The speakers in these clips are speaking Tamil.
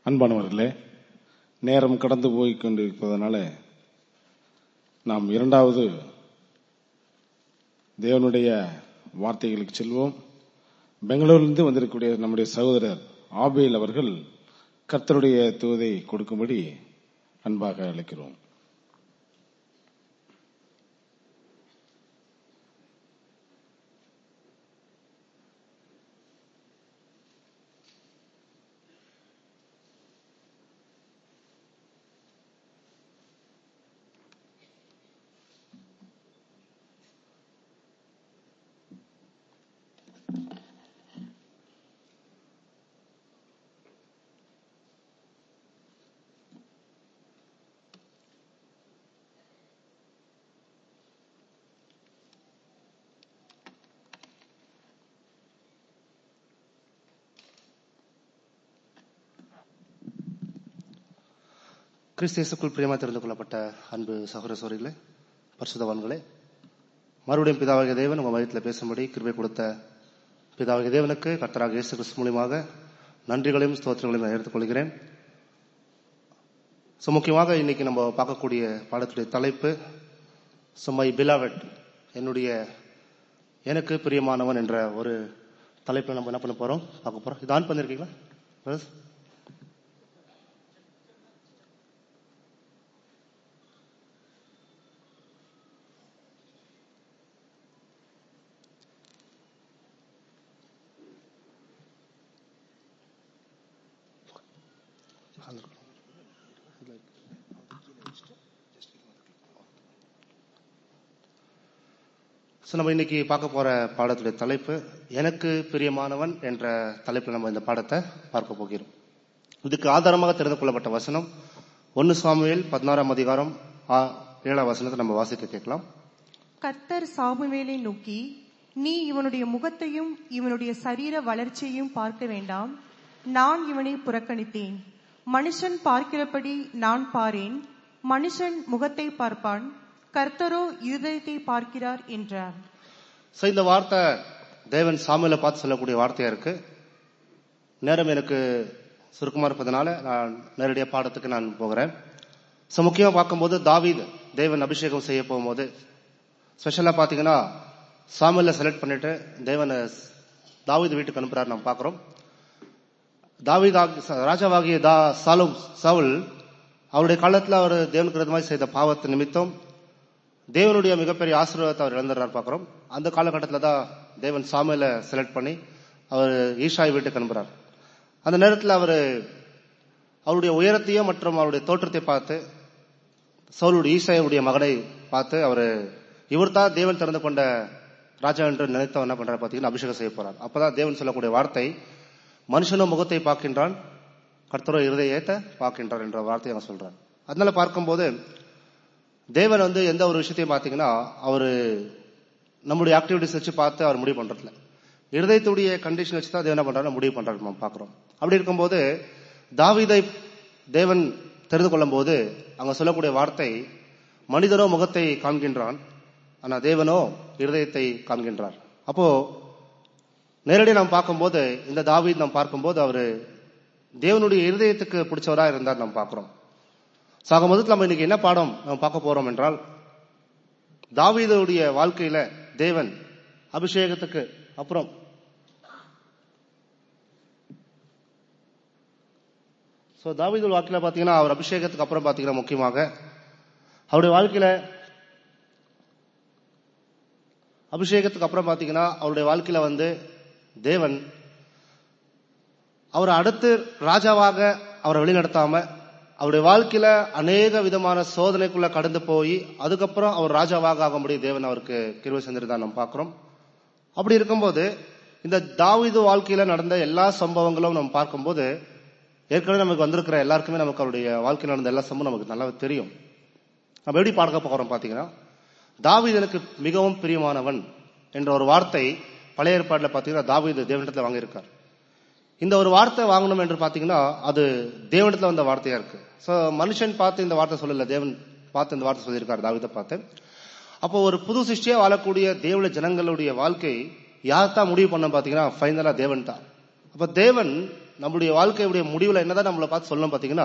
அன்பானவர்களே நேரம் கடந்து போய் கொண்டிருப்பதனால நாம் இரண்டாவது தேவனுடைய வார்த்தைகளுக்கு செல்வோம் பெங்களூரிலிருந்து வந்திருக்கக்கூடிய நம்முடைய சகோதரர் ஆபேல் அவர்கள் கர்த்தருடைய தூதை கொடுக்கும்படி அன்பாக அழைக்கிறோம் கிறிஸ்தியசுக்குள் பிரியமா தெரிந்து கொள்ளப்பட்ட அன்பு சகோதர சோரிகளே பரிசுதவான்களே மறுபடியும் பிதாவாகிய தேவன் உங்க வயிற்றில் பேசும்படி கிருபை கொடுத்த பிதாவாகிய தேவனுக்கு கர்த்தராக இயேசு கிறிஸ்து மூலியமாக நன்றிகளையும் ஸ்தோத்திரங்களையும் நான் எடுத்துக்கொள்கிறேன் ஸோ முக்கியமாக இன்னைக்கு நம்ம பார்க்கக்கூடிய பாடத்துடைய தலைப்பு சும்மை பிலாவட் என்னுடைய எனக்கு பிரியமானவன் என்ற ஒரு தலைப்பில் நம்ம என்ன பண்ண போறோம் பார்க்க போறோம் இது ஆன் பண்ணிருக்கீங்களா brothers? ஸோ நம்ம இன்னைக்கு பார்க்க போற பாடத்துடைய தலைப்பு எனக்கு பிரியமானவன் என்ற தலைப்பில் நம்ம இந்த பாடத்தை பார்க்க போகிறோம் இதுக்கு ஆதாரமாக தெரிந்து கொள்ளப்பட்ட வசனம் ஒன்னு சாமுவேல் பதினாறாம் அதிகாரம் ஆ- ஏழாம் வசனத்தை நம்ம வாசிக்க கேட்கலாம் கர்த்தர் சாமுவேலை நோக்கி நீ இவனுடைய முகத்தையும் இவனுடைய சரீர வளர்ச்சியையும் பார்க்க வேண்டாம் நான் இவனை புறக்கணித்தேன் மனுஷன் பார்க்கிறபடி நான் பாரேன் மனுஷன் முகத்தை பார்ப்பான் கர்த்தரோ இருதயத்தை பார்க்கிறார் என்றார் ஸோ இந்த வார்த்தை தேவன் சாமுவேலை பார்த்து சொல்லக்கூடிய வார்த்தையா இருக்கு நேரம் எனக்கு சுருக்கமா இருப்பதனால நான் நேரடியாக பாடத்துக்கு நான் போகிறேன் ஸோ முக்கியமா பார்க்கும்போது தாவீது தேவன் அபிஷேகம் செய்ய போகும்போது ஸ்பெஷலா பாத்தீங்கன்னா சாமுவேலை செலக்ட் பண்ணிட்டு தேவனை தாவீது வீட்டுக்கு அனுப்புறாரு நம்ம பார்க்கிறோம் தாவீது ராஜாவாகிய தா சாலும் சவுல் அவருடைய காலத்துல அவர் தேவனுக்கு விரோதமாய் செய்த பாவத்து நிமித்தம் தேவனுடைய மிகப்பெரிய ஆசீர்வாதத்தை அவர் இழந்துடுறார் பார்க்கிறோம் அந்த காலகட்டத்தில் தான் தேவன் சாமுவேலை செலக்ட் பண்ணி அவர் ஈஷாய் வீட்டுக்கு அனுப்புறார் அந்த நேரத்தில் அவர் அவருடைய உயரத்தையும் மற்றும் அவருடைய தோற்றத்தை பார்த்து சவுலுடைய ஈசாயுடைய மகனை பார்த்து அவர் இவர் தான் தேவன் திறந்து கொண்ட ராஜா என்று நினைத்தவன் என்ன பண்றாரு பார்த்தீங்கன்னா அபிஷேகம் செய்ய போறார் அப்பதான் தேவன் சொல்லக்கூடிய வார்த்தை மனுஷனோ முகத்தை பார்க்கின்றான் கர்த்தரோ இருதயத்தை பார்க்கின்றார் என்ற வார்த்தையை அவன் சொல்றார் அதனால பார்க்கும்போது தேவன் வந்து எந்த ஒரு விஷயத்தையும் பார்த்தீங்கன்னா அவர் நம்முடைய ஆக்டிவிட்டிஸ் வச்சு பார்த்து அவர் முடிவு பண்றதில்ல இருதயத்துடைய கண்டிஷன் வச்சு தான் தேவன் என்ன பண்றாரு முடிவு பண்றாரு நம்ம பார்க்கிறோம் அப்படி இருக்கும்போது தாவீதை தேவன் தெரிந்து கொள்ளும் போது அங்க சொல்லக்கூடிய வார்த்தை மனிதனோ முகத்தை காண்கின்றான் ஆனா தேவனோ இருதயத்தை காண்கின்றார் அப்போ நேரடியாக நாம் பார்க்கும்போது இந்த தாவீத் நாம் பார்க்கும்போது அவரு தேவனுடைய இருதயத்துக்கு பிடிச்சவரா இருந்தார் நாம் பார்க்கிறோம் சாக முதல்ல நம்ம இன்னைக்கு என்ன பாடம் நம்ம பார்க்க போறோம் என்றால் தாவீதுடைய வாழ்க்கையில தேவன் அபிஷேகத்துக்கு அப்புறம் சோ தாவீது வாழ்க்கையில பாத்தீங்கன்னா அவர் அபிஷேகத்துக்கு அப்புறம் பாத்தீங்கன்னா முக்கியமாக அவருடைய வாழ்க்கையில அபிஷேகத்துக்கு அப்புறம் பாத்தீங்கன்னா அவருடைய வாழ்க்கையில வந்து தேவன் அவரை அடுத்து ராஜாவாக அவரை வழிநடத்தாம அவருடைய வாழ்க்கையில அநேக விதமான சோதனைக்குள்ள கடந்து போய் அதுக்கப்புறம் அவர் ராஜாவாக ஆகும்படி தேவன் அவருக்கு கிருவை செஞ்சிருந்தா நம்ம பார்க்கிறோம் அப்படி இருக்கும்போது இந்த தாவீது வாழ்க்கையில நடந்த எல்லா சம்பவங்களும் நம்ம பார்க்கும்போது ஏற்கனவே நமக்கு வந்திருக்கிற எல்லாருக்குமே நமக்கு அவருடைய வாழ்க்கையில் நடந்த எல்லா சம்பவம் நமக்கு நல்லா தெரியும் நம்ம எப்படி பார்க்க போகிறோம் பாத்தீங்கன்னா தாவீது எனக்கு மிகவும் பிரியமானவன் என்ற ஒரு வார்த்தை பழைய ஏற்பாடுல பாத்தீங்கன்னா தாவீது தேவனிடத்துல வாங்கியிருக்கார் இந்த ஒரு வார்த்தை வாங்கணும் என்று பாத்தீங்கன்னா அது தேவனிடத்துல வந்த வார்த்தையா இருக்கு சோ மனுஷன் பார்த்து இந்த வார்த்தை சொல்லல தேவன் பார்த்து இந்த வார்த்தை சொல்லியிருக்காரு தாவீதை பார்த்து அப்போ ஒரு புது சிருஷ்டியா வாழக்கூடிய தேவனுடைய ஜனங்களுடைய வாழ்க்கை யார் தான் முடிவு பண்ண பாத்தீங்கன்னா ஃபைனலா தேவன் தான் அப்ப தேவன் நம்மளுடைய வாழ்க்கையுடைய முடிவுல என்னதான் நம்மளை பார்த்து சொல்லணும் பாத்தீங்கன்னா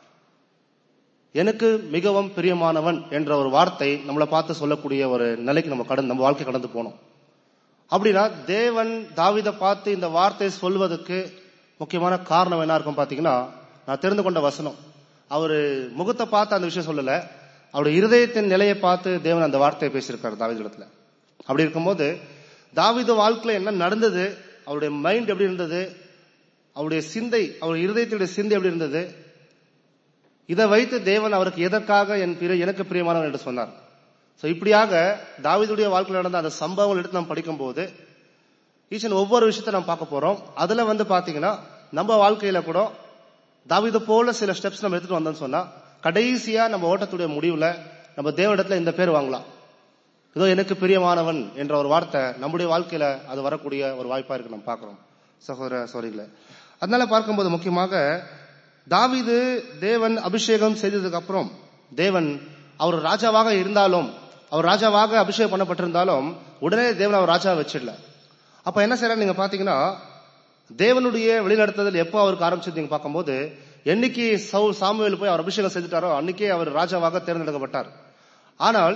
எனக்கு மிகவும் பிரியமானவன் என்ற ஒரு வார்த்தை நம்மளை பார்த்து சொல்லக்கூடிய ஒரு நிலைக்கு நம்ம கடந்து நம்ம வாழ்க்கை கடந்து போனோம் அப்படின்னா தேவன் தாவிதை பார்த்து இந்த வார்த்தையை சொல்வதற்கு முக்கியமான காரணம் என்ன இருக்கும் பாத்தீங்கன்னா நான் தெரிந்து கொண்ட வசனம் அவரு முகத்தை பார்த்து அந்த விஷயம் சொல்லல அவருடைய இருதயத்தின் நிலையை பார்த்து தேவன் அந்த வார்த்தையை பேசியிருக்காரு தாவிதிடத்துல அப்படி இருக்கும்போது தாவித வாழ்க்கையில என்ன நடந்தது அவருடைய மைண்ட் எப்படி இருந்தது அவருடைய சிந்தை அவருடைய இருதயத்தினுடைய சிந்தை எப்படி இருந்தது இதை வைத்து தேவன் அவருக்கு எதற்காக என் பிற எனக்கு பிரியமானவன் என்று சொன்னார் சோ இப்படியாக தாவீதுடைய வாழ்க்கையில் நடந்த அந்த சம்பவங்கள் எடுத்து நாம் படிக்கும்போது ஈசன் ஒவ்வொரு விஷயத்தை நாம் பார்க்க போறோம் அதுல வந்து பாத்தீங்கன்னா நம்ம வாழ்க்கையில கூட தாவீது போல சில ஸ்டெப்ஸ் நம்ம எடுத்துட்டு வந்தோம்னு சொன்னா கடைசியா நம்ம ஓட்டத்துடைய முடிவுல நம்ம தேவனிடத்துல இந்த பேர் வாங்கலாம் இதோ எனக்கு பிரியமானவன் என்ற ஒரு வார்த்தை நம்முடைய வாழ்க்கையில அது வரக்கூடிய ஒரு வாய்ப்பா இருக்கு நம்ம பார்க்கிறோம் சகோதர சோரிகள அதனால பார்க்கும்போது முக்கியமாக தாவீது தேவன் அபிஷேகம் செய்ததுக்கு அப்புறம் தேவன் அவர் ராஜாவாக இருந்தாலும் அவர் ராஜாவாக அபிஷேகம் பண்ணப்பட்டிருந்தாலும் உடனே தேவன் அவர் ராஜா வச்சிடல அப்ப என்ன செய்யறாரு நீங்க பாத்தீங்கன்னா தேவனுடைய வழிநடத்துதல் எப்போ அவருக்கு ஆரம்பிச்சது நீங்க பார்க்கும்போது என்னைக்கு சவுல் சாமுவேல் போய் அவர் அபிஷேகம் செஞ்சுட்டாரோ அன்னைக்கே அவர் ராஜாவாக தேர்ந்தெடுக்கப்பட்டார் ஆனால்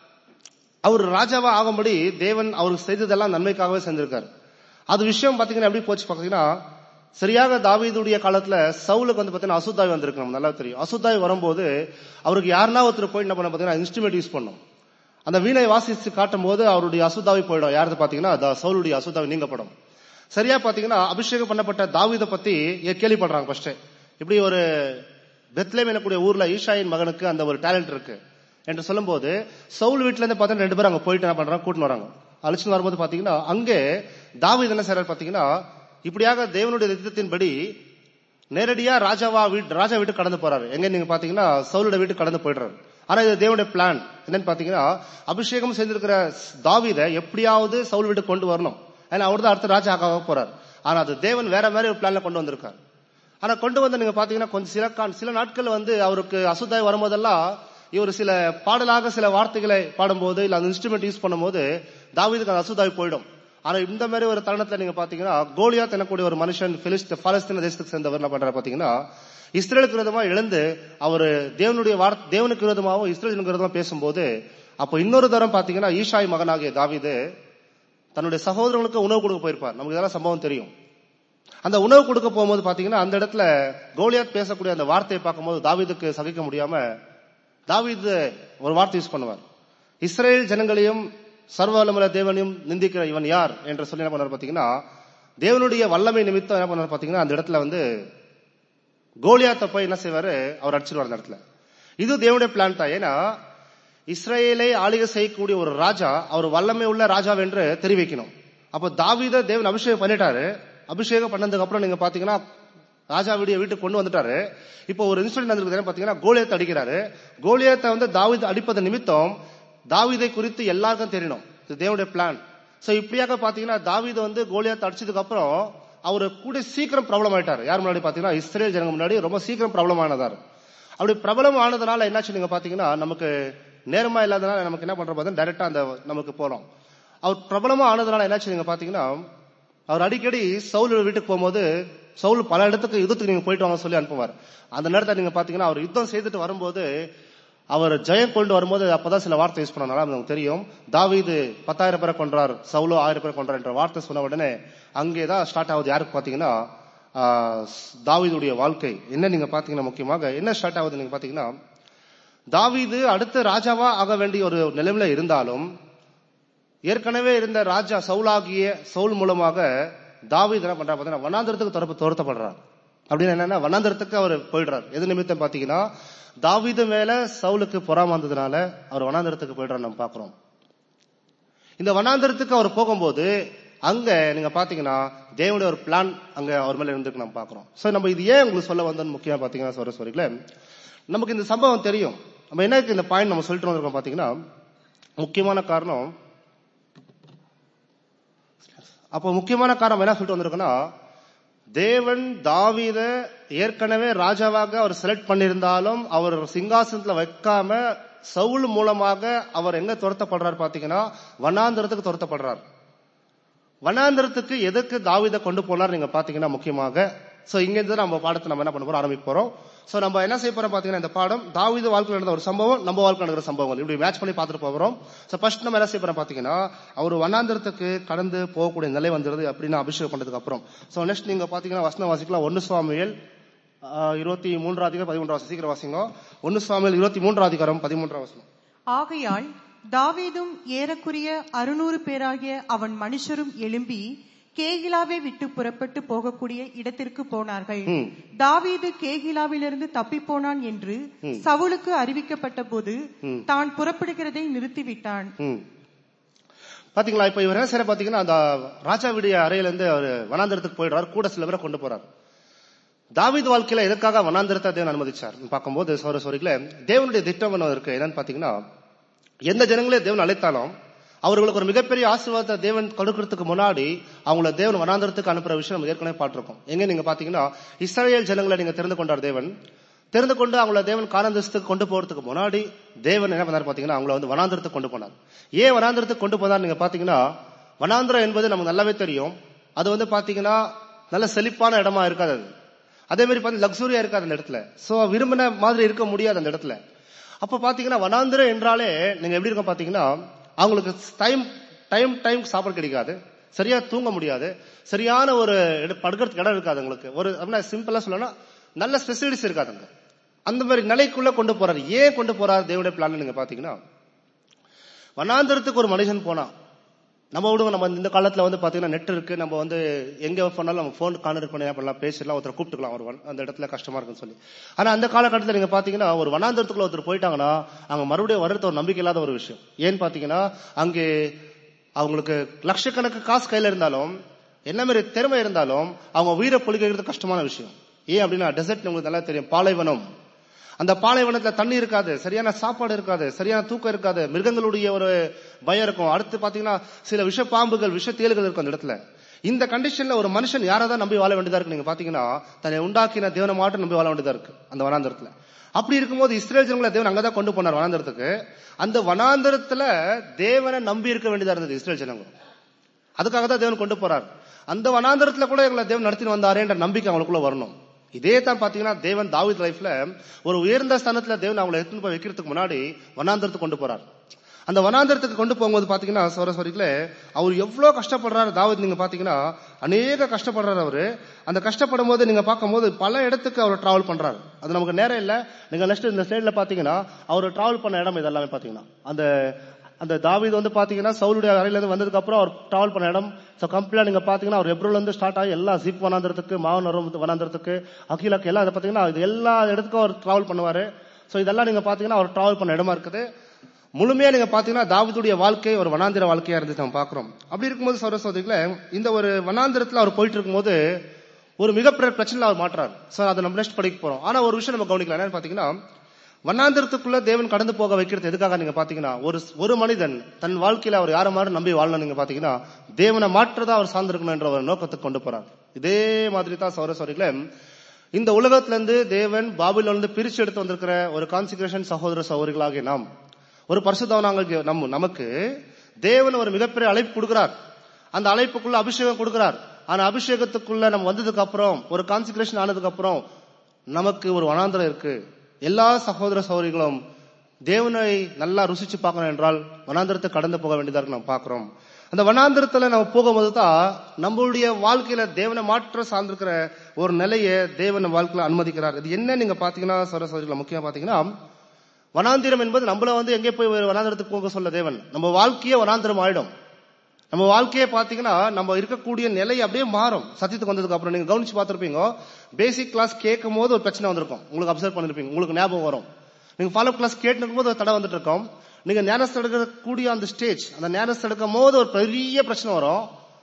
அவர் ராஜாவா ஆகும்படி தேவன் அவருக்கு செய்ததெல்லாம் நன்மைக்காகவே செஞ்சிருக்காரு அது விஷயம் பாத்தீங்கன்னா எப்படி போச்சு பாத்தீங்கன்னா சரியாக தாவீதுடைய காலத்துல சவுலுக்கு வந்து பாத்தீங்கன்னா அசுத்தாய் வந்திருக்கு நமக்கு நல்லா தெரியும் அசுத்தாய் வரும்போது அவருக்கு யாருன்னா ஒருத்தர் போய் என்ன பண்ண பாத்தீங்கன்னா இன்ஸ்ட்ருமெண்ட் யூஸ் பண்ணும் அந்த வீணை வாசிச்சு காட்டும் போது அவருடைய அசுத்தாவி போயிடும் யாரு பாத்தீங்கன்னா த- சவுலுடைய அசுத்தாவி நீங்கப்படும் சரியா பாத்தீங்கன்னா அபிஷேகம் பண்ணப்பட்ட தாவீதை பத்தி ஏ- கேள்விப்படுறாங்க ஃபர்ஸ்ட் இப்படி ஒரு பெத்லேம் எனக்கூடிய ஊர்ல ஈஷாயின் மகனுக்கு அந்த ஒரு டேலண்ட் இருக்கு என்று சொல்லும்போது சவுல் வீட்டுல இருந்து பார்த்தா ரெண்டு பேரும் அங்க போயிட்டு என்ன பண்றாங்க கூட்டின்னு வராங்க அழைச்சிட்டு வரும்போது பாத்தீங்கன்னா அங்கே தாவீது என்ன செய்றாரு பாத்தீங்கன்னா இப்படியாக தேவனுடைய திட்டத்தின்படி நேரடியா ராஜாவா வீட்டு ராஜா வீட்டுக்கு கடந்து போறாரு எங்க நீங்க பாத்தீங்கன்னா சவுலோட வீட்டுக்கு கடந்து போயிடுறாரு ஆனா இது தேவனுடைய பிளான் என்னன்னு பாத்தீங்கன்னா அபிஷேகம் செஞ்சிருக்கிற தாவீத எப்படியாவது சவுல் வீட்டுக்கு கொண்டு வரணும் ஏன்னா அவர் தான் அடுத்த ராஜா ஆக போறார் ஆனா அது தேவன் வேற மாதிரி ஒரு பிளான்ல கொண்டு வந்திருக்காரு ஆனா கொண்டு வந்து நீங்க பாத்தீங்கன்னா கொஞ்சம் சில கா- சில நாட்கள் வந்து அவருக்கு அசுத்தாய் வரும்போதெல்லாம் இவர் சில பாடலாக சில வார்த்தைகளை பாடும்போது இல்ல அந்த இன்ஸ்ட்ருமெண்ட் யூஸ் பண்ணும்போது தாவீதுக்கு அந்த அசுத்தாய் போயிடும் ஆனா இந்த மாதிரி ஒரு தருணத்துல நீங்க பாத்தீங்கன்னா கோலியாத் எனக்கூடிய ஒரு மனுஷன் பிலிஸ்ட் பாலஸ்தீன தேசத்துக்கு சேர்ந்தவர் என்ன பண்றாரு பாத்தீங்கன்னா இஸ்ரேலுக்கு விரோதமா எழுந்து அவர் தேவனுடைய வார்த்தை தேவனுக்கு விரோதமாகவும் இஸ்ரேலுக்கு விரோதமா பேசும்போது அப்போ இன்னொரு தரம் பாத்தீங்கன்னா ஈஷாய் மகனாகிய தாவீது தன்னுடைய சகோதரர்களுக்கு உணவு கொடுக்க போயிருப்பார் நமக்கு இதெல்லாம் சம்பவம் தெரியும் அந்த உணவு கொடுக்க போகும்போது பாத்தீங்கன்னா அந்த இடத்துல கோலியாத் பேசக்கூடிய அந்த வார்த்தையை பார்க்கும்போது தாவீதுக்கு சகிக்க முடியாம தாவீது ஒரு வார்த்தை யூஸ் பண்ணுவார் இஸ்ரேல் ஜனங்களையும் சர்வவல்லமுள்ள தேவனையும் நிந்திக்கிற இவன் யார் என்று சொல்லி என்ன பண்ணார் பாத்தீங்கன்னா தேவனுடைய வல்லமை நிமித்தம் என்ன பண்ணார் பாத்தீங்கன்னா அந்த இடத்துல வந்து கோலியாத்தை போய் என்ன செய்வாரு அவர் அடிச்சிருவார் அந்த இடத்துல இது தேவனுடைய பிளான் தான் ஏன்னா இஸ்ரேலை ஆளுகை செய்யக்கூடிய ஒரு ராஜா அவர் வல்லமை உள்ள ராஜா என்று தெரிவிக்கணும் அப்போ தாவீத தேவன் அபிஷேகம் பண்ணிட்டாரு அபிஷேகம் பண்ணதுக்கு அப்புறம் நீங்க பாத்தீங்கன்னா ராஜாவுடைய வீட்டுக்கு கொண்டு வந்துட்டாரு இப்போ ஒரு இன்சிடென்ட் நடந்திருக்கு பாத்தீங்கன்னா கோலியத்தை அடிக்கிறாரு கோலியத்தை வந்து தாவீது அடிப்பது நிமித்தம் தாவீதை குறித்து எல்லாருக்கும் தெரியணும் இது தேவனுடைய பிளான் சோ இப்படியாக பாத்தீங்கன்னா தாவீது வந்து கோலியத்தை அடிச்சதுக்கு அப்புறம் அவரு கூட சீக்கிரம் ப்ராப்ளம் ஆயிட்டாரு யார் முன்னாடி பாத்தீங்கன்னா இஸ்ரேல் ஜனங்க முன்னாடி ரொம்ப சீக்கிரம் ப்ராப்ளம் ஆனதாரு அப்படி பிரபலம் ஆனதுனால என்னாச்சு நீங்க பாத்தீங்கன்னா நமக்கு நேரமா இல்லாதனால நமக்கு என்ன பண்றோம் பார்த்தா டைரக்டா அந்த நமக்கு போறோம் அவர் பிரபலமா ஆனதுனால என்னாச்சு நீங்க பாத்தீங்கன்னா அவர் அடிக்கடி சவுல் வீட்டுக்கு போகும்போது சவுல் பல இடத்துக்கு யுத்தத்துக்கு நீங்க போயிட்டு வாங்க சொல்லி அனுப்புவார் அந்த நேரத்தை நீங்க பாத்தீங்கன்னா அவர் யுத்தம் செய்துட்டு வரும்போது அவர் ஜெயம் கொண்டு வரும்போது அப்பதான் சில வார்த்தை யூஸ் பண்ணனால நமக்கு தெரியும் தாவீது பத்தாயிரம் பேரை கொன்றார் சவுலோ ஆயிரம் பேரை கொன்றார் என்ற வார்த்தை சொன்ன உடனே அங்கேதான் ஸ்டார்ட் ஆகுது யாருக்கு பாத்தீங்கன்னா ஆஹ், தாவீதுடைய வாழ்க்கை என்ன நீங்க பாத்தீங்கன்னா முக்கியமாக என்ன ஸ்டார்ட் ஆகுது நீங்க பாத்தீங்கன்னா தாவீது அடுத்த ராஜாவா ஆக வேண்டிய ஒரு நிலைமையில இருந்தாலும் ஏற்கனவே இருந்த ராஜா சவுலாகிய சவுல் மூலமாக தாவீது என்ன பண்றாரு பாத்தீங்கன்னா வனாந்திரத்துக்கு துரப்பு துரத்தப்படுறார் அப்படின்னு என்னன்னா வனாந்திரத்துக்கு அவர் போயிடுறார் எது நிமித்தம் பாத்தீங்கன்னா தாவீது மேல சவுலுக்கு பொறாம வந்ததுனால அவர் வனாந்திரத்துக்கு போயிடுறார் நம்ம பாக்குறோம் இந்த வனாந்திரத்துக்கு அவர் போகும்போது அங்க நீங்க பாத்தீங்கன்னா தேவனுடைய ஒரு பிளான் அங்க அவர் மேல இருந்திருக்கு நம்ம பாக்குறோம் சோ நம்ம இது ஏன் உங்களுக்கு சொல்ல வந்தோம்னு முக்கியமா பாத்தீங்கன்னா சொல்ற சொல்றீங்களே நமக்கு இந்த சம்பவம் தெரியும் நம்ம என்ன இந்த பாயிண்ட் நம்ம சொல்லிட்டு வந்திருக்கோம் பாத்தீங்கன்னா முக்கியமான காரணம் அப்போ முக்கியமான காரணம் என்ன சொல்லிட்டு வந்திருக்கோம்னா தேவன் தாவீத ஏற்கனவே ராஜாவாக அவர் செலக்ட் பண்ணியிருந்தாலும் அவர் சிங்காசனத்துல வைக்காம சவுல் மூலமாக அவர் எங்க துரத்தப்படுறார் பாத்தீங்கன்னா வனாந்திரத்துக்கு துரத்தப்படுறார் வனாந்திரத்துக்கு எதுக்கு தாவீதை கொண்டு போனார் நீங்க பாத்தீங்கன்னா முக்கியமாக சோ இங்க இருந்து நம்ம பாடத்தை நம்ம என்ன பண்ண போறோம் ஆரம்பிக்க போறோம் சோ நம்ம என்ன செய்ய போறோம் பாத்தீங்கன்னா இந்த பாடம் தாவீது வாழ்க்கையில் நடந்த ஒரு சம்பவம் நம்ம வாழ்க்கையில் நடக்கிற சம்பவங்கள் இப்படி மேட்ச் பண்ணி பார்த்துட்டு போறோம் சோ ஃபர்ஸ்ட் நம்ம என்ன செய்ய போறோம் பாத்தீங்கன்னா அவர் வண்ணாந்திரத்துக்கு கடந்து போகக்கூடிய நிலை வந்துருது அப்படின்னு அபிஷேகம் பண்ணதுக்கு அப்புறம் சோ நெக்ஸ்ட் நீங்க பாத்தீங்கன்னா வசன வாசிக்கலாம் ஒன்னு சுவாமியல் ஆஹ், இருபத்தி மூன்றாம் அதிகாரம் பதிமூன்றாம் வசனம். சீக்கிரம் வாசிங்க ஒன்னு சுவாமியல் இருபத்தி மூன்றாம் அதிகாரம் பதிமூன்றாம் வசனம் ஆகையால் தாவீதும் ஏறக்குறைய அறுநூறு பேராகிய அவன் மனுஷரும் எழும்பி கேகிலாவை விட்டு புறப்பட்டு போகக்கூடிய இடத்திற்கு போனார்கள் ம். தாவீது கேகிலாவிலிருந்து தப்பி போனான் என்று சவுலுக்கு அறிவிக்கப்பட்ட போது தான் புறப்படுகிறதை நிறுத்திவிட்டான் ம். பாத்தீங்களா இப்ப இவர் என்ன செய்யற பாத்தீங்கன்னா அந்த ராஜாவுடைய அறையில இருந்து அவர் வனாந்திரத்துக்கு போயிடுறாரு கூட சில பேரை கொண்டு போறாரு தாவீது வாழ்க்கையில எதுக்காக வனாந்திரத்தை தேவன் அனுமதிச்சார் பார்க்கும்போது சௌர சௌரிகள தேவனுடைய திட்டம் ஒண்ணு இருக்கு என்னன்னு பாத்தீங்கன்னா எந்த ஜனங்களே தேவன் அழைத்தாலும் அவர்களுக்கு ஒரு மிகப்பெரிய ஆசீர்வாதத்தை தேவன் கொடுக்கறதுக்கு முன்னாடி அவங்கள தேவன் வனாந்திரத்துக்கு அனுப்புற விஷயம் நம்ம ஏற்கனவே பார்த்திருக்கோம் எங்க நீங்க பாத்தீங்கன்னா இஸ்ரேல் ஜனங்களை நீங்க தெரிந்து கொண்டார் தேவன் தெரிந்து கொண்டு அவங்கள தேவன் காணந்தஸ்துக்கு கொண்டு போறதுக்கு முன்னாடி தேவன் என்ன பண்ணாரு பாத்தீங்கன்னா அவங்கள வந்து வனாந்திரத்துக்கு கொண்டு போனார் ஏன் வனாந்திரத்துக்கு கொண்டு போனார் நீங்க பாத்தீங்கன்னா வனாந்திரம் என்பது நமக்கு நல்லாவே தெரியும் அது வந்து பாத்தீங்கன்னா நல்ல செழிப்பான இடமா இருக்காது அது அதே மாதிரி பார்த்து லக்ஸூரியா இருக்காது அந்த இடத்துல சோ விரும்பின மாதிரி இருக்க முடியாது அந்த இடத்துல அப்ப பாத்தீங்கன்னா வனாந்திரம் என்றாலே நீங்க எப்படி இருக்கும் பாத்தீங்கன்னா அவங்களுக்கு டைம் டைம் டைம் சாப்பாடு கிடைக்காது சரியா தூங்க முடியாது சரியான ஒரு இட- படுக்கிறதுக்கு இடம் இருக்காது உங்களுக்கு ஒரு அப்படின்னா சிம்பிளா சொல்லணும்னா நல்ல ஸ்பெசிலிட்டிஸ் இருக்காதுங்க அந்த மாதிரி நிலைக்குள்ள கொண்டு போறாரு ஏன் கொண்டு போறாரு தேவனுடைய பிளான் நீங்க பாத்தீங்கன்னா வனாந்திரத்துக்கு ஒரு மனுஷன் போனா நம்ம விடுங்க நம்ம இந்த காலத்துல வந்து பாத்தீங்கன்னா நெட் இருக்கு நம்ம வந்து எங்க பண்ணாலும் நம்ம போன் கான்டெக்ட் பண்ணி என்ன பண்ணலாம் பேசலாம் ஒருத்தர் கூப்பிட்டுக்கலாம் ஒரு வன்- அந்த இடத்துல கஷ்டமா இருக்குன்னு சொல்லி ஆனா அந்த காலகட்டத்தில் நீங்க பாத்தீங்கன்னா ஒரு வனாந்திரத்துக்குள்ள ஒருத்தர் போயிட்டாங்கன்னா அங்க மறுபடியும் வர்றது ஒரு நம்பிக்கை இல்லாத ஒரு விஷயம் ஏன்னு பாத்தீங்கன்னா அங்கே அவங்களுக்கு லட்சக்கணக்கு காசு கையில இருந்தாலும் என்ன மாதிரி திறமை இருந்தாலும் அவங்க உயிரை பொழிக்கிறது கஷ்டமான விஷயம் ஏன் அப்படின்னா டெசர்ட் உங்களுக்கு நல்லா தெரியும் பாலைவனம் அந்த பாலைவனத்துல தண்ணி இருக்காது சரியான சாப்பாடு இருக்காது சரியான தூக்கம் இருக்காது மிருகங்களுடைய ஒரு பயம் இருக்கும் அடுத்து பாத்தீங்கன்னா சில விஷ பாம்புகள் விஷ தேள்கள் இருக்கும் அந்த இடத்துல இந்த கண்டிஷன்ல ஒரு மனுஷன் யாரை தான் நம்பி வாழ வேண்டியதா இருக்கு நீங்க பாத்தீங்கன்னா தன்னை உண்டாக்கின தேவனை மாட்டும் நம்பி வாழ வேண்டியதா இருக்கு அந்த வனாந்தரத்துல அப்படி இருக்கும்போது இஸ்ரேல் ஜனங்களை தேவன் அங்கதான் கொண்டு போனார் வனாந்தரத்துக்கு அந்த வனாந்தரத்துல தேவனை நம்பி இருக்க வேண்டியதா இருந்தது இஸ்ரேல் ஜனங்க அதுக்காக தான் தேவன் கொண்டு போறார் அந்த வனாந்தரத்துல கூட எங்களை தேவன் நடத்திட்டு வந்தாரேன்ற நம்பிக்கை அவங்களுக்குள்ள வரணும் இதே தான் பாத்தீங்கன்னா தேவன் தாவீத் லைஃப்ல ஒரு உயர்ந்த ஸ்தானத்துல தேவன் அவங்களை எடுத்துன்னு போய் வைக்கிறதுக்கு முன்னாடி வனாந்தரத்துக்கு கொண்டு போறார் அந்த வனாந்தரத்துக்கு கொண்டு போகும்போது பாத்தீங்கன்னா சோரஸ்வரிகளே அவர் எவ்வளவு கஷ்டப்படுறாரு தாவீத் நீங்க பாத்தீங்கன்னா அநேக கஷ்டப்படுறாரு அவரு அந்த கஷ்டப்படும் போது நீங்க பார்க்கும்போது பல இடத்துக்கு அவர் டிராவல் பண்றாரு அது நமக்கு நேரம் இல்ல நீங்க நெக்ஸ்ட் இந்த சைடுல பாத்தீங்கன்னா அவர் டிராவல் பண்ண இடம் இதெல்லாமே பாத்தீங்கன்னா அந்த அந்த தாவீது வந்து பாத்தீங்கன்னா சவுளுடைய அறையில இருந்து வந்ததுக்கு அப்புறம் அவர் டிராவல் பண்ண இடம் சோ கம்ப்ளீட்டா நீங்க பாத்தீங்கன்னா அவர் எப்ரோல இருந்து ஸ்டார்ட் ஆகி எல்லா ஜிப் வனாந்திரத்துக்கு மாவனரும் வனாந்திரத்துக்கு அகிலாக்கு எல்லாம் இதை பாத்தீங்கன்னா இது எல்லா இடத்துக்கும் அவர் டிராவல் பண்ணுவாரு சோ இதெல்லாம் நீங்க பாத்தீங்கன்னா அவர் டிராவல் பண்ண இடமா இருக்குது முழுமையா நீங்க பாத்தீங்கன்னா தாவீதுடைய வாழ்க்கை ஒரு வனாந்திர வாழ்க்கையா இருந்து நம்ம பாக்குறோம் அப்படி இருக்கும்போது சௌர சோதரிகளே இந்த ஒரு வனாந்திரத்துல அவர் போயிட்டு இருக்கும்போது ஒரு மிகப்பெரிய பிரச்சனை அவர் மாற்றாரு சோ அதை நம்ம நெக்ஸ்ட் படிக்க போறோம் ஆனா ஒரு விஷயம் நம்ம கவனிக்கலாம் என்னன்னு பாத்தீங்கன்னா வண்ணாந்திரத்துக்குள்ள தேவன் கடந்து போக வைக்கிறது எதுக்காக நீங்க பாத்தீங்கன்னா ஒரு ஒரு மனிதன் தன் வாழ்க்கையில அவர் யார மாதிரி நம்பி வாழணும் நீங்க பாத்தீங்கன்னா தேவனை மாற்றதா அவர் சார்ந்திருக்கணும் என்ற ஒரு நோக்கத்துக்கு கொண்டு போறார் இதே மாதிரி தான் சௌர சௌரிகளே இந்த உலகத்துல இருந்து தேவன் பாபில இருந்து பிரிச்சு எடுத்து வந்திருக்கிற ஒரு கான்சிகரேஷன் சகோதர சகோதரிகளாகிய நாம் ஒரு பரிசுத்தவனாக நம்ம நமக்கு தேவன் ஒரு மிகப்பெரிய அழைப்பு கொடுக்கிறார் அந்த அழைப்புக்குள்ள அபிஷேகம் கொடுக்கிறார் ஆனா அபிஷேகத்துக்குள்ள நம்ம வந்ததுக்கு அப்புறம் ஒரு கான்சிகரேஷன் ஆனதுக்கு அப்புறம் நமக்கு ஒரு வனாந்திரம் இருக்கு எல்லா சகோதர சகோதரிகளும் தேவனை நல்லா ருசிச்சு பார்க்கணும் என்றால் வனாந்திரத்தை கடந்து போக வேண்டியதா இருக்கு நம்ம பார்க்கிறோம் அந்த வனாந்திரத்துல நம்ம போகும்போது தான் நம்மளுடைய வாழ்க்கையில தேவனை மாற்ற சார்ந்திருக்கிற ஒரு நிலையை தேவன் நம்ம வாழ்க்கையில அனுமதிக்கிறார் இது என்ன நீங்க பாத்தீங்கன்னா சகோதர சகோதரிகளை முக்கியமா பாத்தீங்கன்னா வனாந்திரம் என்பது நம்மள வந்து எங்கே போய் ஒரு வனாந்திரத்துக்கு போக சொல்ல தேவன் நம்ம வாழ்க்கையே வனாந்திரம் ஆயிடும் நம்ம வாழ்க்கையை பாத்தீங்கன்னா நம்ம இருக்கக்கூடிய நிலை அப்படியே மாறும் சத்தியத்துக்கு வந்ததுக்கு அப்புறம் நீங்க கவனிச்சு பார்த்திருப்பீங்க பேசிக் கிளாஸ் கேட்கும் போது ஒரு பிரச்சனை வந்திருக்கும் உங்களுக்கு அப்சர்வ் பண்ணிருப்பீங்க உங்களுக்கு ஞாபகம் வரும் நீங்க ஃபாலோ கிளாஸ் கேட்டு போது ஒரு தடை வந்துட்டு இருக்கோம் நீங்க ஞானஸ்து எடுக்கக்கூடிய அந்த ஸ்டேஜ் அந்த ஞானஸ்து எடுக்கும் போது ஒரு பெரிய பிரச்சனை வரும்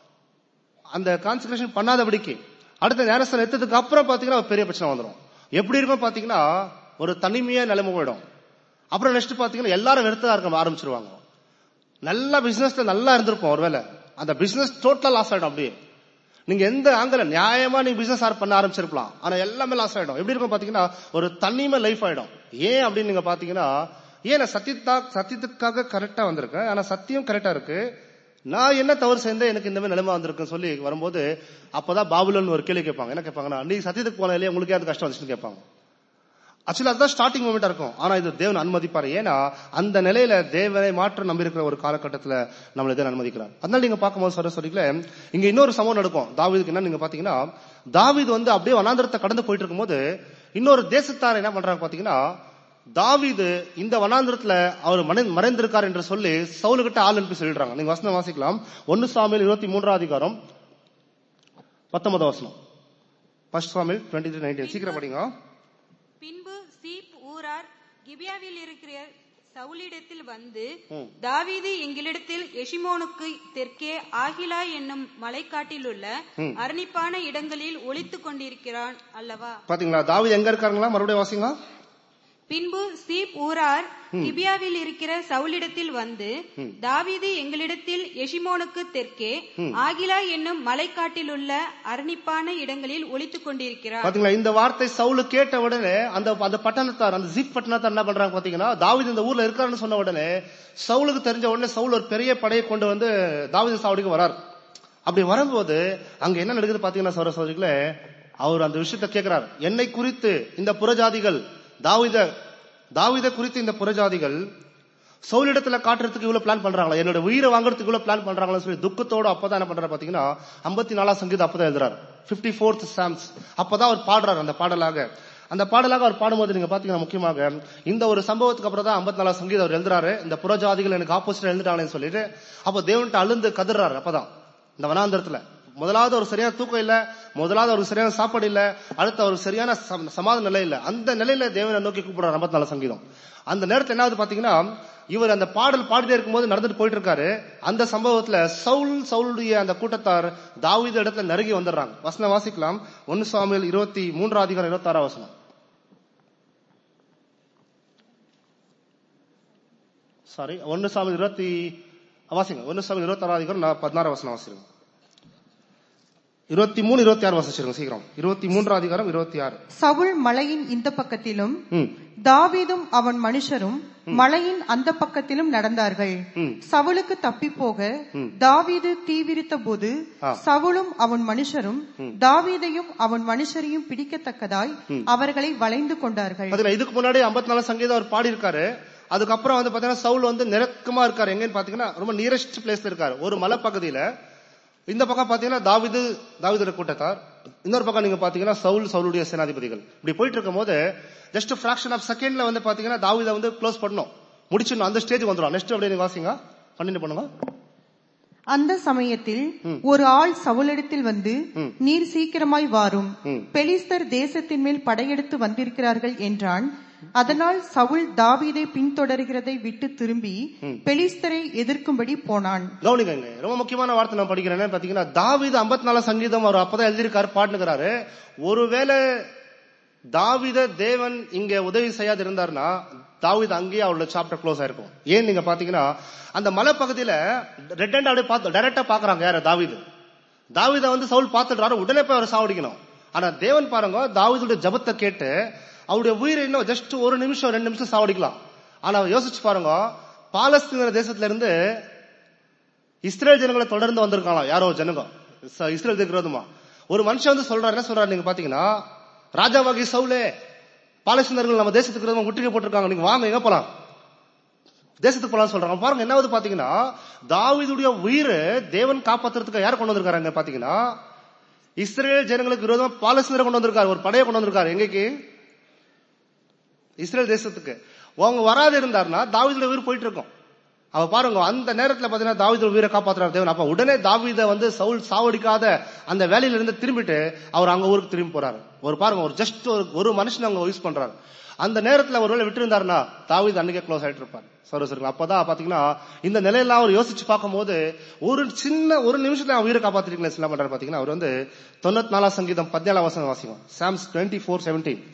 அந்த கான்சன்ட்ரேஷன் பண்ணாதபடிக்கு அடுத்த ஞானஸ்தானம் எடுத்ததுக்கு அப்புறம் பாத்தீங்கன்னா ஒரு பெரிய பிரச்சனை வந்துடும் எப்படி இருக்கும் பாத்தீங்கன்னா ஒரு தனிமையா நிலைமை போயிடும் அப்புறம் நெக்ஸ்ட் பாத்தீங்கன்னா எல்லாரும் வெறுத்தா இருக்க ஆரம்பிச்சிருவாங்க நல்ல பிசினஸ்ல நல்லா இருந்திருப்போம் ஒருவேளை அந்த பிசினஸ் டோட்டலா லாஸ் ஆயிடும் அப்படியே நீங்க எந்த ஆங்கில நியாயமா நீங்க பிசினஸ் பண்ண ஆரம்பிச்சிருக்கலாம் ஆனா எல்லாமே லாஸ் ஆயிடும் எப்படி இருக்கும் பாத்தீங்கன்னா ஒரு தனிமை லைஃப் ஆயிடும் ஏன் அப்படின்னு நீங்க பாத்தீங்கன்னா ஏன் நான் சத்தியத்தா சத்தியத்துக்காக கரெக்டா வந்திருக்கேன் ஆனா சத்தியம் கரெக்டா இருக்கு நான் என்ன தவறு செய்தேன் எனக்கு இந்த மாதிரி நிலைமை வந்திருக்குன்னு சொல்லி வரும்போது அப்பதான் பாபுலன் ஒரு கேள்வி கேட்பாங்க என்ன கேட்பாங்கன்னா நீ சத்தியத்துக்கு போன இல்லையா உங்களுக்கு அது கஷ்டம் வந்துச்சுன்னு கேட்பாங்க ஆக்சுவலி அதுதான் ஸ்டார்டிங் மூமெண்டா இருக்கும் ஆனா இது தேவன் அனுமதிப்பாரு ஏன்னா அந்த நிலையில தேவனை மாற்ற நம்பி இருக்கிற ஒரு காலகட்டத்துல நம்மளை தேவன் அனுமதிக்கிறார் அதனால நீங்க பார்க்கும்போது சொல்ற சொல்லிக்கல இங்க இன்னொரு சம்பவம் நடக்கும் தாவீதுக்கு என்ன நீங்க பாத்தீங்கன்னா தாவீது வந்து அப்படியே வனாந்திரத்தை கடந்து போயிட்டு இருக்கும்போது இன்னொரு தேசத்தார் என்ன பண்றாங்க பாத்தீங்கன்னா தாவீது இந்த வனாந்திரத்துல அவர் மறை- மறைந்திருக்கார் என்று சொல்லி சவுலுகிட்ட ஆள் அனுப்பி சொல்லிடுறாங்க நீங்க வசனம் வாசிக்கலாம் ஒன்னு சாமியில் இருபத்தி மூன்றாம் அதிகாரம் பத்தொன்பது வசனம் ஃபர்ஸ்ட் சாமியில் டுவெண்ட்டி த்ரீ நைன்டீன் சீக்கிரம் படிங்க பின்பு சீப் ஊரார் கிபியாவில் இருக்கிற சவுலிடத்தில் வந்து ம். தாவீது எங்களிடத்தில் எஷிமோனுக்கு தெற்கே ஆகிலா என்னும் மலைக்காட்டிலுள்ள அரணிப்பான இடங்களில் ஒளித்துக் கொண்டிருக்கிறான் அல்லவா பாத்தீங்களா தாவீது எங்க இருக்காருங்களா மறுபடியும் வாசிங்க பின்பு சீப் ஊரார் கிபியாவில் இருக்கிற சவுலிடத்தில் வந்து தாவீது எங்களிடத்தில் எஷிமோனுக்கு தெற்கே ஆகிலா என்னும் மலைக்காட்டிலுள்ள அரணிப்பான இடங்களில் ஒளித்துக் கொண்டிருக்கிறார் பாத்தீங்களா இந்த வார்த்தை சவுலு கேட்ட உடனே அந்த அந்த பட்டணத்தார் அந்த ஜிப் பட்டணத்தார் என்ன பண்றாங்க பாத்தீங்கன்னா தாவீது இந்த ஊர்ல இருக்காருன்னு சொன்ன உடனே சவுலுக்கு தெரிஞ்ச உடனே சவுல் ஒரு பெரிய படையை கொண்டு வந்து தாவீது சாவடிக்கு வரார் அப்படி வரும்போது அங்க என்ன நடக்குது பாத்தீங்கன்னா சௌர சௌரிகளே அவர் அந்த விஷயத்தை கேட்கிறார் என்னை குறித்து இந்த புறஜாதிகள் தாவீத தாவீத குறித்து இந்த புறஜாதிகள் சவுலிடத்துல காட்டுறதுக்கு இவ்வளவு பிளான் பண்றாங்களா என்னோட உயிரை வாங்குறதுக்கு இவ்வளவு பிளான் பண்றாங்களா சொல்லி துக்கத்தோட அப்பதான் என்ன பண்றாரு பாத்தீங்கன்னா ஐம்பத்தி நாலாம் சங்கீதம் அப்பதான் எழுதுறாரு பிப்டி ஃபோர்த் சாம்ஸ் அப்பதான் அவர் பாடுறாரு அந்த பாடலாக அந்த பாடலாக அவர் பாடும்போது நீங்க பாத்தீங்கன்னா முக்கியமாக இந்த ஒரு சம்பவத்துக்கு அப்புறம் தான் ஐம்பத்தி நாலாம் சங்கீதம் அவர் எழுதுறாரு இந்த புறஜாதிகள் எனக்கு ஆப்போசிட் எழுந்துட்டாங்கன்னு சொல்லிட்டு அப்போ தேவன்ட்ட அழுந்து கதறாரு அப்பதான் இந்த வனாந்தரத்துல முதலாவது ஒரு சரியான தூக்கம் இல்ல முதலாவது ஒரு சரியான சாப்பாடு இல்ல அடுத்து ஒரு சரியான சம- சமாதான நிலை இல்ல அந்த நிலையில தேவனை நோக்கி கூப்பிடுறாரு ஐம்பத்தி நாலு சங்கீதம் அந்த நேரத்துல என்ன ஆகுது பாத்தீங்கன்னா இவர் அந்த பாடல் பாடிட்டே இருக்கும்போது நடந்துட்டு போயிட்டு இருக்காரு அந்த சம்பவத்துல சவுல் சவுலுடைய அந்த கூட்டத்தார் தாவீது இடத்துல நெருங்கி வந்துடுறாங்க வசனம் வாசிக்கலாம் ஒன்னு சாமியில் இருபத்தி மூன்றாம் அதிகாரம் இருபத்தி ஆறாம் வசனம் சாரி ஒன்னு சாமியில் இருபத்தி வாசிங்க ஒன்னு சாமியில் இருபத்தி ஆறாம் அதிகாரம் நான் பதினாறு வசனம் வாசிக்கிறேன் இருபத்தி மூணு இருபத்தி ஆறு வாசிச்சிருங்க சீக்கிரம் இருபத்தி மூன்றாம் அதிகாரம் இருபத்தி ஆறு சவுல் மலையின் இந்த பக்கத்திலும் ம் தாவீதும் அவன் மனுஷரும் மலையின் அந்த பக்கத்திலும் நடந்தார்கள் ம். சவுலுக்கு தப்பி போக தாவீது தீவிரித்த போது ஆ. சவுலும் அவன் மனுஷரும் தாவீதையும் அவன் மனுஷரையும் பிடிக்கத்தக்கதாய் அவர்களை வளைந்து கொண்டார்கள் பாத்தீங்கன்னா இதுக்கு முன்னாடி ஐம்பத்தி நாலு சங்கீதம் அவர் பாடி இருக்காரு அதுக்கப்புறம் வந்து பாத்தீங்கன்னா சவுல் வந்து நெருக்கமா இருக்காரு எங்கன்னு பாத்தீங்கன்னா ரொம்ப நியரஸ்ட் பிளேஸ்ல இருக்காரு ஒரு மலைப்பகுதியில இந்த பக்கம் பாத்தீங்கன்னா தாவிது தாவிதோட கூட்டத்தார் இன்னொரு பக்கம் நீங்க பாத்தீங்கன்னா சவுல் சவுலுடைய சேனாதிபதிகள் இப்படி போயிட்டு இருக்கும் போது ஜஸ்ட் ஃபிராக்ஷன் ஆஃப் செகண்ட்ல வந்து பாத்தீங்கன்னா தாவிதை வந்து க்ளோஸ் பண்ணணும் முடிச்சிடணும் அந்த ஸ்டேஜ் வந்துடும் நெக்ஸ்ட் அப்படியே நீங்க வாசிங்க கண்டினியூ பண்ணுங்க அந்த சமயத்தில் ஒரு ஆள் சவுலிடத்தில் வந்து நீர் சீக்கிரமாய் வாரும் பெலிஸ்தர் தேசத்தின் மேல் படையெடுத்து வந்திருக்கிறார்கள் என்றான் அதனால் சவுல் தாவீதை பின்தொடர்கிறதை விட்டு திரும்பி பெலிஸ்தரை எதிர்க்கும்படி போனான் கவனிக்கங்க ரொம்ப முக்கியமான வார்த்தை நான் படிக்கிறேன் என்னன்னு பாத்தீங்கன்னா தாவீது ஐம்பத்தி நாலாம் சங்கீதம் அவர் அப்பதான் எழுதியிருக்காரு பாட்டுக்கிறாரு ஒருவேளை தாவீத தேவன் இங்க உதவி செய்யாது இருந்தாருன்னா தாவீது அங்கேயே அவரோட சாப்டர் க்ளோஸ் ஆயிருக்கும் ஏன் நீங்க பாத்தீங்கன்னா அந்த மலைப்பகுதியில ரெட் ஹேண்ட் அப்படியே பார்த்து டைரக்டா பாக்குறாங்க யார தாவீது தாவீத வந்து சவுல் பார்த்துடுறாரு உடனே போய் அவர் சாவடிக்கணும் ஆனா தேவன் பாருங்க தாவீதுடைய ஜபத்தை கேட்டு அவருடைய உயிரை இன்னும் ஜஸ்ட் ஒரு நிமிஷம் ரெண்டு நிமிஷம் சாவடிக்கலாம் ஆனா யோசிச்சு பாருங்க பாலஸ்தீன தேசத்துல இருந்து இஸ்ரேல் ஜனங்களை தொடர்ந்து வந்திருக்காங்களா யாரோ ஒரு ஜனங்க ச- இஸ்ரேல் விரோதமா ஒரு மனுஷன் வந்து சொல்றாரு என்ன சொல்றாரு நீங்க பாத்தீங்கன்னா ராஜாவாகி சவுலே பாலஸ்தீனர்கள் நம்ம தேசத்துக்கு விரோதமா முற்றுகை போட்டிருக்காங்க நீங்க வாங்க எங்க போலாம் தேசத்துக்கு போலாம் சொல்றாங்க பாருங்க என்னாவது பாத்தீங்கன்னா தாவீதுடைய உயிரை தேவன் காப்பாத்துறதுக்கு யார் கொண்டு வந்திருக்காங்க பாத்தீங்கன்னா இஸ்ரேல் ஜனங்களுக்கு விரோதமா பாலஸ்தீனர் கொண்டு வந்திருக்காரு ஒரு படையை கொண்டு வந்திருக்காரு எங்கேக்கு இஸ்ரேல் தேசத்துக்கு அவங்க வராது இருந்தாருன்னா தாவீதுடைய உயிர் போயிட்டு இருக்கும் அவ பாருங்க அந்த நேரத்துல பாத்தீங்கன்னா தாவீது உயிரை காப்பாத்துறாரு தேவன் அப்ப உடனே தாவீத வந்து சவுல் சாவடிக்காத அந்த வேலையில இருந்து திரும்பிட்டு அவர் அங்க ஊருக்கு திரும்பி போறாரு ஒரு பாருங்க ஒரு ஜஸ்ட் ஒரு ஒரு மனுஷன் அங்க யூஸ் பண்றாரு அந்த நேரத்துல ஒருவேளை விட்டு இருந்தாருன்னா தாவீது அன்னைக்கே க்ளோஸ் ஆயிட்டு இருப்பார் சரி சரி அப்பதான் பாத்தீங்கன்னா இந்த நிலையெல்லாம் அவர் யோசிச்சு பார்க்கும்போது ஒரு சின்ன ஒரு நிமிஷத்துல அவன் உயிரை காப்பாத்திருக்கீங்களா சொல்ல மாட்டாரு பாத்தீங்கன்னா அவர் வந்து தொண்ணூத்தி நாலாம் சங்கீதம் பதினேழாம் வசனம் வாசிக்கும் சாம்ஸ் டுவெண்ட்டி ஃபோர் செவன்டீன்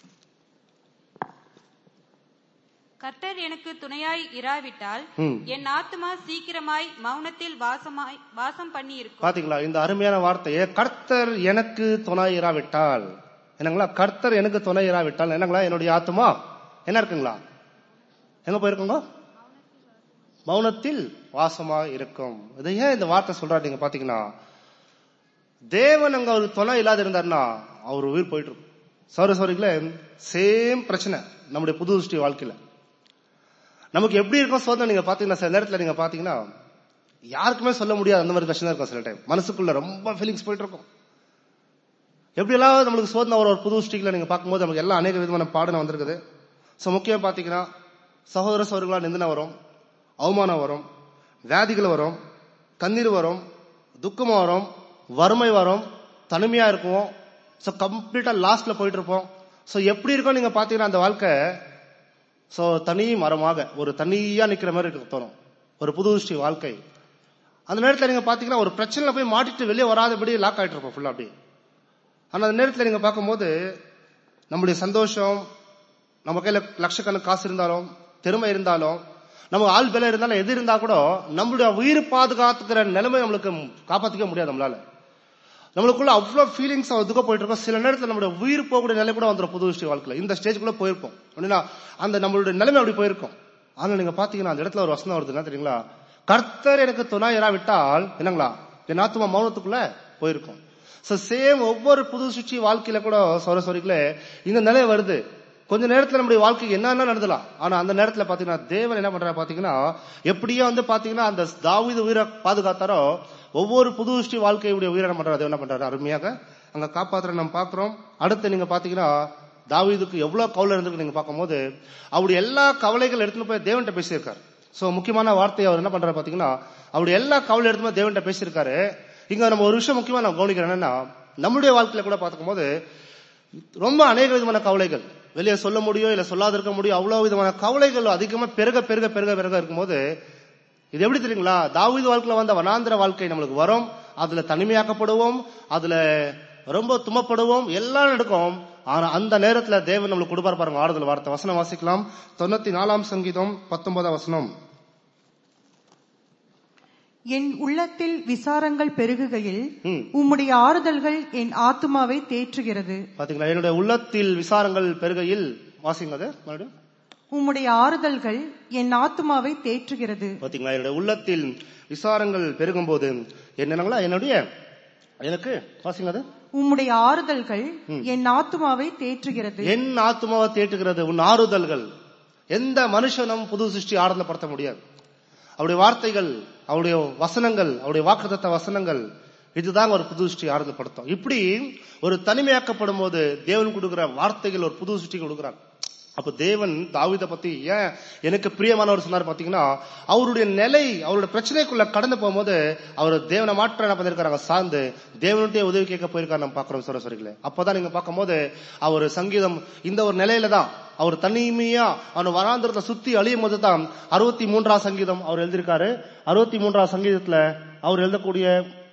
கர்த்தர் எனக்கு துணையாய் இராவிட்டால் ம். என் ஆத்துமா சீக்கிரமாய் மௌனத்தில் வாசமாய் வாசம் பண்ணி இருக்கும் பாத்தீங்களா இந்த அருமையான வார்த்தையை கர்த்தர் எனக்கு துணை இராவிட்டால் என்னங்களா கர்த்தர் எனக்கு துணை இராவிட்டால் என்னங்களா என்னுடைய ஆத்துமா என்ன இருக்குங்களா எங்க போயிருக்குங்க மௌனத்தில் வாசமா இருக்கும் இதை ஏன் இந்த வார்த்தை சொல்றாரு நீங்க பாத்தீங்கன்னா தேவன் அங்க ஒரு துணை இல்லாத இருந்தாருன்னா அவர் உயிர் போயிட்டு இருக்கும் சௌர சௌரிகளே சேம் பிரச்சனை நம்முடைய புது திருஷ்டி வாழ்க்கையில நமக்கு எப்படி இருக்கும் சோதனை நீங்க பாத்தீங்கன்னா சில நேரத்துல நீங்க பாத்தீங்கன்னா யாருக்குமே சொல்ல முடியாது அந்த மாதிரி பிரச்சனை இருக்கும் சில டைம் மனசுக்குள்ள ரொம்ப ஃபீலிங்ஸ் போயிட்டு இருக்கும் எப்படியெல்லாம் நம்மளுக்கு சோதனை வரும் ஒரு புது ஸ்டிக்ல நீங்க பார்க்கும்போது நமக்கு எல்லாம் அநேக விதமான பாடனை வந்திருக்குது ஸோ முக்கியம் பார்த்தீங்கன்னா சகோதர சோர்களா நிந்தனை வரும் அவமானம் வரும் வியாதிகள் வரும் கண்ணீர் வரும் துக்கம் வரும் வறுமை வரும் தனிமையா இருக்குவோம் ஸோ கம்ப்ளீட்டா லாஸ்ட்ல போயிட்டு இருப்போம் ஸோ எப்படி இருக்கும் நீங்க பாத்தீங்கன்னா அந்த வாழ்க்கை ஸோ தனி மரமாக ஒரு தனியா நிக்கிற மாதிரி இருக்கு தோணும் ஒரு புது திருஷ்டி வாழ்க்கை அந்த நேரத்தில் நீங்க பாத்தீங்கன்னா ஒரு பிரச்சனையில போய் மாட்டிட்டு வெளியே வராதபடி லாக் ஆயிட்டு இருப்போம் ஃபுல்லா அப்படி ஆனா அந்த நேரத்தில் நீங்க பார்க்கும்போது நம்முடைய சந்தோஷம் நம்ம கையில லட்சக்கணக்கு காசு இருந்தாலும் திறமை இருந்தாலும் நம்ம ஆள் பலம் இருந்தாலும் எது இருந்தா கூட நம்மளுடைய உயிர் பாதுகாத்துக்கிற நிலைமை நம்மளுக்கு காப்பாத்திக்க முடியாது நம்மளால நம்மளுக்குள்ள அவ்வளவு ஃபீலிங்ஸ் துக்க போயிட்டு இருக்கோம் சில நேரத்தில் நம்மளுடைய உயிர் போகக்கூடிய நிலை கூட வந்துடும் புது விஷயம் வாழ்க்கையில இந்த ஸ்டேஜ்குள்ள போயிருப்போம் அப்படின்னா அந்த நம்மளுடைய நிலைமை அப்படி போயிருக்கும் ஆனா நீங்க பாத்தீங்கன்னா அந்த இடத்துல ஒரு வசனம் வருது என்ன தெரியுங்களா கர்த்தர் எனக்கு துணை விட்டால் என்னங்களா என் ஆத்துமா மௌனத்துக்குள்ள போயிருக்கும் சோ சேம் ஒவ்வொரு புது சுற்றி வாழ்க்கையில கூட சொர சொரிக்கல இந்த நிலை வருது கொஞ்ச நேரத்துல நம்முடைய வாழ்க்கைக்கு என்னென்ன நடந்தலாம் ஆனா அந்த நேரத்துல பாத்தீங்கன்னா தேவன் என்ன பண்றாரு பாத்தீங்கன்னா எப்படியோ வந்து பாத்தீங்கன்னா அந்த தாவீது உயிரை பாதுகாத்தாரோ ஒவ்வொரு புது சுற்றி வாழ்க்கையுடைய உயிரை என்ன பண்றாரு என்ன பண்றாரு அருமையாக அங்க காப்பாத்துற நம்ம பாக்குறோம் அடுத்து நீங்க பாத்தீங்கன்னா தாவீதுக்கு எவ்வளவு கவலை இருந்திருக்கு நீங்க பார்க்கும்போது அவருடைய எல்லா கவலைகள் எடுத்துட்டு போய் தேவன்கிட்ட பேசியிருக்காரு சோ முக்கியமான வார்த்தையை அவர் என்ன பண்றாரு பாத்தீங்கன்னா அவருடைய எல்லா கவலை எடுத்து போய் தேவன்கிட்ட பேசியிருக்காரு இங்க நம்ம ஒரு விஷயம் முக்கியமா நான் கவனிக்கிறேன் என்னன்னா நம்மளுடைய வாழ்க்கையில கூட பார்க்கும்போது ரொம்ப அநேக விதமான கவலைகள் வெளியே சொல்ல முடியும் இல்ல சொல்லாத இருக்க முடியும் அவ்வளவு விதமான கவலைகள் அதிகமா பெருக பெருக பெருக பெருக இருக்கும்போது இது எப்படி தெரியுங்களா தாவீது வாழ்க்கையில வந்த வனாந்திர வாழ்க்கை நம்மளுக்கு வரும் அதுல தனிமையாக்கப்படுவோம் அதுல ரொம்ப தும்மப்படுவோம் எல்லாம் நடக்கும் ஆனா அந்த நேரத்துல தேவன் நம்மளுக்கு கொடுப்பார் பாருங்க ஆறுதல் வார்த்தை வசனம் வாசிக்கலாம் தொண்ணூத்தி நாலாம் சங்கீதம் பத்தொன்பதாம் வசனம் என் உள்ளத்தில் விசாரங்கள் பெருகுகையில் ம். உம்முடைய ஆறுதல்கள் என் ஆத்துமாவை தேற்றுகிறது பாத்தீங்களா என்னுடைய உள்ளத்தில் விசாரங்கள் பெருகையில் வாசிங்க அது மறுபடியும் உம்முடைய ஆறுதல்கள் என் ஆத்துமாவை தேற்றுகிறது பாத்தீங்களா என்னுடைய உள்ளத்தில் விசாரங்கள் பெருகும் போது என்னங்களா என்னுடைய எனக்கு வாசிங்க அது உம்முடைய ஆறுதல்கள் என் ஆத்துமாவை தேற்றுகிறது என் ஆத்மாவை தேட்டுகிறது உன் ஆறுதல்கள் எந்த மனுஷனும் புது சிருஷ்டி ஆறுதல்படுத்த முடியாது அவருடைய வார்த்தைகள் அவருடைய வசனங்கள் அவருடைய வாக்குத்தத்த வசனங்கள் இதுதான் ஒரு புது சிருஷ்டி ஆறுதல்படுத்தும் இப்படி ஒரு தனிமையாக்கப்படும் போது தேவன் கொடுக்கிற வார்த்தைகள் ஒரு புது சிருஷ்டி கொடுக்கிறார் அப்ப தேவன் தாவீதை பத்தி ஏன் எனக்கு பிரியமானவர் சொன்னார் பாத்தீங்கன்னா அவருடைய நிலை அவருடைய பிரச்சனைக்குள்ள கடந்து போகும்போது அவர் தேவனை மாற்ற என்ன பண்ணிருக்காங்க சார்ந்து தேவனுடைய உதவி கேட்க போயிருக்காரு நம்ம பாக்குறோம் சொல்ற சொல்லிக்கல அப்பதான் நீங்க பார்க்கும்போது அவர் சங்கீதம் இந்த ஒரு நிலையில தான் அவர் தனிமையா அவன் வராந்திரத்தை சுத்தி அழியும் போது தான் அறுபத்தி மூன்றாம் சங்கீதம் அவர் எழுதியிருக்காரு அறுபத்தி மூன்றாம் சங்கீதத்துல அவர் எழுதக்கூடிய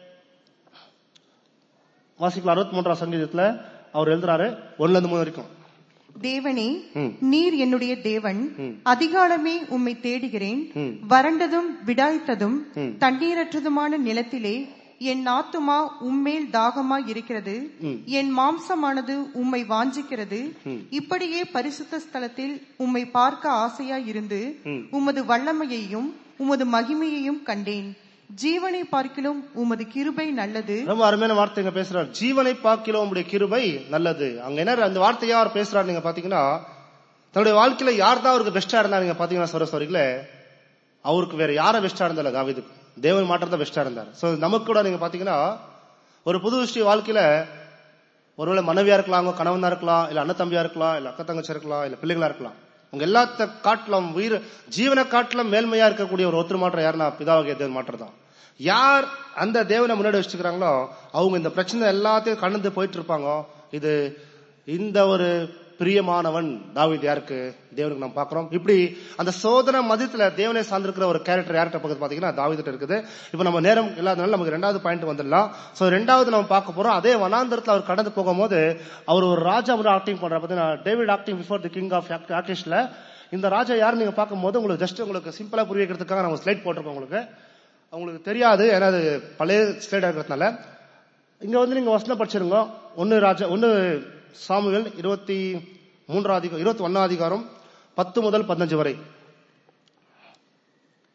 வாசிக்கலாம் அறுபத்தி மூன்றாம் சங்கீதத்துல அவர் எழுதுறாரு ஒண்ணுல இருந்து மூணு வரைக்கும் தேவனே ம். நீர் என்னுடைய தேவன் அதிகாலமே உம்மை தேடுகிறேன் ம். வறண்டதும் விடாய்த்ததும் ம். தண்ணீரற்றதுமான நிலத்திலே என் ஆத்துமா உம்மேல் தாகமாய் இருக்கிறது ம். என் மாம்சமானது உம்மை வாஞ்சிக்கிறது இப்படியே பரிசுத்த ஸ்தலத்தில் உம்மை பார்க்க ஆசையாய் இருந்து ம். உமது வல்லமையையும் உமது மகிமையையும் கண்டேன் ஜீவனை பார்க்கிலும் உமது கிருபை நல்லது ரொம்ப அருமையான வார்த்தைங்க பேசுறாரு ஜீவனை பார்க்கில உங்களுடைய கிருபை நல்லது அங்க என்ன அந்த வார்த்தையா அவர் பேசுறாரு நீங்க பாத்தீங்கன்னா தன்னுடைய வாழ்க்கையில யார் தான் அவருக்கு பெஸ்டா இருந்தா நீங்க பாத்தீங்கன்னா சொல்ற சொல்றீங்களே அவருக்கு வேற யார பெஸ்டா இருந்தால தாவீதுக்கு தேவன் மாற்றத்தை பெஸ்டா இருந்தார் சோ நமக்கு கூட நீங்க பாத்தீங்கன்னா ஒரு புது விஷய வாழ்க்கையில ஒருவேளை மனைவியா இருக்கலாம் அவங்க கணவனா இருக்கலாம் இல்ல அண்ணன் தம்பியா இருக்கலாம் இல்ல அக்கா தங்கச்சி இருக்கலாம் இல்ல பிள்ளைங்களா இருக்கலாம் உங்க எல்லாத்த காட்டிலும் உயிர் ஜீவனை காட்டிலும் மேல்மையா இருக்கக்கூடிய ஒரு ஒருத்தர் மாற்றம் யாருன்னா பிதாவாகிய தேவன் மாற்றம் தான் யார் அந்த தேவனை முன்னாடி வச்சுக்கிறாங்களோ அவங்க இந்த பிரச்சனை எல்லாத்தையும் கடந்து போயிட்டு இருப்பாங்க இது இந்த ஒரு பிரியமானவன் தாவீது யாருக்கு தேவனுக்கு நம்ம பாக்குறோம் இப்படி அந்த சோதனை மதியத்துல தேவனை சார்ந்திருக்கிற ஒரு கேரக்டர் யார்கிட்ட பக்கத்து பாத்தீங்கன்னா தாவீதுட்ட இருக்குது இப்ப நம்ம நேரம் இல்லாதனால நமக்கு ரெண்டாவது பாயிண்ட் வந்துடலாம் சோ ரெண்டாவது நம்ம பார்க்க போறோம் அதே வனாந்தரத்துல அவர் கடந்து போகும்போது அவர் ஒரு ராஜா வந்து ஆக்டிங் பண்றாரு பாத்தீங்கன்னா David acting before the king of ஆக்டிஸ்ட்ல இந்த ராஜா யாரு நீங்க பார்க்கும்போது உங்களுக்கு ஜஸ்ட் உங்களுக்கு சிம்பிளா புரிய வைக்கிறதுக்காக நம்ம ஸ்லைட் போட்டிருக்கோம் உங்களுக்கு உங்களுக்கு தெரியாது ஏன்னா அது பழைய ஸ்லைடா இருக்கிறதுனால இங்க வந்து நீங்க வசனம் படிச்சிருங்க ஒன்னு ராஜா ஒன்னு சாமுவேல் இருபத்தி மூன்றாம் அதிகாரம் இருபத்தி ஒன்னாம் அதிகாரம் பத்து முதல் பதினஞ்சு வரை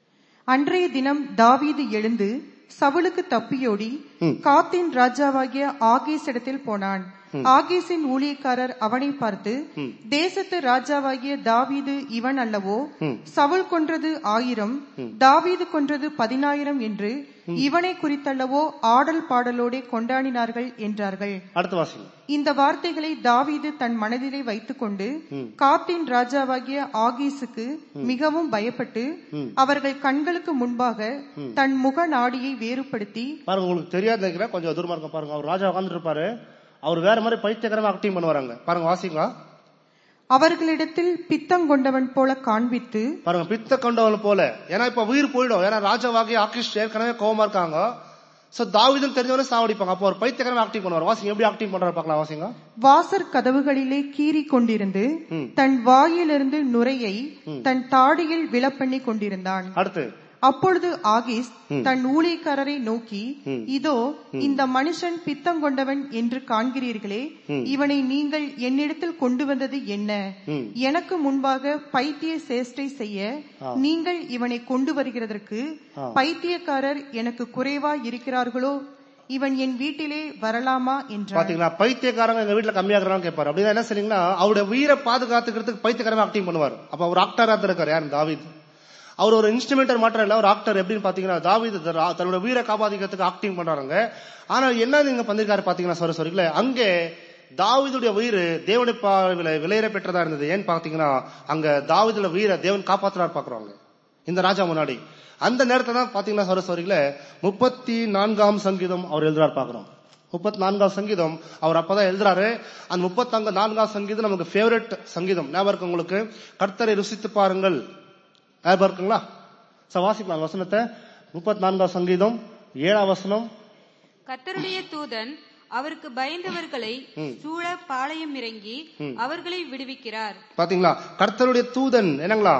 அன்றைய தினம் தாவீது எழுந்து சவுலுக்கு தப்பியோடி காத்தின் ராஜாவாகிய ஆகீஸ் இடத்தில் போனான் ஆகீஸின் ஊழியக்காரர் அவனை பார்த்து தேசத்து ராஜாவாகிய தாவீது இவன் அல்லவோ சவுல் கொன்றது ஆயிரம் தாவீது கொன்றது பதினாயிரம் என்று இவனை குறித்தல்லவோ ஆடல் பாடலோடே கொண்டாடினார்கள் என்றார்கள் அடுத்த வாசிங்க இந்த வார்த்தைகளை தாவீது தன் மனதிலே வைத்துக்கொண்டு காத்தின் ராஜாவாகிய ஆகீசுக்கு மிகவும் பயப்பட்டு அவர்கள் கண்களுக்கு முன்பாக தன் முக நாடியை வேறுபடுத்தி பாருங்க உங்களுக்கு தெரியாது நினைக்கிறேன் கொஞ்சம் தூரமா இருக்க பாருங்க அவர் ராஜா உட்கார்ந்துட்டு இருப்பாரு அவர் வேற மாதிரி பைத்தியகரமா ஆக்டிங் பண்ணுவாங்க பாருங்க வாசிங்க அவர்களிடத்தில் பித்தங்கொண்டவன் போல காண்பித்து பாருங்க பித்த கொண்டவன் போல ஏன்னா இப்ப உயிர் போயிடும் ஏன்னா ராஜாவாகி ஆக்கிஷ் ஏற்கனவே கோவமா இருக்காங்க சோ தாவிதம் தெரிஞ்சவனே சாவடிப்பாங்க அப்போ ஒரு பைத்தியகரமா ஆக்டிங் பண்ணுவார் வாசிங்க எப்படி ஆக்டிங் பண்றாரு பார்க்கலாம் வாசிங்க வாசற் கதவுகளிலே கீறி கொண்டிருந்து தன் வாயிலிருந்து நுரையை தன் தாடியில் விழப்பண்ணி கொண்டிருந்தான் அடுத்து அப்பொழுது ஆகீஸ் தன் ஊழியக்காரரை நோக்கி இதோ இந்த மனுஷன் பித்தங்கொண்டவன் என்று காண்கிறீர்களே இவனை நீங்கள் என்னிடத்தில் கொண்டு வந்தது என்ன எனக்கு முன்பாக பைத்திய சேஷ்டை செய்ய நீங்கள் இவனை கொண்டு வருகிறதற்கு பைத்தியக்காரர் எனக்கு குறைவா இருக்கிறார்களோ இவன் என் வீட்டிலே வரலாமா என்றார் பாத்தீங்களா பைத்தியக்காரங்க எங்க வீட்டுல கம்மியாகிறான்னு கேட்பாரு அப்படின்னா என்ன சொன்னீங்கன்னா அவருடைய உயிரை பாதுகாத்துக்கிறதுக்கு பைத்தியக்காரமா ஆக்டிங் பண்ணுவார் அப்ப அவர் ஆக்டரா தான் இருக்காரு யார் தாவித் அவர் ஒரு இன்ஸ்ட்ருமெண்டர் மாற்றம் இல்ல ஒரு ஆக்டர் எப்படின்னு பாத்தீங்கன்னா தாவித் தர- தன்னோட உயிரை காப்பாத்திக்கிறதுக்கு ஆக்டிங் பண்றாங்க ஆனா என்ன நீங்க பண்ணிருக்காரு பாத்தீங்கன்னா சொல்ற சொல்றீங்களே அங்கே தாவிதுடைய உயிர் தேவனை பார்வையில விலையேற பெற்றதா இருந்தது ஏன்னு பாத்தீங்கன்னா அங்க தாவிதுடைய உயிரை தேவன் காப்பாத்துறாரு பாக்குறாங்க இந்த ராஜா முன்னாடி அந்த நேரத்துல தான் பாத்தீங்கன்னா சொல்ற சொல்றீங்களே முப்பத்தி நான்காம் சங்கீதம் அவர் எழுதுறாரு பாக்குறோம் முப்பத்தி நான்காம் சங்கீதம் அவர் அப்பதான் எழுதுறாரு அந்த முப்பத்தி நான்காம் சங்கீதம் நமக்கு ஃபேவரட் சங்கீதம் ஞாபகம் இருக்கு உங்களுக்கு கர்த்தரை ருசித்து பாருங்கள் ஞாபகம் இருக்குங்களா சோ வாசிக்கலாம் அந்த வசனத்தை முப்பத்தி நான்காம் சங்கீதம் ஏழாம் வசனம் கர்த்தருடைய தூதன் அவருக்கு பயந்தவர்களை சூழ பாளையம் இறங்கி அவர்களை விடுவிக்கிறார் பாத்தீங்களா கர்த்தருடைய தூதன் என்னங்களா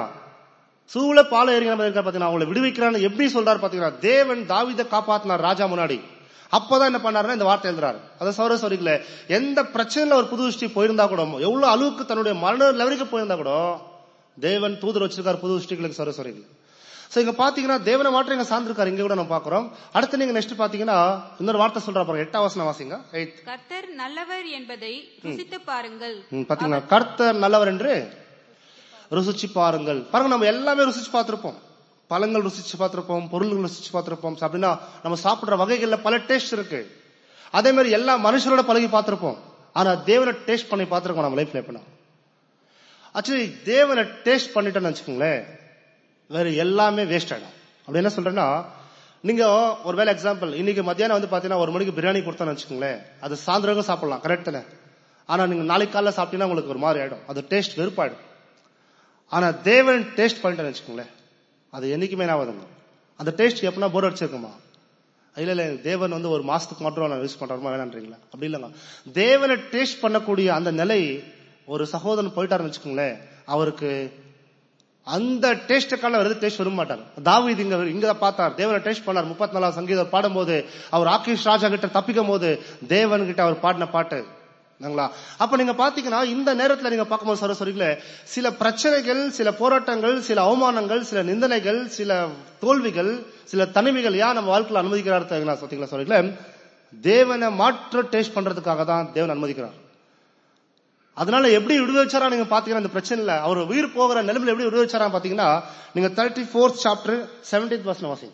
சூழ பால ஏறிங்க இருக்கார் பாத்தீங்கன்னா அவங்களை விடுவிக்கிறான்னு எப்படி சொல்றாரு பாத்தீங்கன்னா தேவன் தாவீதை காப்பாத்தினார் ராஜா முன்னாடி அப்பதான் என்ன பண்ணாருன்னா இந்த வார்த்தை எழுதுறாரு அதை சௌர சொல்லிக்கல எந்த பிரச்சனையில ஒரு புது திருஷ்டி போயிருந்தா கூட எவ்வளவு அளவுக்கு தன்னுடைய மரண லெவலுக்கு போயிருந்தா கூட தேவன் தூதர் வச்சிருக்காரு புது திருஷ்டிகளுக்கு சௌர சொல்லிக்கல சோ இங்க பாத்தீங்கன்னா தேவனை மாற்றம் இங்க சார்ந்திருக்காரு இங்க கூட நம்ம பாக்குறோம் அடுத்து நீங்க நெக்ஸ்ட் பாத்தீங்கன்னா இன்னொரு வார்த்தை சொல்றா பாருங்க எட்டாம் வசனம் வாசிங்க எயிட் கர்த்தர் நல்லவர் என்பதை ருசித்து பாருங்கள் ம், பாத்தீங்களா கர்த்தர் நல்லவர் என்று ருசிச்சு பாருங்கள் பாருங்க நம்ம எல்லாமே ருசிச்சு பார்த்திருப்போம் பழங்கள் ருசிச்சு பார்த்திருப்போம் பொருள்கள் ருசிச்சு பார்த்திருப்போம் அப்படின்னா நம்ம சாப்பிடுற வகைகள்ல பல டேஸ்ட் இருக்கு அதே மாதிரி எல்லா மனுஷரோட பழகி பார்த்திருப்போம் ஆனா தேவனை டேஸ்ட் பண்ணி பார்த்திருக்கோம் நம்ம லைஃப்ல எப்படின்னா ஆக்சுவலி தேவனை டேஸ்ட் பண்ணிட்டோம்னு வச்சுக்கோங்களேன் வேற எல்லாமே வேஸ்ட் ஆயிடும் அப்படி என்ன சொல்றேன்னா நீங்க ஒரு வேலை எக்ஸாம்பிள் இன்னைக்கு மத்தியானம் வந்து பாத்தீங்கன்னா ஒரு மணிக்கு பிரியாணி கொடுத்தோன்னு வச்சுக்கோங்களேன் அது சாயந்தரம் சாப்பிடலாம் கரெக்ட் தானே ஆனா நீங்க நாளைக்கு காலைல சாப்பிட்டீங்கன்னா உங்களுக்கு ஒரு மாதிரி ஆயிடும் அது டேஸ்ட் வெறுப்பாயிடும் ஆனா தேவன் டேஸ்ட் பண்ணிட்டேன்னு வச்சுக்கோங்களேன் அது என்னைக்குமே நான் வருங்க அந்த டேஸ்ட் எப்படின்னா போர் அடிச்சிருக்குமா இல்ல இல்ல தேவன் வந்து ஒரு மாசத்துக்கு மட்டும் நான் யூஸ் பண்றோமா வேணான்றீங்களா அப்படி இல்லைங்க தேவனை டேஸ்ட் பண்ணக்கூடிய அந்த நிலை ஒரு சகோதரன் போயிட்டாருன்னு வச்சுக்கோங்களேன் அவருக்கு அந்த டேஸ்ட் கால வருது டேஸ்ட் வர மாட்டார் தாவீது இங்க இங்க பார்த்தார் தேவனை டேஸ்ட் பண்ணார் முப்பத்தி நாலாம் சங்கீதம் பாடும்போது அவர் ஆகிஷ் ராஜா கிட்ட தப்பிக்கும் போது தேவன் கிட்ட அவர் பாடின பாட்டு சரிங்களா அப்ப நீங்க பாத்தீங்கன்னா இந்த நேரத்துல நீங்க பார்க்கும்போது சரஸ்வரிகள சில பிரச்சனைகள் சில போராட்டங்கள் சில அவமானங்கள் சில நிந்தனைகள் சில தோல்விகள் சில தனிமைகள் ஏன் நம்ம வாழ்க்கையில அனுமதிக்கிறார் தெரியுங்களா பார்த்தீங்களா சொல்றீங்களே தேவனை மாற்ற டேஸ்ட் பண்றதுக்காக தான் தேவன் அனுமதிக்கிறார் அதனால எப்படி விடுவிச்சாரா நீங்க பாத்தீங்கன்னா இந்த பிரச்சனைல அவர் உயிர் போகிற நிலைமையில எப்படி விடுவிச்சாரா பாத்தீங்கன்னா நீங்க தேர்ட்டி ஃபோர்த் சாப்டர் செவன்டீன்த் வசனம் வாசிங்க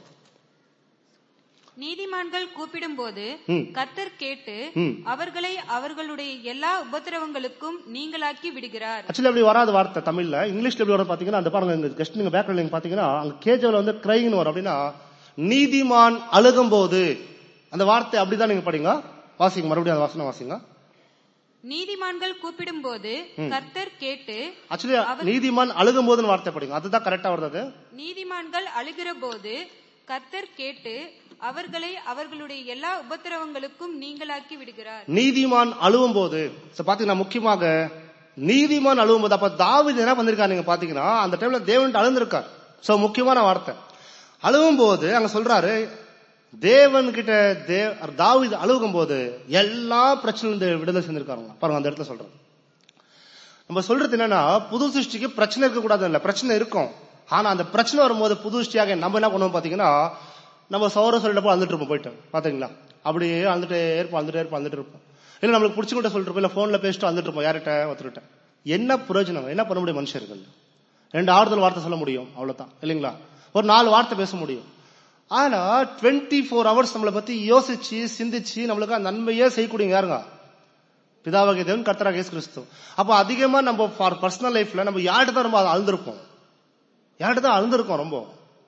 நீதிமான்கள் கூப்பிடும்போது ம். கர்த்தர் கேட்டு ம். அவர்களை அவர்களுடைய எல்லா உபத்திரவங்களுக்கும் நீங்களாக்கி விடுகிறார் ஆக்சுவலி அப்படி வராத வார்த்தை தமிழ்ல இங்கிலீஷ்ல எப்படி வரும் பாத்தீங்கன்னா அந்த பாருங்க இங்க ஜஸ்ட் நீங்க பேக்ல நீங்க பாத்தீங்கன்னா அங்க கேஜ்ல வந்து கிரைன்னு வரும் அப்படின்னா நீதிமான் அழுகும் போது அந்த வார்த்தை அப்படிதான் நீங்க படிங்க வாசிங்க மறுபடியும் அந்த வாசனை வாசிங்க நீதிமான்கள் கூப்பிடும்போது கர்த்தர் கேட்டு ஆக்சுவலி நீதிமான் அழுகும் போதுன்னு வார்த்தை படிங்க அதுதான் கரெக்டா வருது அது நீதிமான்கள் அழுகிற போது கர்த்தர் கேட்டு அவர்களை அவர்களுடைய எல்லா உபத்திரவங்களுக்கும் நீங்களாக்கி விடுகிறார் நீதிமான் அழுவும் போது So, பாத்தீங்கன்னா முக்கியமாக நீதிமான் அழுவும் போது அப்ப தாவீது என்ன பண்ணிருக்காரு நீங்க பாத்தீங்கன்னா அந்த டைம்ல தேவன் அழுந்திருக்கார் சோ முக்கியமான வார்த்தை அழுவும் போது அங்க சொல்றாரு தேவன் கிட்ட தேவ தாவீது அழுகும் போது எல்லா பிரச்சனையும் விடுதலை செஞ்சிருக்காருங்க பாருங்க அந்த இடத்துல சொல்றேன் நம்ம சொல்றது என்னன்னா புது சிருஷ்டிக்கு பிரச்சனை இருக்க கூடாது இல்ல பிரச்சனை இருக்கும் ஆனா அந்த பிரச்சனை வரும்போது புதுஷ்டியாக நம்ம என்ன பண்ணுவோம் பாத்தீங்கன்னா நம்ம சௌர சொல்லிட்டப்போ அழுதுட்டு இருப்போம் போயிட்டு பாத்தீங்களா அப்படியே அழுதுட்டே இருப்போம் அழுதுட்டே இருப்போம் அழுதுட்டு இருப்போம் இல்ல நம்மளுக்கு பிடிச்சிக்கிட்ட சொல்லிட்டு இருப்போம் இல்ல போன்ல பேசிட்டு அழுதுட்டு இருப்போம் யார்கிட்ட ஒருத்தர்கிட்ட என்ன பிரயோஜனம் என்ன பண்ண முடியும் மனுஷர்கள் ரெண்டு ஆறுதல் வார்த்தை சொல்ல முடியும் அவ்வளவுதான் இல்லைங்களா ஒரு நாலு வார்த்தை பேச முடியும் ஆனா டுவெண்ட்டி ஃபோர் ஹவர்ஸ் நம்மளை பத்தி யோசிச்சு சிந்திச்சு நம்மளுக்கு அந்த நன்மையே செய்யக்கூடிய யாருங்க பிதாவாகிய தேவன் கர்த்தராக இயேசு கிறிஸ்து அப்ப அதிகமா நம்ம ஃபார் பர்சனல் லைஃப்ல நம்ம யார்கிட்ட தான் ரொம்ப அழுந்திருப்போம் யார்கிட்ட தான் அழுந்திருக்கோம் ரொம்ப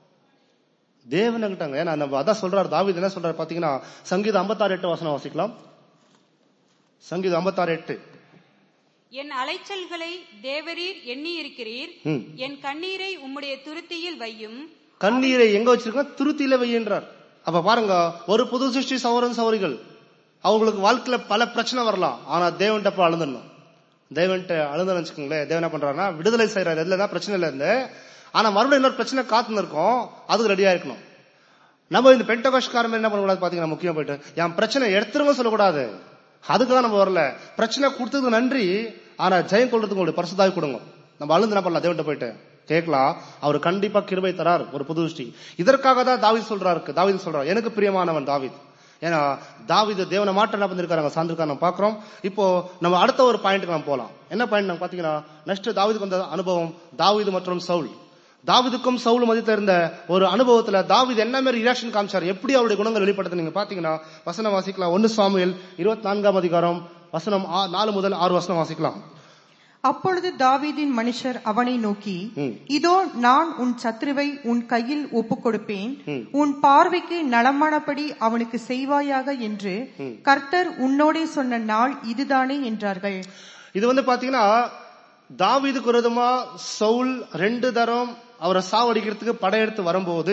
தேவன் கிட்டாங்க ஏன்னா நம்ம அதான் சொல்றாரு தாவீது என்ன சொல்றாரு பாத்தீங்கன்னா சங்கீதம் ஐம்பத்தாறு எட்டு வசனம் வாசிக்கலாம் சங்கீதம் ஐம்பத்தாறு எட்டு என் அலைச்சல்களை தேவரீர் எண்ணி இருக்கிறீர் ம். என் கண்ணீரை உம்முடைய துருத்தியில் வையும் கண்ணீரை எங்க வச்சிருக்கோம் திருத்தியில வையின்றார் அப்ப பாருங்க ஒரு புது சிருஷ்டி சௌரன் சௌரிகள் அவங்களுக்கு வாழ்க்கையில பல பிரச்சனை வரலாம் ஆனா தேவன்கிட்ட போய் அழுந்துடணும் தேவன்கிட்ட அழுந்தன்னு வச்சுக்கோங்களேன் தேவன் என்ன பண்றாருன்னா விடுதலை செய்யறாரு இதுல தான் பிரச்சனை இல்ல இருந்து ஆனா மறுபடியும் இன்னொரு பிரச்சனை காத்துன்னு இருக்கோம் அதுக்கு ரெடியா இருக்கணும் நம்ம இந்த பெண்டகோஷ்காரம் என்ன பண்ணக்கூடாது பாத்தீங்கன்னா முக்கியம் போயிட்டு என் பிரச்சனை எடுத்துருங்க சொல்லக்கூடாது அதுக்கு தான் நம்ம வரல பிரச்சனை கொடுத்ததுக்கு நன்றி ஆனா ஜெயம் கொள்றதுக்கு உங்களுடைய பரிசுதாய் கொடுங்க நம்ம அழுந்து என்ன பண்ணலாம் தேவன்கிட்ட போயிட்டு கேட்கலாம் அவர் கண்டிப்பா கிருபை தரார் ஒரு புது திருஷ்டி இதற்காக தான் தாவீது சொல்றாரு தாவீது சொல்றாரு எனக்கு பிரியமானவன் தாவீது ஏன்னா தாவீது தேவனை மாற்றம் என்ன பண்ணிருக்காங்க சார்ந்திருக்காங்க நம்ம பாக்குறோம் இப்போ நம்ம அடுத்த ஒரு பாயிண்ட்க்கு நம்ம போலாம் என்ன பாயிண்ட் நம்ம பாத்தீங்கன்னா நெக்ஸ்ட் தாவீதுக்கு வந்த அனுபவம் தாவீது மற்றும் சவுல் தாவீதுக்கும் சவுல் மதியத்துல இருந்த ஒரு அனுபவத்துல தாவீது என்ன மாதிரி ரியாக்ஷன் காமிச்சார் எப்படி அவருடைய குணங்கள் வெளிப்படுத்த நீங்க பாத்தீங்கன்னா வசனம் வாசிக்கலாம் ஒன்னு சாமுவேல் இருபத்தி நான்காம் அதிகாரம் வசனம் ஆ- நாலு முதல் ஆறு வசனம் வாசிக்கலாம் அப்பொழுது தாவீதின் மனுஷர் அவனை நோக்கி ம். இதோ நான் உன் சத்ருவை உன் கையில் ஒப்புக் கொடுப்பேன் ம். உன் பார்வைக்கு நலமானபடி அவனுக்கு செய்வாயாக என்று கர்த்தர் உன்னோடே சொன்ன நாள் இதுதானே என்றார்கள் இது வந்து பாத்தீங்கன்னா தாவீதுக்கு விரோதமா சவுல் ரெண்டு தரம் அவரை சாவடிக்கிறதுக்கு படையெடுத்து வரும்போது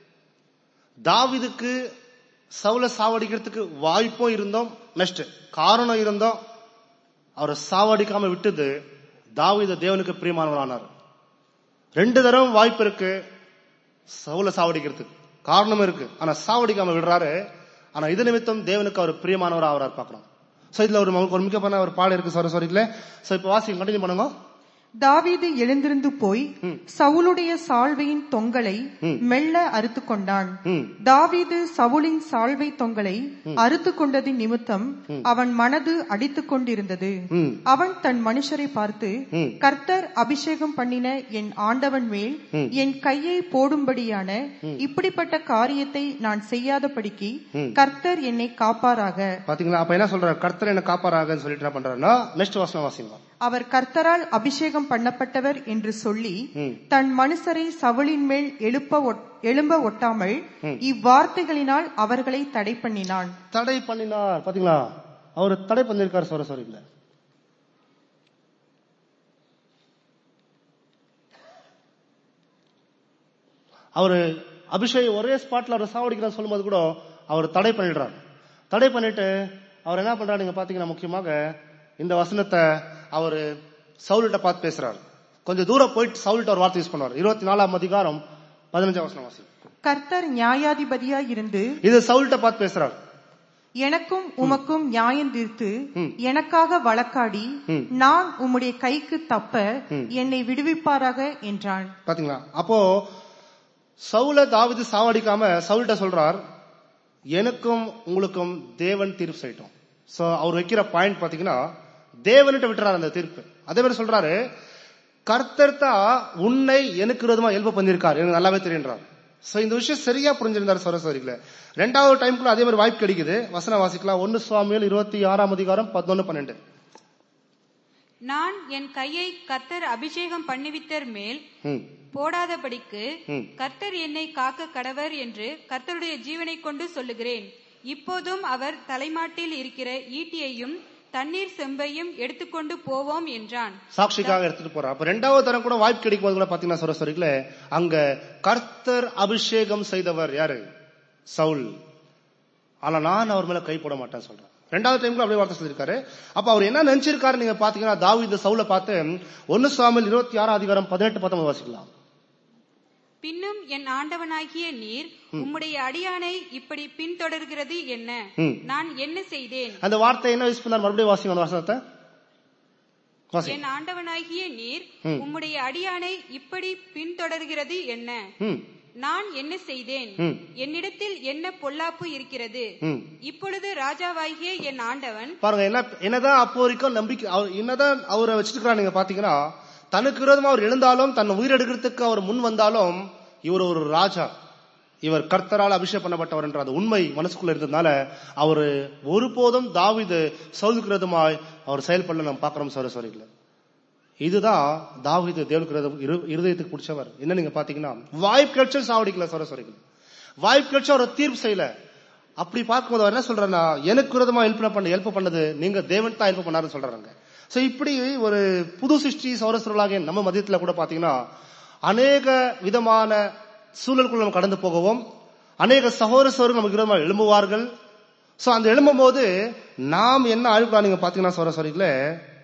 தாவீதுக்கு சவுல சாவடிக்கிறதுக்கு வாய்ப்பும் இருந்தோம் நெக்ஸ்ட் காரணம் இருந்தோம் அவரை சாவடிக்காம விட்டது தாவீது தேவனுக்கு பிரியமானவரானார் ரெண்டு தரம் வாய்ப்பு இருக்கு சவுல சாவடிக்கிறதுக்கு காரணம் இருக்கு ஆனா சாவடிக்காம விடுறாரு ஆனா இது நிமித்தம் தேவனுக்கு அவர் பிரியமானவர் ஆகிறார் பார்க்கலாம் சோ இதுல ஒரு நமக்கு ஒரு முக்கியமான ஒரு பாடம் இருக்கு சாரி சாரிக்கல சோ இப்போ வாசி கண்டினியூ பண்ணுங்க தாவீது எழுந்திருந்து போய் சவுலுடைய சால்வையின் தொங்கலை மெல்ல அறுத்து கொண்டான் ம். தாவீது சவுலின் சால்வை தொங்கலை அறுத்து கொண்டதின் நிமித்தம் அவன் மனது அடித்துக் கொண்டிருந்தது ம். அவன் தன் மனுஷரை பார்த்து ம். கர்த்தர் அபிஷேகம் பண்ணின என் ஆண்டவன் மேல் என் கையை போடும்படியான இப்படிப்பட்ட காரியத்தை நான் செய்யாதபடிக்கு கர்த்தர் என்னை காப்பாராக பாத்தீங்களா அப்ப என்ன சொல்றாரு கர்த்தர் என்ன காப்பாராகன்னு சொல்லிட்டு என்ன பண்றாருன்னா நெக்ஸ்ட் வசனம் வாசிங்க அவர் கர்த்தரால் அபிஷேகம் பண்ணப்பட்டவர் என்று சொல்லி ம். தன் மனுஷரை சவுலின் மேல் எழுப்ப ஒட்- எழும்ப ஒட்டாமல் இவ்வார்த்தைகளினால் அவர்களை தடை பண்ணினான் தடை பண்ணினார் பாத்தீங்களா அவர் தடை பண்ணிருக்காரு சாரி சாரிக்கல அவரு அபிஷேக் ஒரே ஸ்பாட்ல அவர் சாவடிக்கிறார் சொல்லும்போது கூட அவர் தடை பண்ணிடுறார் தடை பண்ணிட்டு அவர் என்ன பண்றாரு நீங்க பாத்தீங்கன்னா முக்கியமாக இந்த வசனத்தை அவர் சவுல்கிட்ட பார்த்து பேசுறாரு கொஞ்சம் தூரம் போயிட்டு சவுல்கிட்ட ஒரு வார்த்தை யூஸ் பண்ணுவார் இருபத்தி நாலாம் அதிகாரம் பதினஞ்சாம் வசனம் வாசி கர்த்தர் நியாயாதிபதியாய் இருந்து இது சவுல்கிட்ட பார்த்து பேசுறாரு எனக்கும் உமக்கும் நியாயம் தீர்த்து எனக்காக வழக்காடி நான் உம்முடைய கைக்கு தப்ப என்னை விடுவிப்பாராக என்றான் பாத்தீங்களா அப்போ சவுல தாவிது சாவடிக்காம சவுல்கிட்ட சொல்றார் எனக்கும் உங்களுக்கும் தேவன் தீர்ப்பு செய்யட்டும் சோ அவர் வைக்கிற பாயிண்ட் பாத்தீங்கன்னா தேவன்கிட்ட விட்டுறாரு அந்த தீர்ப்பு அதே மாதிரி சொல்றாரு கர்த்தர் தான் உன்னை எனக்கு விரோதமா எழுப்ப பண்ணிருக்கார் எனக்கு நல்லாவே தெரியுன்றார் சோ இந்த விஷயம் சரியா புரிஞ்சிருந்தார் சரஸ்வரிகள ரெண்டாவது டைம்குள்ள அதே மாதிரி வாய்ப்பு கிடைக்குது வசன வாசிக்கலாம் ஒன்னு சுவாமியில் இருபத்தி ஆறாம் அதிகாரம் பதினொன்னு பன்னெண்டு நான் என் கையை கர்த்தர் அபிஷேகம் பண்ணிவித்தர் மேல் ம் போடாதபடிக்கு ம். கர்த்தர் என்னை காக்க கடவர் என்று கர்த்தருடைய ஜீவனை கொண்டு சொல்லுகிறேன் இப்போதும் அவர் தலைமாட்டில் இருக்கிற ஈட்டியையும் தண்ணீர் செம்பையும் எடுத்துக்கொண்டு போவோம் என்றான் சாட்சிக்காக எடுத்துட்டு போறார் அப்ப ரெண்டாவது தரம் கூட வாய்ப்பு கிடைக்கும் போது கூட பாத்தீங்கன்னா சரஸ்வரிகள அங்க கர்த்தர் அபிஷேகம் செய்தவர் யாரு சவுல் ஆனா நான் அவர் மேல கை போட மாட்டேன்னு சொல்றேன் ரெண்டாவது டைம்ல அப்படியே வார்த்தை சொல்லியிருக்காரு அப்ப அவர் என்ன நினைச்சிருக்காரு நீங்க பாத்தீங்கன்னா தாவி இந்த சவுல பார்த்து ஒன்னு சுவாமில் இருபத்தி ஆறாம் அதிகாரம் பதினெட்டு பத்தொன்பது வாசிக்கலாம் பின்னும் என் ஆண்டவனாகிய நீர் உம்முடைய அடியானை இப்படி பின்தொடர்கிறது என்ன ம். நான் என்ன செய்தேன் அந்த வார்த்தை என்ன யூஸ் பண்ணார் மறுபடியும் வாசிங்க அந்த வசனத்தை வாசி. என் ஆண்டவனாகிய நீர் உம்முடைய அடியானை இப்படி பின்தொடர்கிறது என்ன ம் நான் என்ன செய்தேன் ம். என்னிடத்தில் என்ன பொல்லாப்பு இருக்கிறது ம் இப்பொழுது ராஜாவாகிய என் ஆண்டவன் பாருங்க என்ன என்னதான் அப்போ வரைக்கும் நம்பிக்கை அவர் என்னதான் அவரை வச்சிருக்கிறார் நீங்க பாத்தீங்கன்னா தனக்கு விரோதமா அவர் எழுந்தாலும் தன்னை உயிரெடுக்கிறதுக்கு அவர் முன் வந்தாலும் இவர் ஒரு ராஜா இவர் கர்த்தரால் அபிஷேகம் பண்ணப்பட்டவர் என்ற அந்த உண்மை மனசுக்குள்ள இருந்ததுனால அவர் ஒருபோதும் தாவிது சௌதுக்கிறதுமாய் அவர் செயல்படல நம்ம பாக்குறோம் சரஸ்வரிகளை இதுதான் தாவீது தேவனுக்கு இரு- இரு- இருதயத்துக்கு பிடிச்சவர் என்ன நீங்க பாத்தீங்கன்னா வாய்ப்பு கிடைச்சா சாவடிக்கல சரஸ்வரிகள் வாய்ப்பு கிடைச்சா அவர் தீர்ப்பு செய்யல அப்படி பார்க்கும்போது அவர் என்ன சொல்றேன்னா எனக்கு விரோதமா ஹெல்ப் பண்ண ஹெல்ப் பண்ணது நீங்க தேவன் தான் ஹெல்ப் பண்ணாருன்னு சொல்றாங்க சோ இப்படி ஒரு புது சிருஷ்டி சௌரஸ்வரலாக நம்ம மதியத்துல கூட பாத்தீங்கன்னா அநேக விதமான சூழலுக்குள்ள நம்ம கடந்து போகவும் அநேக சகோதர நமக்கு விரோதமாக எழும்புவார்கள் சோ அந்த எழும்பும் போது நாம் என்ன அழுக்கலாம் நீங்க பாத்தீங்கன்னா சௌரஸ்வரிகளே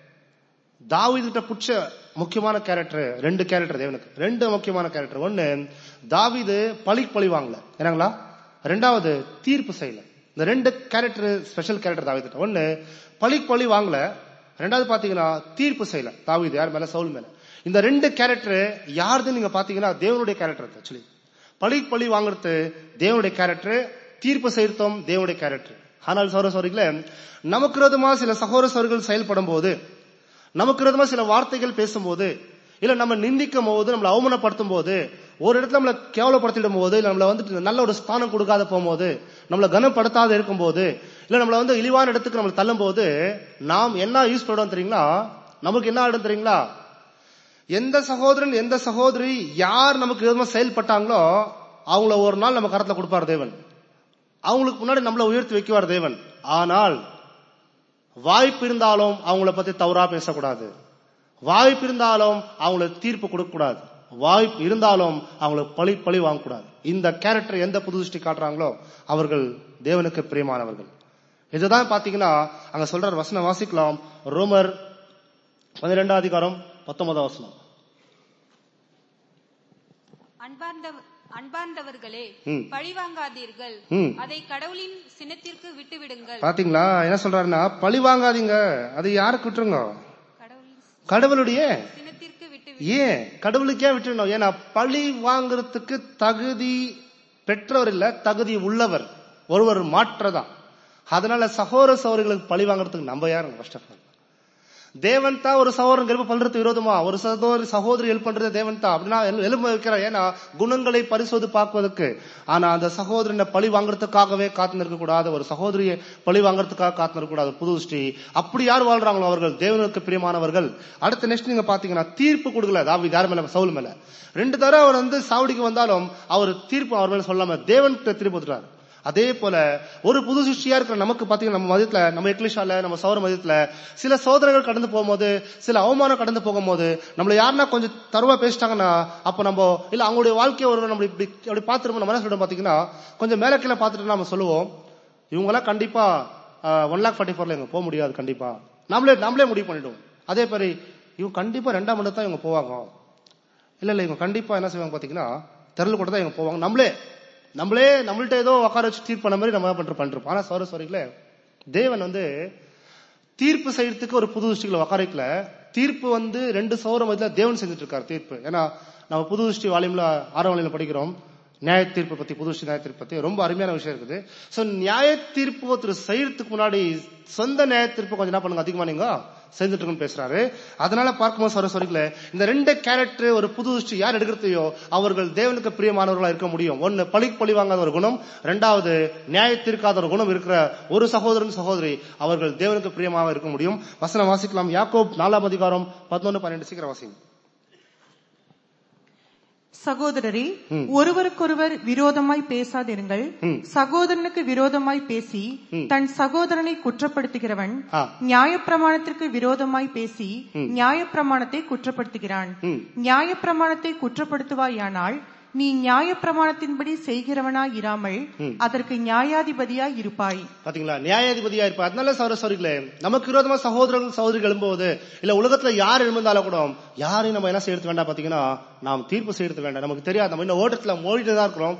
தாவீதுகிட்ட பிடிச்ச முக்கியமான கேரக்டர் ரெண்டு கேரக்டர் தேவனுக்கு ரெண்டு முக்கியமான கேரக்டர் ஒன்னு தாவீது பழி பழி வாங்கல என்னங்களா ரெண்டாவது தீர்ப்பு செய்யல இந்த ரெண்டு கேரக்டர் ஸ்பெஷல் கேரக்டர் தாவீதுட்ட ஒன்னு பழி பழி வாங்கல ரெண்டாவது பாத்தீங்கன்னா தீர்ப்பு செய்யல தாவீது யார் மேல சவுல் மேல இந்த ரெண்டு கேரக்டர் யாருது நீங்க பாத்தீங்கன்னா தேவனுடைய கேரக்டர் ஆக்சுவலி பழி பழி வாங்குறது தேவனுடைய கேரக்டர் தீர்ப்பு செய்யறதும் தேவனுடைய கேரக்டர் ஆனால் சௌர சௌரிகளே நமக்கு விரோதமா சில சகோதர சௌரிகள் செயல்படும் போது நமக்கு விரோதமா சில வார்த்தைகள் பேசும்போது இல்ல நம்ம நிந்திக்கும் போது நம்மளை அவமானப்படுத்தும் போது ஒரு இடத்துல நம்மளை கேவலப்படுத்திடும் போது இல்ல நம்மள வந்துட்டு நல்ல ஒரு ஸ்தானம் கொடுக்காத போகும்போது நம்மளை கனப்படுத்தாத இருக்கும்போது இல்ல நம்மள வந்து இழிவான இடத்துக்கு நம்மளை தள்ளும் போது நாம் என்ன யூஸ் பண்ணுவோம் தெரியுங்களா நமக்கு என்ன ஆயிடும் தெரியுங்களா எந்த சகோதரன் எந்த சகோதரி யார் நமக்கு விரோதமா செயல்பட்டாங்களோ அவங்கள ஒரு நாள் நம்ம கரத்துல கொடுப்பார் தேவன் அவங்களுக்கு முன்னாடி நம்மளை உயர்த்தி வைக்குவார் தேவன் ஆனால் வாய்ப்பு இருந்தாலும் அவங்கள பத்தி தவறா பேசக்கூடாது வாய்ப்பு இருந்தாலும் அவங்களுக்கு தீர்ப்பு கொடுக்க கூடாது வாய்ப்பு இருந்தாலும் அவங்கள பழி பழி வாங்கக்கூடாது இந்த கேரக்டர் எந்த புது திருஷ்டி காட்டுறாங்களோ அவர்கள் தேவனுக்கு பிரியமானவர்கள் இதுதான் பாத்தீங்கன்னா அங்க சொல்ற வசனம் வாசிக்கலாம் ரோமர் பன்னிரெண்டாம் அதிகாரம் பத்தொன்பதாம் வசனம் அன்பார்ந்த அன்பார்ந்தவர்களே ம். பழிவாங்காதீர்கள் ம். அதை கடவுளின் சினத்திற்கு விட்டுவிடுங்கள் பாத்தீங்களா என்ன சொல்றாருன்னா பழி வாங்காதீங்க அது யாருக்கு விட்டுருங்க கடவுளின் கடவுளுடைய சினத்திற்கு விட்டு ஏன் கடவுளுக்கே விட்டுருணும் ஏன்னா பழி வாங்குறதுக்கு தகுதி பெற்றவர் இல்ல தகுதி உள்ளவர் ஒருவர் மாற்றதான் அதனால சகோதர சகோதரிகளுக்கு பழி வாங்குறதுக்கு நம்ம யாருங்க ஃபர்ஸ்ட் ஆஃப் ஆல் தேவன் தான் ஒரு சகோதரன் எழுப்பு பண்றது விரோதமா ஒரு சகோதரி சகோதரி ஹெல்ப் பண்றது தேவன் தான் அப்படின்னா எல்- எலும்பு வைக்கிறார் ஏன்னா குணங்களை பரிசோதி பார்ப்பதற்கு ஆனா அந்த சகோதரனை பழி வாங்குறதுக்காகவே காத்து நிற்க கூடாது ஒரு சகோதரியை பழி வாங்குறதுக்காக காத்து நிற்க கூடாது புது ஸ்ரீ அப்படி யார் வாழ்றாங்களோ அவர்கள் தேவனுக்கு பிரியமானவர்கள் அடுத்த நெக்ஸ்ட் நீங்க பாத்தீங்கன்னா தீர்ப்பு கொடுக்கல தாவி யார் மேல சவுல் மேல ரெண்டு தடவை அவர் வந்து சாவடிக்கு வந்தாலும் அவர் தீர்ப்பு அவர் மேல சொல்லாம தேவன் தீர்ப்பு கொடுத்துட்டார் அதே போல ஒரு புது சிருஷ்டியா இருக்கிற நமக்கு பாத்தீங்கன்னா நம்ம மதத்துல நம்ம எக்லிஷால நம்ம சௌர மதத்துல சில சோதனைகள் கடந்து போகும்போது சில அவமானம் கடந்து போகும்போது நம்மள யாருன்னா கொஞ்சம் தருவா பேசிட்டாங்கன்னா அப்ப நம்ம இல்ல அவங்களுடைய வாழ்க்கையை ஒரு நம்ம இப்படி அப்படி பார்த்துருப்போம் நம்ம என்ன சொல்றோம் பாத்தீங்கன்னா கொஞ்சம் மேல கீழே பார்த்துட்டு நம்ம சொல்லுவோம் இவங்கெல்லாம் கண்டிப்பா ஒன் லேக் ஃபார்ட்டி ஃபோர்ல இவங்க போக முடியாது கண்டிப்பா நம்மளே நம்மளே முடிவு பண்ணிடுவோம் அதே மாதிரி இவங்க கண்டிப்பா ரெண்டாம் மணி தான் இவங்க போவாங்க இல்ல இல்ல இவங்க கண்டிப்பா என்ன செய்வாங்க பாத்தீங்கன்னா தெருள் கூட தான் இவங்க போவாங்க நம்மளே நம்மளே நம்மள்ட்ட ஏதோ உட்கார வச்சு தீர்ப்பு பண்ண மாதிரி நம்ம பண்ற பண்றோம் ஆனா சாரி சாரிங்களே தேவன் வந்து தீர்ப்பு செய்யறதுக்கு ஒரு புது திருஷ்டிகளை உட்கார வைக்கல தீர்ப்பு வந்து ரெண்டு சௌர மதியில தேவன் செஞ்சுட்டு இருக்காரு தீர்ப்பு ஏன்னா நம்ம புது திருஷ்டி வாலியம்ல ஆறாம் வாலியில படிக்கிறோம் நியாய தீர்ப்பு பத்தி புது திருஷ்டி நியாய தீர்ப்பு பத்தி ரொம்ப அருமையான விஷயம் இருக்குது சோ நியாய தீர்ப்பு ஒருத்தர் செய்யறதுக்கு முன்னாடி சொந்த நியாய தீர்ப்பு கொஞ்சம் என்ன பண்ணுங்க அதிகமா நீங்க செஞ்சுட்டு இருக்குன்னு பேசுறாரு அதனால பார்க்கும்போது சொல்ற சொல்லிக்கல இந்த ரெண்டு கேரக்டர் ஒரு புது திருஷ்டி யார் எடுக்கிறதையோ அவர்கள் தேவனுக்கு பிரியமானவர்களா இருக்க முடியும் ஒன்னு பழி பழி வாங்காத ஒரு குணம் ரெண்டாவது நியாயத்திற்காத ஒரு குணம் இருக்கிற ஒரு சகோதரன் சகோதரி அவர்கள் தேவனுக்கு பிரியமாக இருக்க முடியும் வசனம் வாசிக்கலாம் யாக்கோப் நாலாம் அதிகாரம் பதினொன்னு பன்னெண்டு சீக்கிரம் வாசிங்க சகோதரரே ஒருவருக்கொருவர் விரோதமாய் பேசாதிருங்கள் சகோதரனுக்கு விரோதமாய் பேசி தன் சகோதரனை குற்றப்படுத்துகிறவன் ஆ. நியாயப்பிரமாணத்திற்கு விரோதமாய் பேசி நியாயப்பிரமாணத்தை குற்றப்படுத்துகிறான் நியாயப்பிரமாணத்தை குற்றப்படுத்துவாயானால் நீ நியாயப்பிரமாணத்தின்படி செய்கிறவனாய் இராமல் அதற்கு நியாயாதிபதியாய் இருப்பாய் பாத்தீங்களா நியாயாதிபதியா இருப்பார் அதனால சகோதரிகளே நமக்கு விரோதமா சகோதரர்கள் சகோதரிகள் எழும்போது இல்ல உலகத்துல யார் எழுந்தாலும் கூட யாரையும் நம்ம என்ன செய்யறது வேண்டாம் பாத்தீங்கன்னா நாம் தீர்ப்பு செய்யறது வேண்டாம் நமக்கு தெரியாது நம்ம இன்னும் ஓட்டத்துல ஓடிட்டு தான் இருக்கிறோம்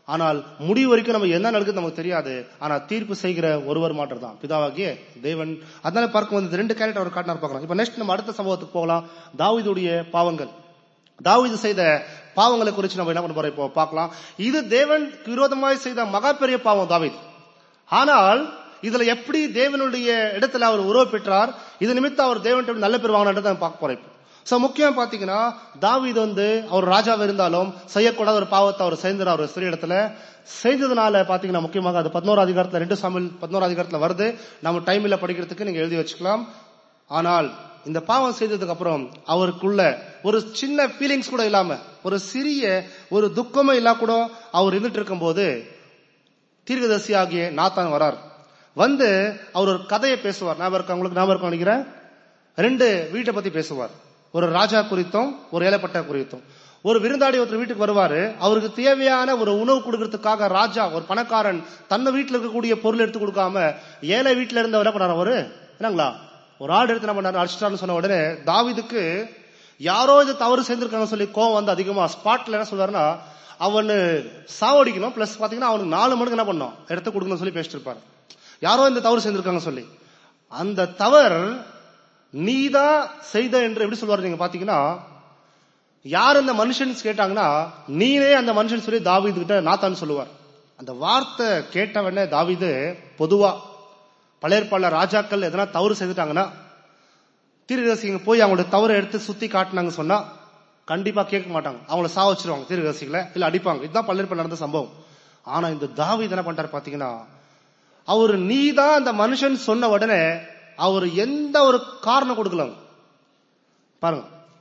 ஆனால் முடிவு வரைக்கும் நம்ம என்ன நடக்குது நமக்கு தெரியாது ஆனா தீர்ப்பு செய்கிற ஒருவர் மாற்றம் தான் பிதாவாகிய தேவன் அதனால பார்க்கும்போது இந்த ரெண்டு கேரக்டர் அவர் காட்டினார் பார்க்கலாம் இப்ப நெக்ஸ்ட் நம்ம அடுத்த சம்பவத்துக்கு போகலாம் தாவீதுடைய பாவங்கள் தாவீது செய்த பாவங்களை குறித்து நம்ம என்ன பண்ண போறோம் இப்போ பார்க்கலாம் இது தேவன் விரோதமாய் செய்த மகா பெரிய பாவம் தாவீது ஆனால் இதுல எப்படி தேவனுடைய இடத்துல அவர் உறவு பெற்றார் இது நிமித்தம் அவர் தேவன் நல்ல பேர் வாங்கினதை நம்ம பார்க்க போறோம் இப்போ சோ முக்கியம் பாத்தீங்கன்னா தாவீது வந்து அவர் ராஜாவா இருந்தாலும் செய்யக்கூடாத ஒரு பாவத்தை அவர் செய்தார் அவர் ஸ்திரீ இடத்துல செய்ததுனால பாத்தீங்கன்னா முக்கியமாக அது பதினோரு அதிகாரத்துல ரெண்டு சாமில் பதினோரு அதிகாரத்துல வருது நம்ம டைம்ல படிக்கிறதுக்கு நீங்க எழுதி வச்சுக்கலாம் ஆனால் இந்த பாவம் செய்ததுக்கு அப்புறம் அவருக்குள்ள ஒரு சின்ன ஃபீலிங்ஸ் கூட இல்லாம ஒரு சிறிய ஒரு துக்கமே இல்லா கூட அவர் இருந்துட்டு இருக்கும்போது தீர்க்கதரிசி ஆகிய நாத்தான் வரார் வந்து அவர் ஒரு கதையை பேசுவார் ஞாபகம் இருக்கா உங்களுக்கு ஞாபகம் இருக்கும் நினைக்கிறேன் ரெண்டு வீட்டை பத்தி பேசுவார் ஒரு ராஜா குறித்தும் ஒரு ஏழைப்பட்ட குறித்தும் ஒரு விருந்தாடி ஒருத்தர் வீட்டுக்கு வருவாரு அவருக்கு தேவையான ஒரு உணவு கொடுக்கறதுக்காக ராஜா ஒரு பணக்காரன் தன்னை வீட்டுல இருக்கக்கூடிய பொருள் எடுத்து கொடுக்காம ஏழை வீட்டுல இருந்து என்ன பண்ணாரு அவரு என்னங்களா ஒரு ஆடு எடுத்து என்ன பண்ணாரு அடிச்சிட்டாருன்னு சொன்ன உடனே தாவிதுக்கு யாரோ இது தவறு செய்திருக்காங்க சொல்லி கோவம் வந்து அதிகமா ஸ்பாட்ல என்ன சொல்றாருன்னா அவனு சாவடிக்கணும் பிளஸ் பாத்தீங்கன்னா அவனுக்கு நாலு மணிக்கு என்ன பண்ணும் எடுத்து கொடுக்கணும்னு சொல்லி பேசிட்டு இருப்பாரு யாரோ இந்த தவறு செய்திருக்காங்க சொல்லி அந்த தவறு நீதான் செய்த என்று எப்படி சொல்வாரு நீங்க பாத்தீங்கன்னா யார் அந்த மனுஷன் கேட்டாங்கன்னா நீனே அந்த மனுஷன் சொல்லி தாவீது கிட்ட நாத்தான்னு சொல்லுவார் அந்த வார்த்தை கேட்டவனே தாவீது பொதுவா பழையற்பாள ராஜாக்கள் எதனா தவறு செய்துட்டாங்கன்னா தீர்க்கதரிசிங்க போய் அவங்களோட தவறை எடுத்து சுத்தி காட்டினாங்க சொன்னா கண்டிப்பா கேட்க மாட்டாங்க அவங்கள சா வச்சிருவாங்க தீர்க்கதரிசிகளை இல்ல அடிப்பாங்க இதுதான் பழையற்பாடு நடந்த சம்பவம் ஆனா இந்த தாவீது என்ன பண்றாரு பாத்தீங்கன்னா அவர் நீதான் அந்த மனுஷன் சொன்ன உடனே அவர் எந்த ஒரு காரணம் கொடுக்கல பாருங்க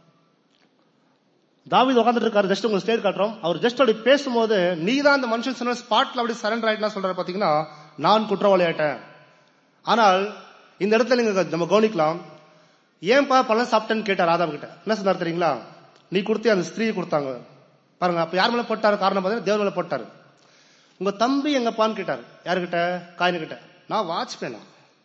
தாவீது உட்காந்துட்டு இருக்காரு ஜஸ்ட் உங்களுக்கு ஸ்டேட் காட்டுறோம் அவர் ஜஸ்ட் அப்படி பேசும்போது நீ தான் அந்த மனுஷன் சொன்ன ஸ்பாட்ல அப்படி சரண்டர் ஆயிட்டா சொல்றாரு பாத்தீங்கன்னா நான் குற்றவாளி ஆயிட்டேன் ஆனால் இந்த இடத்துல நீங்க நம்ம கவனிக்கலாம் ஏன்பா பழம் சாப்பிட்டேன்னு கேட்டார் ராதா கிட்ட என்ன சொன்னார் தெரியுங்களா நீ கொடுத்து அந்த ஸ்திரீ கொடுத்தாங்க பாருங்க அப்ப யார் மேல போட்டாரு காரணம் பார்த்தீங்கன்னா தேவன் மேல போட்டாரு உங்க தம்பி எங்கப்பான்னு கேட்டாரு யாருகிட்ட காயின் கிட்ட நான் வாட்ச்மேனா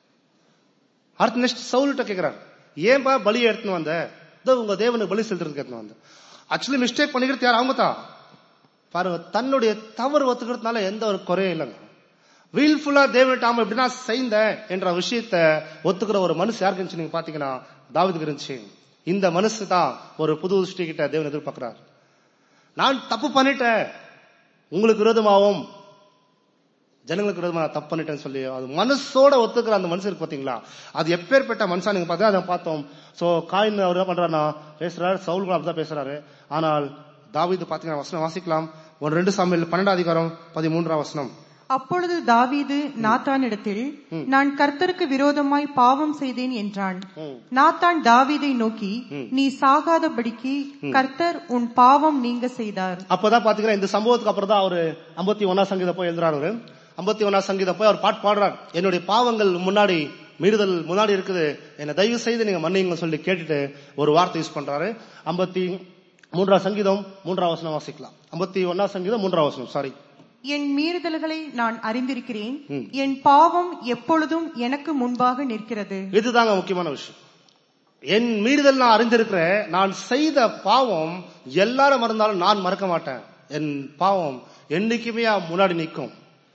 அடுத்து நெக்ஸ்ட் சவுல்கிட்ட கேக்குறாரு ஏன்பா பலி எடுத்துன்னு வந்த இதோ உங்க தேவனுக்கு பலி செலுத்துறதுக்கு எடுத்துன்னு வந்த ஆக்சுவலி மிஸ்டேக் பண்ணிக்கிறது யார் அவங்க தான் பாருங்க தன்னுடைய தவறு ஒத்துக்கிறதுனால எந்த ஒரு குறையும் இல்லைங்க வீல்ஃபுல்லா தேவன் டாம எப்படின்னா செய்த என்ற விஷயத்த ஒத்துக்கிற ஒரு மனசு யாருக்கு இருந்துச்சு நீங்க பாத்தீங்கன்னா தாவிதுக்கு இருந்துச்சு இந்த மனசு தான் ஒரு புது திருஷ்டி கிட்ட தேவன் எதிர்பார்க்கிறார் நான் தப்பு பண்ணிட்டேன் உங்களுக்கு விரோதமாகவும் ஜனங்களுக்கு விரோதமா நான் தப்பு பண்ணிட்டேன்னு சொல்லி அது மனசோட ஒத்துக்கிற அந்த மனுஷன் இருக்கு பாத்தீங்களா அது எப்பேற்பட்ட மனுஷன் நீங்க பார்த்தா அதை பார்த்தோம் சோ காயின் அவர் என்ன பண்றாருன்னா பேசுறாரு சவுல் கூட அப்படிதான் பேசுறாரு ஆனால் தாவீது பாத்தீங்கன்னா வசனம் வாசிக்கலாம் ஒரு ரெண்டு சாமியில் பன்னெண்டாம் அதிகாரம் பதிமூன்றாம் வசனம் அப்பொழுது தாவீது நாத்தானிடத்தில் நான் கர்த்தருக்கு விரோதமாய் பாவம் செய்தேன் என்றான் நாத்தான் தாவீதை நோக்கி நீ சாகாதபடிக்கு கர்த்தர் உன் பாவம் நீங்க செய்தார் அப்பதான் பாத்தீங்கன்னா இந்த சம்பவத்துக்கு அப்புறம் தான் அவரு ஐம்பத்தி ஒன்னாம் சங்கீதம் போய் எழுதுறாரு அவரு ஐம்பத்தி ஒன்னாம் சங்கீதம் போய் அவர் பாட்டு பாடுறார் என்னுடைய பாவங்கள் முன்னாடி மீறுதல் முன்னாடி இருக்குது என்ன தயவு செய்து நீங்க மன்னிங்க சொல்லி கேட்டுட்டு ஒரு வார்த்தை யூஸ் பண்றாரு ஐம்பத்தி மூன்றாம் சங்கீதம் மூன்றாம் வசனம் வாசிக்கலாம் ஐம்பத்தி ஒன்னாம் சங்கீதம் மூன்றாம் வசனம் சாரி என் மீறுதல்களை நான் அறிந்திருக்கிறேன் என் பாவம் எப்பொழுதும் எனக்கு முன்பாக நிற்கிறது இதுதாங்க முக்கியமான விஷயம் என் மீறுதல் நான் அறிந்திருக்கிறேன் நான் செய்த பாவம் எல்லாரும் மறந்தாலும் நான் மறக்க மாட்டேன் என் பாவம் என்னைக்குமே முன்னாடி நிற்கும்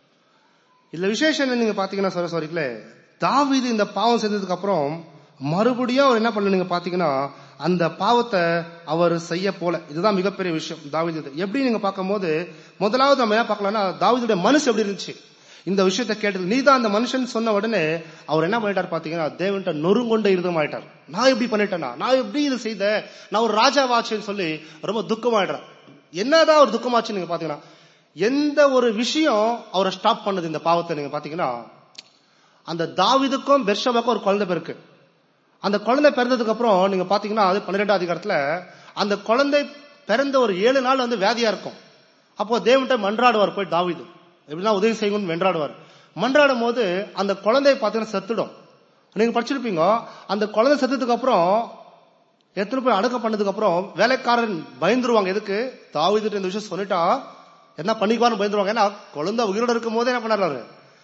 இதுல விசேஷம் என்ன நீங்க பாத்தீங்கன்னா சொல்ல சொல்றீங்களே தாவீது இந்த பாவம் செய்ததுக்கு அப்புறம் மறுபடியும் அவர் என்ன பண்ண நீங்க பாத்தீங்கன்னா அந்த பாவத்தை அவர் செய்ய போல இதுதான் மிகப்பெரிய விஷயம் தாவீது எப்படி நீங்க பார்க்கும்போது முதலாவது நம்ம என்ன பார்க்கலாம்னா தாவீதுடைய மனசு எப்படி இருந்துச்சு இந்த விஷயத்தை கேட்டது நீ தான் அந்த மனுஷன் சொன்ன உடனே அவர் என்ன பண்ணிட்டார் பாத்தீங்கன்னா தேவன்கிட்ட நொறுங்கொண்ட இருதம் ஆயிட்டார் நான் எப்படி பண்ணிட்டேனா நான் எப்படி இது செய்த நான் ஒரு ராஜாவாச்சுன்னு சொல்லி ரொம்ப துக்கமாயிடுறேன் என்னதான் ஒரு துக்கமாச்சு நீங்க பாத்தீங்கன்னா எந்த ஒரு விஷயம் அவரை ஸ்டாப் பண்ணது இந்த பாவத்தை நீங்க பாத்தீங்கன்னா அந்த தாவிதுக்கும் பெர்ஷபாக்கும் ஒரு குழந்தை பிறகு அந்த குழந்தை பிறந்ததுக்கு அப்புறம் நீங்க பாத்தீங்கன்னா அது பன்னிரெண்டாம் அதிகாரத்துல அந்த குழந்தை பிறந்த ஒரு ஏழு நாள் வந்து வியாதியா இருக்கும் அப்போ தேவன்கிட்ட மன்றாடுவார் போய் தாவிது எப்படின்னா உதவி செய்யணும்னு மன்றாடுவார் மன்றாடும் போது அந்த குழந்தை பாத்தீங்கன்னா செத்துடும் நீங்க படிச்சிருப்பீங்க அந்த குழந்தை செத்ததுக்கு அப்புறம் எத்தனை போய் அடக்கம் பண்ணதுக்கு அப்புறம் வேலைக்காரன் பயந்துருவாங்க எதுக்கு தாவிதுட்டு இந்த விஷயம் சொல்லிட்டா என்ன பண்ணிக்குவான்னு பயந்துருவாங்க ஏன்னா குழந்தை உயிரோட இருக்கும் போதே என்ன பண்ணாரு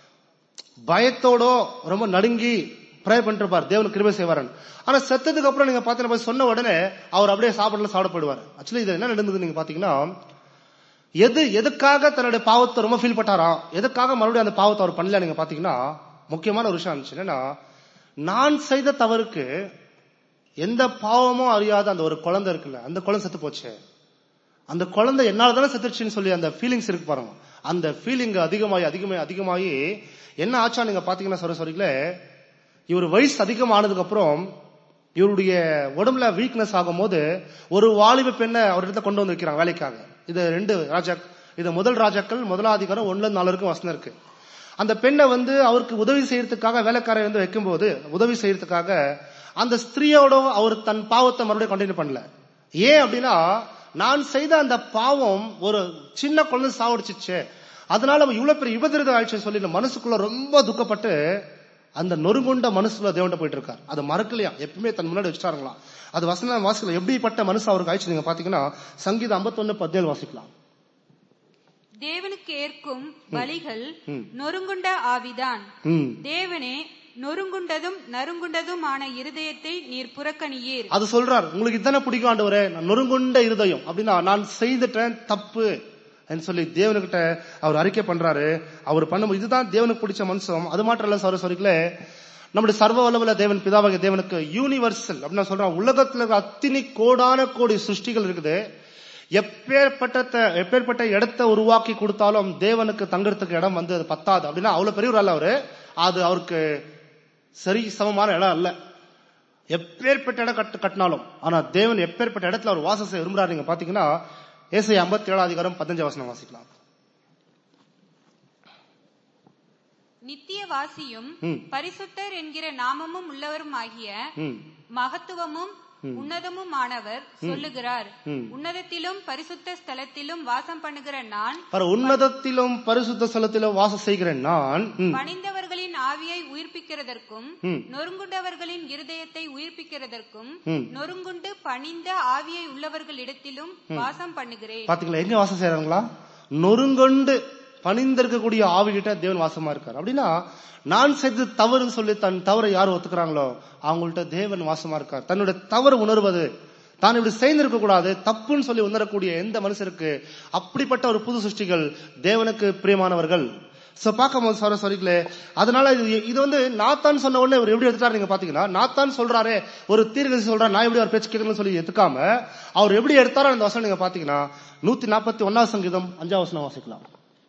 பயத்தோட ரொம்ப நடுங்கி ப்ரேயர் பண்ணிட்டு இருப்பார் தேவனுக்கு கிருபை செய்வாரன் ஆனா செத்ததுக்கு அப்புறம் நீங்க பாத்தீங்கன்னா போய் சொன்ன உடனே அவர் அப்படியே சாப்பிடல சாப்பிட போயிடுவார் ஆக்சுவலி இது என்ன நடந்தது நீங்க பாத்தீங்கன்னா எது எதுக்காக தன்னுடைய பாவத்தை ரொம்ப ஃபீல் பட்டாராம் எதுக்காக மறுபடியும் அந்த பாவத்தை அவர் பண்ணல நீங்க பாத்தீங்கன்னா முக்கியமான ஒரு விஷயம் இருந்துச்சு என்னன்னா நான் செய்த தவறுக்கு எந்த பாவமும் அறியாத அந்த ஒரு குழந்தை இருக்குல்ல அந்த குழந்தை செத்து போச்சு அந்த குழந்தை என்னால தானே செத்துருச்சுன்னு சொல்லி அந்த ஃபீலிங்ஸ் இருக்கு பாருங்க அந்த ஃபீலிங் அதிகமாகி அதிகமாகி அதிகமாகி என்ன ஆச்சா நீங்க பாத்தீங்கன்னா சொல்ற சொல்றீங்களே இவர் வயசு அதிகமானதுக்கு அப்புறம் இவருடைய உடம்புல வீக்னஸ் ஆகும்போது ஒரு வாலிப பெண்ணை அவர்கிட்ட கொண்டு வந்து வைக்கிறாங்க வேலைக்காக இது ரெண்டு ராஜா இது முதல் ராஜாக்கள் முதலாதிகாரம் ஒண்ணுல இருந்து நாலு வரைக்கும் வசனம் இருக்கு அந்த பெண்ணை வந்து அவருக்கு உதவி செய்யறதுக்காக வேலைக்காரர் வந்து வைக்கும்போது உதவி செய்யறதுக்காக அந்த ஸ்திரீயோட அவர் தன் பாவத்தை மறுபடியும் கண்டினியூ பண்ணல ஏன் அப்படின்னா நான் செய்த அந்த பாவம் ஒரு சின்ன குழந்தை சாவடிச்சிச்சு அதனால அவன் இவ்வளவு பெரிய விபத்திரத ஆயிடுச்சு சொல்லி இந்த மனசுக்குள்ள ரொம்ப துக்கப்பட்டு அந்த நொறுங்குண்ட மனசுல தேவன்ட்ட போயிட்டு இருக்கார் அதை மறக்கலையா எப்பவுமே தன் முன்னாடி வச்சுட்டாருங்களாம் அது வசன வாசிக்கல எப்படிப்பட்ட மனசு அவருக்கு ஆயிடுச்சு நீங்க பாத்தீங்கன்னா சங்கீதம் 51 பதினேழு வாசிக்கலாம் தேவனுக்கு ஏற்கும் பலிகள் நொறுங்குண்ட ஆவிதான் ம் தேவனே நொறுங்குண்டதும் நறுங்குண்டதுமான இருதயத்தை நீர் புறக்கணியீர் அது சொல்றார் உங்களுக்கு இதானே பிடிக்கும் ஆண்டவரே நான் நொறுங்குண்ட இருதயம் அப்படின்னா நான் செய்துட்டேன் தப்பு என்று சொல்லி தேவனுக்கிட்ட அவர் அறிக்கை பண்றாரு அவர் பண்ணும் இதுதான் தேவனுக்கு பிடிச்ச மனுஷம் அது மாத்திரம் இல்ல சார் சொல்லிக்கல நம்முடைய சர்வ வல்லமுள்ள தேவன் பிதாவாகிய தேவனுக்கு யூனிவர்சல் அப்படின்னு சொல்றான் உலகத்துல இருக்க அத்தினி கோடான கோடி சிருஷ்டிகள் இருக்குது எப்பேற்பட்ட எப்பேற்பட்ட இடத்தை உருவாக்கி கொடுத்தாலும் தேவனுக்கு தங்கறதுக்கு இடம் வந்து அது பத்தாது அப்படின்னா அவ்வளவு பெரியவர் அல்ல அவரு அது அவருக்கு சரி சமமான இடம் அல்ல எப்பேற்பட்ட இடம் கட்டு கட்டினாலும் ஆனா தேவன் எப்பேற்பட்ட இடத்துல அவர் வாசம் செய்ய விரும்புறாரு நீங்க பாத்தீங்கன்னா ஏசை ஐம்பத்தி ஏழாம் அதிகாரம் பதினஞ்சு வசனம் வாசிக்கலாம் நித்திய வாசியும் ம். பரிசுத்தர் என்கிற நாமமும் உள்ளவரும் ஆகிய ம் மகத்துவமும் உன்னதமுமானவர் சொல்லுகிறார் உன்னதத்திலும் பரிசுத்த ஸ்தலத்திலும் வாசம் பண்ணுகிற நான் பாரு உன்னதத்திலும் பரிசுத்த ஸ்தலத்திலும் வாசம் செய்கிறேன் நான் ம், பணிந்தவர்களின் ஆவியை உயிர்ப்பிக்கிறதற்கும் நொறுங்குண்டவர்களின் இருதயத்தை உயிர்ப்பிக்கிறதற்கும் நொறுங்குண்டு பணிந்த ஆவியை உள்ளவர்களிடத்திலும் வாசம் பண்ணுகிறேன் பாத்தீங்களா எங்க வாசம் செய்யறாங்களா நொறுங்கொண்டு பணிந்திருக்கக்கூடிய ஆவிகிட்ட தேவன் வாசமா இருக்கார் அப்படின்னா நான் செய்தது தவறுன்னு சொல்லி தன் தவறை யார் ஒத்துக்கிறாங்களோ அவங்கள்ட்ட தேவன் வாசமா இருக்கார் தன்னுடைய தவறு உணர்வது தான் இப்படி செய்திருக்க கூடாது தப்புன்னு சொல்லி உணரக்கூடிய எந்த மனுஷருக்கு அப்படிப்பட்ட ஒரு புது சிருஷ்டிகள் தேவனுக்கு பிரியமானவர்கள் சோ பார்க்கும்போது சொல்ற சொல்லிக்கல அதனால இது இது வந்து நாத்தான் சொன்ன உடனே இவர் எப்படி எடுத்துட்டாரு நீங்க பாத்தீங்கன்னா நாத்தான் சொல்றாரே ஒரு தீர்க்கதரிசி சொல்றாரு நான் எப்படி அவர் பேச்சு கேட்கணும்னு சொல்லி எடுத்துக்காம அவர் எப்படி எடுத்தாரோ அந்த வசனம் நீங்க பாத்தீங்கன்னா நூத்தி நாற்பத்தி ஒன்னாம் சங்கீதம் அஞ்சாம் வசனம் வாசிக்கலாம்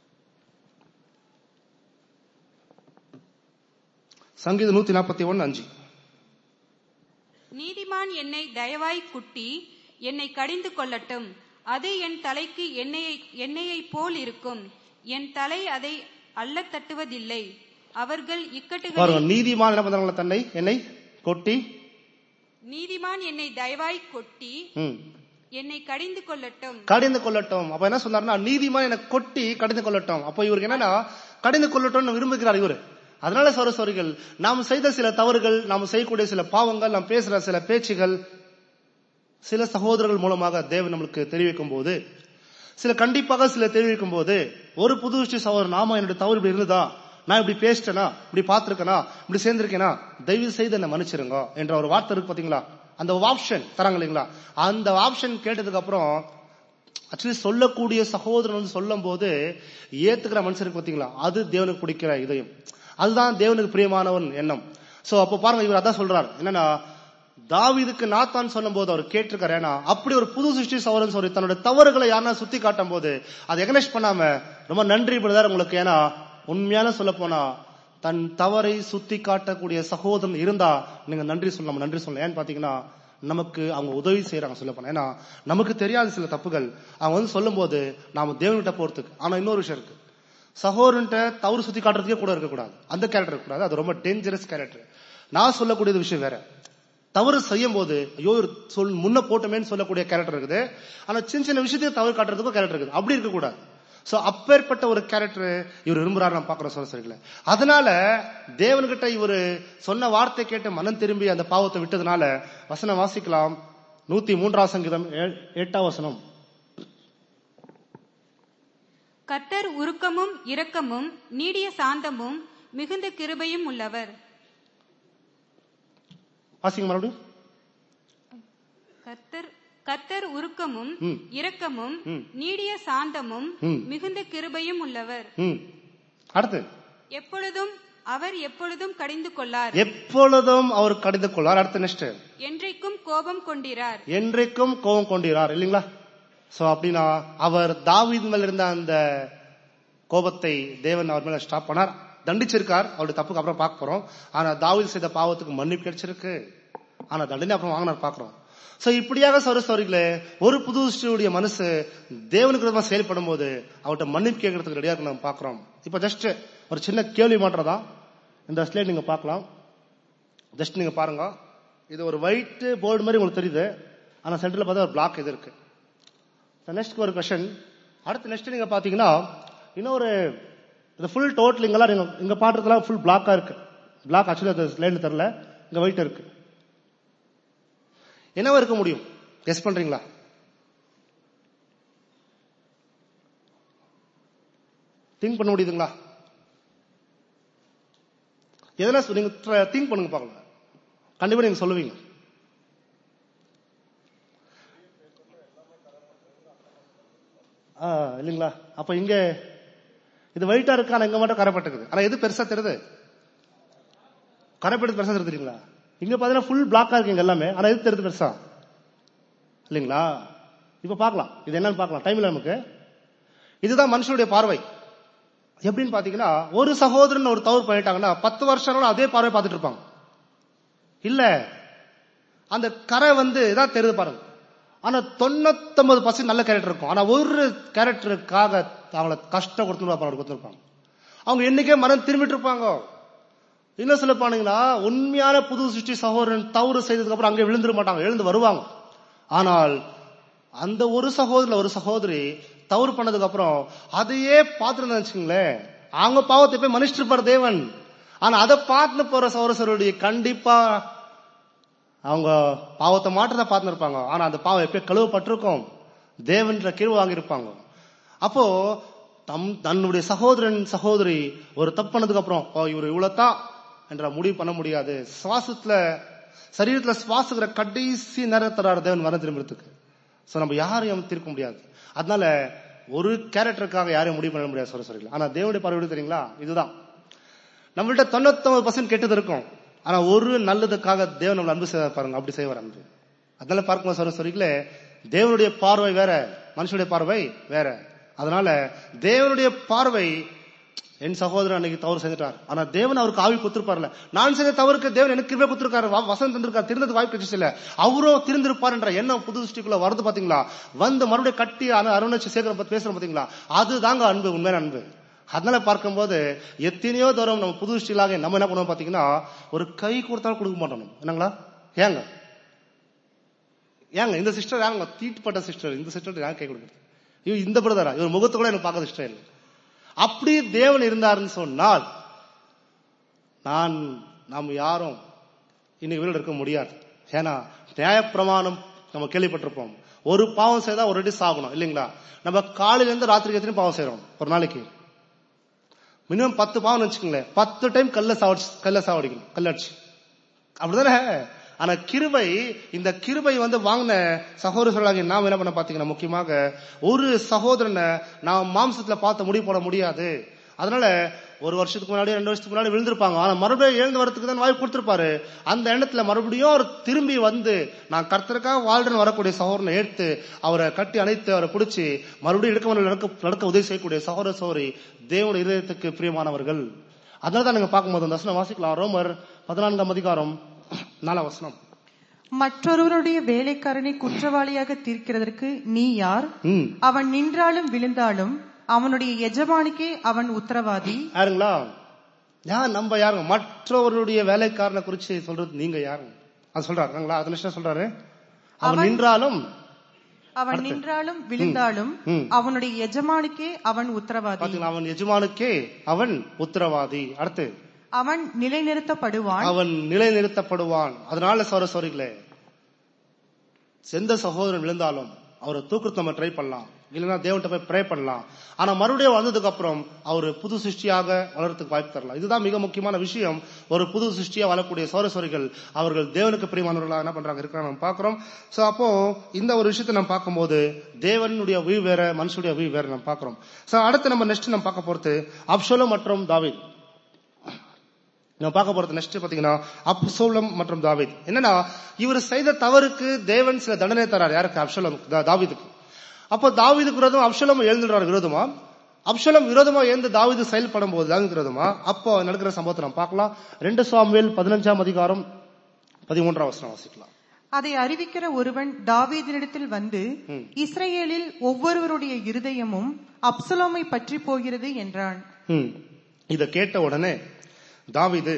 சங்கீதம் நூத்தி நாற்பத்தி ஒன்னு அஞ்சு நீதிமான் என்னை தயவாய் குட்டி என்னை கடிந்து கொள்ளட்டும் அது என் தலைக்கு எண்ணெயை எண்ணெயைப் போல் இருக்கும் என் தலை அதை அள்ளத் தட்டுவதில்லை அவர்கள் இக்கட்டுகளை பாருங்க நீதிமான் என்ன பண்றாங்களா தன்னை என்னை கொட்டி நீதிமான் என்னை தயவாய் கொட்டி ம், என்னை கடிந்து கொள்ளட்டும் கடிந்து கொள்ளட்டும் அப்ப என்ன சொன்னாருன்னா நீதிமான் எனக்கு கொட்டி கடிந்து கொள்ளட்டும் அப்ப இவருக்கு என்னன்னா கடிந்து கொள்ளட்டும்னு விரும்புகிறார் இவரு அதனால சொல்ற சொறிகள் நாம் செய்த சில தவறுகள் நாம் செய்யக்கூடிய சில பாவங்கள் நாம் பேசுற சில பேச்சுகள் சில சகோதரர்கள் மூலமாக தேவன் நம்மளுக்கு தெரிவிக்கும் போது சில கண்டிப்பாக சில தெரிவிக்கும் போது ஒரு புது விஷய சகோதரர் நாம என்னுடைய தவறு இப்படி இருந்ததா நான் இப்படி பேசிட்டேனா இப்படி பார்த்திருக்கேனா இப்படி சேர்ந்திருக்கேனா தயவு செய்து என்ன மன்னிச்சிருங்க என்ற ஒரு வார்த்தை இருக்கு பாத்தீங்களா அந்த ஆப்ஷன் தராங்க இல்லைங்களா அந்த ஆப்ஷன் கேட்டதுக்கு அப்புறம் ஆக்சுவலி சொல்லக்கூடிய சகோதரன் வந்து சொல்லும் போது ஏத்துக்கிற மனுஷருக்கு பாத்தீங்களா அது தேவனுக்கு பிடிக்கிற இதயம் அதுதான் தேவனுக்கு பிரியமானவன் எண்ணம் சோ அப்ப பாருங்க இவர் அதான் சொல்றார் என்னன்னா தாவீதுக்கு நாத்தான் சொல்லும் போது அவர் கேட்டிருக்காரு ஏன்னா அப்படி ஒரு புது சிருஷ்டி சவரன் சொல்லி தன்னோட தவறுகளை யாருன்னா சுத்தி காட்டும் போது அதை எகனேஷ் பண்ணாம ரொம்ப நன்றி பிரதர் உங்களுக்கு ஏன்னா உண்மையான சொல்ல போனா தன் தவறை சுத்தி காட்டக்கூடிய சகோதரன் இருந்தா நீங்க நன்றி சொல்லலாம் நன்றி சொல்லலாம் ஏன்னு பாத்தீங்கன்னா நமக்கு அவங்க உதவி செய்யறாங்க சொல்ல போனா ஏன்னா நமக்கு தெரியாத சில தப்புகள் அவங்க வந்து சொல்லும் போது நாம தேவன்கிட்ட போறதுக்கு ஆனா இன்னொரு விஷயம் இருக்கு சகோதரன்ட்ட தவறு சுத்தி காட்டுறதுக்கே கூட இருக்கக்கூடாது அந்த கேரக்டர் இருக்கக்கூடாது அது ரொம்ப டேஞ்சரஸ் கேரக்டர் நான் சொல்லக்கூடியது விஷயம் வேற தவறு செய்யும் போது ஐயோ இவர் சொல் முன்ன போட்டமேன்னு சொல்லக்கூடிய கேரக்டர் இருக்குது ஆனா சின்ன சின்ன விஷயத்துக்கு தவறு காட்டுறதுக்கும் கேரக்டர் இருக்குது அப்படி இருக்கக்கூடாது சோ அப்பேற்பட்ட ஒரு கேரக்டர் இவர் விரும்புறாரு நான் பாக்குறோம் சொல்ல சரிங்கள அதனால தேவன்கிட்ட இவர் சொன்ன வார்த்தை கேட்டு மனம் திரும்பி அந்த பாவத்தை விட்டதுனால வசனம் வாசிக்கலாம் நூத்தி மூன்றாம் சங்கீதம் ஏ- எட்டாம் வசனம் கர்த்தர் உருக்கமும் இரக்கமும் நீடிய சாந்தமும் மிகுந்த கிருபையும் உள்ளவர் வாசிங்க மறுபடியும் கர்த்தர் கத்தர் உருக்கமும் இரக்கமும் நீடிய சாந்தமும் மிகுந்த கிருபையும் உள்ளவர் ம் அடுத்து எப்பொழுதும் அவர் எப்பொழுதும் கடிந்து கொள்ளார் எப்பொழுதும் அவர் கடிந்து கொள்ளார் அடுத்து நெக்ஸ்ட் என்றைக்கும் கோபம் கொண்டிரார் என்றைக்கும் கோபம் கொண்டிறார் இல்லைங்களா சோ அப்படின்னா அவர் தாவீது மேல இருந்த அந்த கோபத்தை தேவன் அவர் மேல ஸ்டாப் பண்ணார் தண்டிச்சிருக்கார் அவருடைய தப்புக்கு அப்புறம் பார்க்க போறோம் ஆனா தாவீது செய்த பாவத்துக்கு மன்னிப்பு கிடைச்சிருக்கு ஆனா தண்டனை அப்புறம் வாங்கினார் பாக்குறோம் சோ இப்படியாக சௌர சௌரிகளே ஒரு புது சிருஷ்டியுடைய மனசு தேவனுக்கு விதமா செயல்படும் போது அவர்கிட்ட மன்னிப்பு கேட்கறதுக்கு ரெடியா இருக்கு நம்ம பாக்குறோம் இப்ப ஜஸ்ட் ஒரு சின்ன கேள்வி மாற்றம் தான் இந்த ஸ்லைட் நீங்க பார்க்கலாம் ஜஸ்ட் நீங்க பாருங்க இது ஒரு ஒயிட் போர்டு மாதிரி உங்களுக்கு தெரியுது ஆனா சென்டர்ல பார்த்தா ஒரு பிளாக் இது இருக்கு நெக்ஸ்ட் ஒரு கொஸ்டின் அடுத்து நெக்ஸ்ட் நீங்க பாத்தீங்கன்னா இன்னொரு இந்த ஃபுல் டோட்டல் இங்கெல்லாம் நீங்க இங்க பாட்டுறதுலாம் ஃபுல் பிளாக்கா இருக்கு பிளாக் ஆக்சுவலி அது ஸ்லைட்ல தெரியல இங்க ஒயிட் இருக்கு என்னவா இருக்க முடியும் கெஸ் பண்றீங்களா திங்க் பண்ண முடியுதுங்களா எதனா சொ- நீங்க திங்க் பண்ணுங்க பார்க்கலாம் கண்டிப்பா நீங்க சொல்லுவீங்க ஆ, இல்லைங்களா அப்ப இங்க இது ஒயிட்டா இருக்கு ஆனா இங்க மட்டும் கரைப்பட்டுக்குது ஆனா எது பெருசா தெரியுது கரைப்பட்டு பெருசா தெரியுது தெரியுங்களா இங்க பாத்தீங்கன்னா ஃபுல் பிளாக்கா இருக்கு இங்க எல்லாமே ஆனா எது தெரியுது பெருசா இல்லைங்களா இப்ப பார்க்கலாம் இது என்னன்னு பார்க்கலாம் டைம் இல்ல நமக்கு இதுதான் மனுஷனுடைய பார்வை எப்படின்னு பாத்தீங்கன்னா ஒரு சகோதரன் ஒரு தவறு பண்ணிட்டாங்கன்னா பத்து வருஷம் அதே பார்வை பார்த்துட்டு இருப்பாங்க இல்ல அந்த கரை வந்து இதான் தெரியுது பாருங்க ஆனா தொண்ணூத்தொன்பது பர்சன்ட் நல்ல கேரக்டர் இருக்கும் ஆனா ஒரு கேரக்டருக்காக அவங்கள கஷ்டம் கொடுத்துருப்பாங்க கொடுத்துருப்பாங்க அவங்க என்னைக்கே மனம் திரும்பிட்டு இருப்பாங்க இன்னும் சொல்ல போனீங்கன்னா உண்மையான புது சிருஷ்டி சகோதரன் தவறு செய்ததுக்கு அப்புறம் அங்கே விழுந்துட மாட்டாங்க எழுந்து வருவாங்க ஆனால் அந்த ஒரு சகோதரில் ஒரு சகோதரி தவறு பண்ணதுக்கு அப்புறம் அதையே பார்த்துட்டு வச்சுங்களேன் அவங்க பாவத்தை போய் மன்னிச்சிட்டு இருப்பார் தேவன் ஆனா அதை பார்த்து போற சௌரசருடைய கண்டிப்பா அவங்க பாவத்தை மாற்றத்தை பார்த்துன்னு இருப்பாங்க ஆனா அந்த பாவம் எப்பயும் கழுவப்பட்டிருக்கும் தேவன்ற கீழ் வாங்கியிருப்பாங்க அப்போ தம் தன்னுடைய சகோதரன் சகோதரி ஒரு தப்பு பண்ணதுக்கு அப்புறம் ஓ இவர் இவ்வளவுதான் என்ற முடிவு பண்ண முடியாது சுவாசத்துல சரீரத்துல சுவாசுகிற கடைசி நேரத்தரார் தேவன் வர திரும்புறதுக்கு சோ நம்ம யாரையும் தீர்க்க முடியாது அதனால ஒரு கேரக்டருக்காக யாரையும் முடிவு பண்ண முடியாது சொல்ல சொல்லிக்கலாம் ஆனா தேவனுடைய பார்வை எப்படி தெரியுங்களா இதுதான் நம்மள்ட்ட தொண்ணூத்தொன்பது பர்சன்ட் கெட்டது இருக்கும் ஆனா ஒரு நல்லதுக்காக தேவன் நம்மள அன்பு செய்வார் பாருங்க அப்படி செய்வார் அன்பு அதனால பார்க்கும்போது சொல்ல சொல்லிக்கல தேவனுடைய பார்வை வேற மனுஷனுடைய பார்வை வேற அதனால தேவனுடைய பார்வை என் சகோதரன் அன்னைக்கு தவறு செஞ்சுட்டார் ஆனா தேவன் அவருக்கு ஆவி கொடுத்திருப்பார்ல நான் செய்த தவறுக்கு தேவன் எனக்கு கிருபை கொடுத்திருக்காரு வா- வசனம் தந்திருக்காரு திருந்தது வாய்ப்பு கிடைச்சு இல்ல அவரும் திருந்திருப்பார் என்ற எண்ணம் புது திருஷ்டிக்குள்ள வருது பாத்தீங்களா வந்து மறுபடியும் கட்டி அணு- அருணாச்சி சேகரம் பத்தி பேசுறோம் பாத்தீங்களா அதுதாங்க அன்பு உண்மையான அன்பு அதனால பார்க்கும்போது எத்தனையோ தூரம் நம்ம புது திருஷ்டிலாக நம்ம என்ன பண்ணுவோம் பாத்தீங்கன்னா ஒரு கை கொடுத்தாலும் கொடுக்க மாட்டோம் நம்ம. என்னங்களா ஏங்க ஏங்க இந்த சிஸ்டர் யாருங்க தீட்டுப்பட்ட சிஸ்டர் இந்த சிஸ்டர் யாரும் கை கொடுக்குறது ஐயோ இந்த பிரதரா இவர் முகத்தை கூட எனக்கு பார்க்க இஷ்டம் இல்லை அப்படி தேவன் இருந்தாருன்னு சொன்னால் நான் நாம் யாரும் இன்னைக்கு வீடு இருக்க முடியாது ஏன்னா நியாயப்பிரமாணம் நம்ம கேள்விப்பட்டிருப்போம் ஒரு பாவம் செய்தா ஒரு அடி சாகணும் இல்லைங்களா நம்ம காலையில இருந்து ராத்திரிக்கு எத்தனை பாவம் செய்றோம் ஒரு நாளைக்கு மினிமம் பத்து பாவம் வச்சுக்கோங்களேன் பத்து டைம் கல்ல சாவடிச்சு கல்ல சாவடிக்கணும் கல்லடிச்சு அப்படிதானே ஆனா கிருபை இந்த கிருபை வந்து வாங்கின சகோதரர்களாக நாம் என்ன பண்ண பாத்தீங்கன்னா முக்கியமாக ஒரு சகோதரனை நாம் மாம்சத்துல பார்த்து முடிவு போட முடியாது அதனால ஒரு வருஷத்துக்கு முன்னாடி ரெண்டு வருஷத்துக்கு முன்னாடி விழுந்திருப்பாங்க ஆனா மறுபடியும் எழுந்து வரதுக்கு தான் வாய்ப்பு கொடுத்திருப்பாரு அந்த எண்ணத்துல மறுபடியும் அவர் திரும்பி வந்து நான் கர்த்தருக்காக வாழ்றேன்னு வரக்கூடிய சகோதரனை எடுத்து அவரை கட்டி அணைத்து அவரை பிடிச்சி மறுபடியும் எடுக்க நடக்க நடக்க உதவி செய்யக்கூடிய சகோதர சகோதரி தேவனுடைய இதயத்துக்கு பிரியமானவர்கள் அதனால தான் நீங்க பார்க்கும்போது அந்த வசனம் வாசிக்கலாம் ரோமர் பதினான்காம் அதிகாரம் நாலாம் வசனம் மற்றொருவருடைய வேலைக்காரனை குற்றவாளியாக தீர்க்கிறதற்கு நீ யார் ம் அவன் நின்றாலும் விழுந்தாலும் அவனுடைய எஜமானுக்கே அவன் உத்தரவாதி யாருங்களா யார் நம்ம யாருங்க மற்றவர்களுடைய வேலைக்காரனை குறிச்சு சொல்றது நீங்க யாருங்க அது சொல்றாருங்களா அது நிமிஷம் சொல்றாரு அவன் நின்றாலும் அவன் நின்றாலும் விழுந்தாலும் ம். அவனுடைய எஜமானுக்கே அவன் உத்தரவாதி பாத்தீங்களா அவன் எஜமானுக்கே அவன் உத்தரவாதி அடுத்து அவன் நிலைநிறுத்தப்படுவான் அவன் நிலைநிறுத்தப்படுவான் அதனால சோர சோரிகளே எந்த சகோதரன் விழுந்தாலும் அவரை தூக்கத்தை நம்ம ட்ரை பண்ணலாம் இல்லைன்னா தேவன்கிட்ட போய் ப்ரே பண்ணலாம் ஆனா மறுபடியும் வந்ததுக்கு அப்புறம் அவர் புது சிருஷ்டியாக வளர்றதுக்கு வாய்ப்பு தரலாம் இதுதான் மிக முக்கியமான விஷயம் ஒரு புது சிருஷ்டியா வளரக்கூடிய சௌரஸ்வரிகள் அவர்கள் தேவனுக்கு பிரியமானவர்களா என்ன பண்றாங்க இருக்கிறாங்க நம்ம பாக்குறோம் சோ அப்போ இந்த ஒரு விஷயத்தை நம்ம பார்க்கும்போது தேவனுடைய வியூ வேற மனுஷனுடைய வியூ வேற நம்ம பாக்குறோம் சோ அடுத்து நம்ம நெக்ஸ்ட் நம்ம பார்க்க போறது அப்சோலம் மற்றும் தாவீத் நம்ம பார்க்க போறது நெக்ஸ்ட் பாத்தீங்கன்னா அப்சோலம் மற்றும் தாவீத் என்னன்னா இவர் செய்த தவறுக்கு தேவன் சில தண்டனை தரார் யாருக்கு அப்சோலம் தா- தாவீதுக்கு அப்போ தாவீதுக்கு விரோதம் அப்சோலம் எழுந்துடுறார் விரோதமா அப்சோலம் விரோதமா எழுந்து தாவீது செயல்படும் போது தாவீது விரோதமா அப்போ நடக்கிற சம்பவத்தை நம்ம பார்க்கலாம் ரெண்டு சாமுவேல் பதினஞ்சாம் அதிகாரம் பதிமூன்றாம் வசனம் வாசிக்கலாம் அதை அறிவிக்கிற ஒருவன் தாவீதினிடத்தில் வந்து இஸ்ரவேலில் ஒவ்வொருவருடைய இருதயமும் அப்சலோமை பற்றி போகிறது என்றான் ம். இத கேட்ட உடனே தாவீது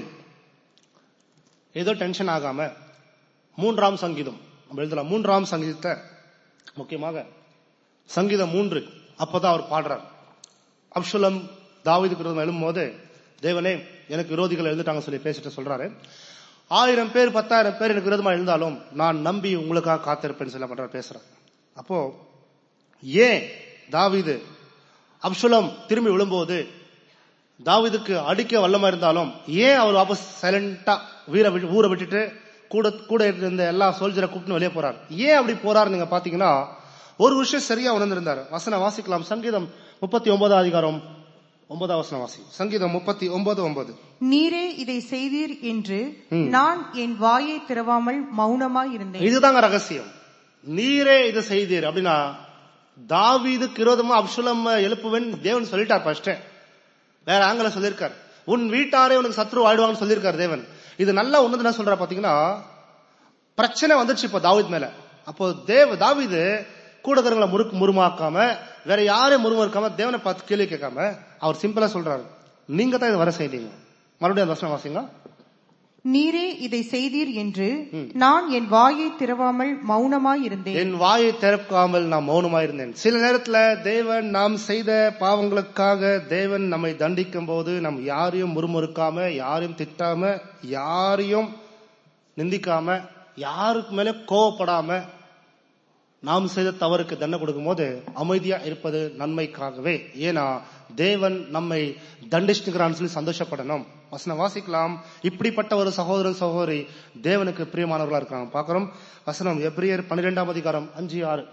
ஏதோ டென்ஷன் ஆகாம மூன்றாம் சங்கீதம் நம்ம எழுதலாம் மூன்றாம் சங்கீதத்தை முக்கியமாக சங்கீதம் மூன்று அப்பதான் அவர் பாடுறார் அப்சுலம் தாவீதுக்கு விரோதம் எழும்போது தேவனே எனக்கு விரோதிகள் எழுந்துட்டாங்க சொல்லி பேசிட்டு சொல்றாரு ஆயிரம் பேர் பத்தாயிரம் பேர் எனக்கு விரோதமா எழுந்தாலும் நான் நம்பி உங்களுக்காக காத்திருப்பேன்னு சொல்ல பண்றாரு பேசுறார் அப்போ ஏன் தாவீது அப்சுலம் திரும்பி விழும்போது தாவீதுக்கு அடிக்க வல்லமா இருந்தாலும் ஏன் அவர் வாபஸ் சைலண்டா வீர விட்டு- ஊரை விட்டுட்டு கூட கூட இருந்த எல்லா சோல்ஜரை கூப்பிட்டு வெளியே போறார் ஏன் அப்படி போறாரு நீங்க பாத்தீங்கன்னா ஒரு விஷயம் சரியா உணர்ந்திருந்தார் வசனம் வாசிக்கலாம் சங்கீதம் முப்பத்தி ஒன்பதாம் அதிகாரம் ஒன்பதாம் வசனம் வாசி சங்கீதம் முப்பத்தி ஒன்பது ஒன்பது நீரே இதை செய்தீர் என்று நான் என் வாயை திறவாமல் மௌனமாய் இருந்தேன் இதுதாங்க ரகசியம் நீரே இதை செய்தீர் அப்படின்னா தாவீதுக்கு விரோதமா அப்சுலம் எழுப்புவேன் தேவன் சொல்லிட்டார் ஃபர்ஸ்ட் வேற ஆங்கில சொல்லியிருக்கார் உன் வீட்டாரே உனக்கு சத்ரு ஆயிடுவாங்கன்னு சொல்லியிருக்கார் தேவன் இது நல்லா ஒண்ணு என்ன சொல்ற பாத்தீங்கன்னா பிரச்சனை வந்துச்சு இப்ப தாவீத் மேல அப்போ தேவ தாவீது கூட இருக்கிறவங்களை முறுக்கு முருமாக்காம வேற யாரையும் முருமாக்காம தேவனை பார்த்து கேள்வி கேட்காம அவர் சிம்பிளா சொல்றாரு நீங்க தான் இதை வர செய்தீங்க மறுபடியும் அந்த வசனம் வாசிங்க நீரே இதை செய்தீர் என்று நான் என் வாயை திறவாமல் மௌனமாய் இருந்தேன் என் வாயை திறக்காமல் நான் மௌனமாயிருந்தேன் சில நேரத்துல தேவன் நாம் செய்த பாவங்களுக்காக தேவன் நம்மை தண்டிக்கும் போது நம் யாரையும் முறுமுறுக்காம யாரையும் திட்டாம யாரையும் நிந்திக்காம யாருக்கு மேல கோவப்படாம நாம் செய்த தவறுக்கு தண்டனை கொடுக்கும்போது அமைதியா இருப்பது நன்மைக்காகவே ஏன்னா தேவன் நம்மை தண்டிச்சுக்கிறான்னு சொல்லி சந்தோஷப்படணும் வசனம் வாசிக்கலாம் இப்படிப்பட்ட ஒரு சகோதரன் சகோதரி தேவனுக்கு பிரியமானவர்களா இருக்காங்க பாக்குறோம் வசனம் எப்ரியர் பன்னிரெண்டாம் அதிகாரம் அஞ்சு ஆறு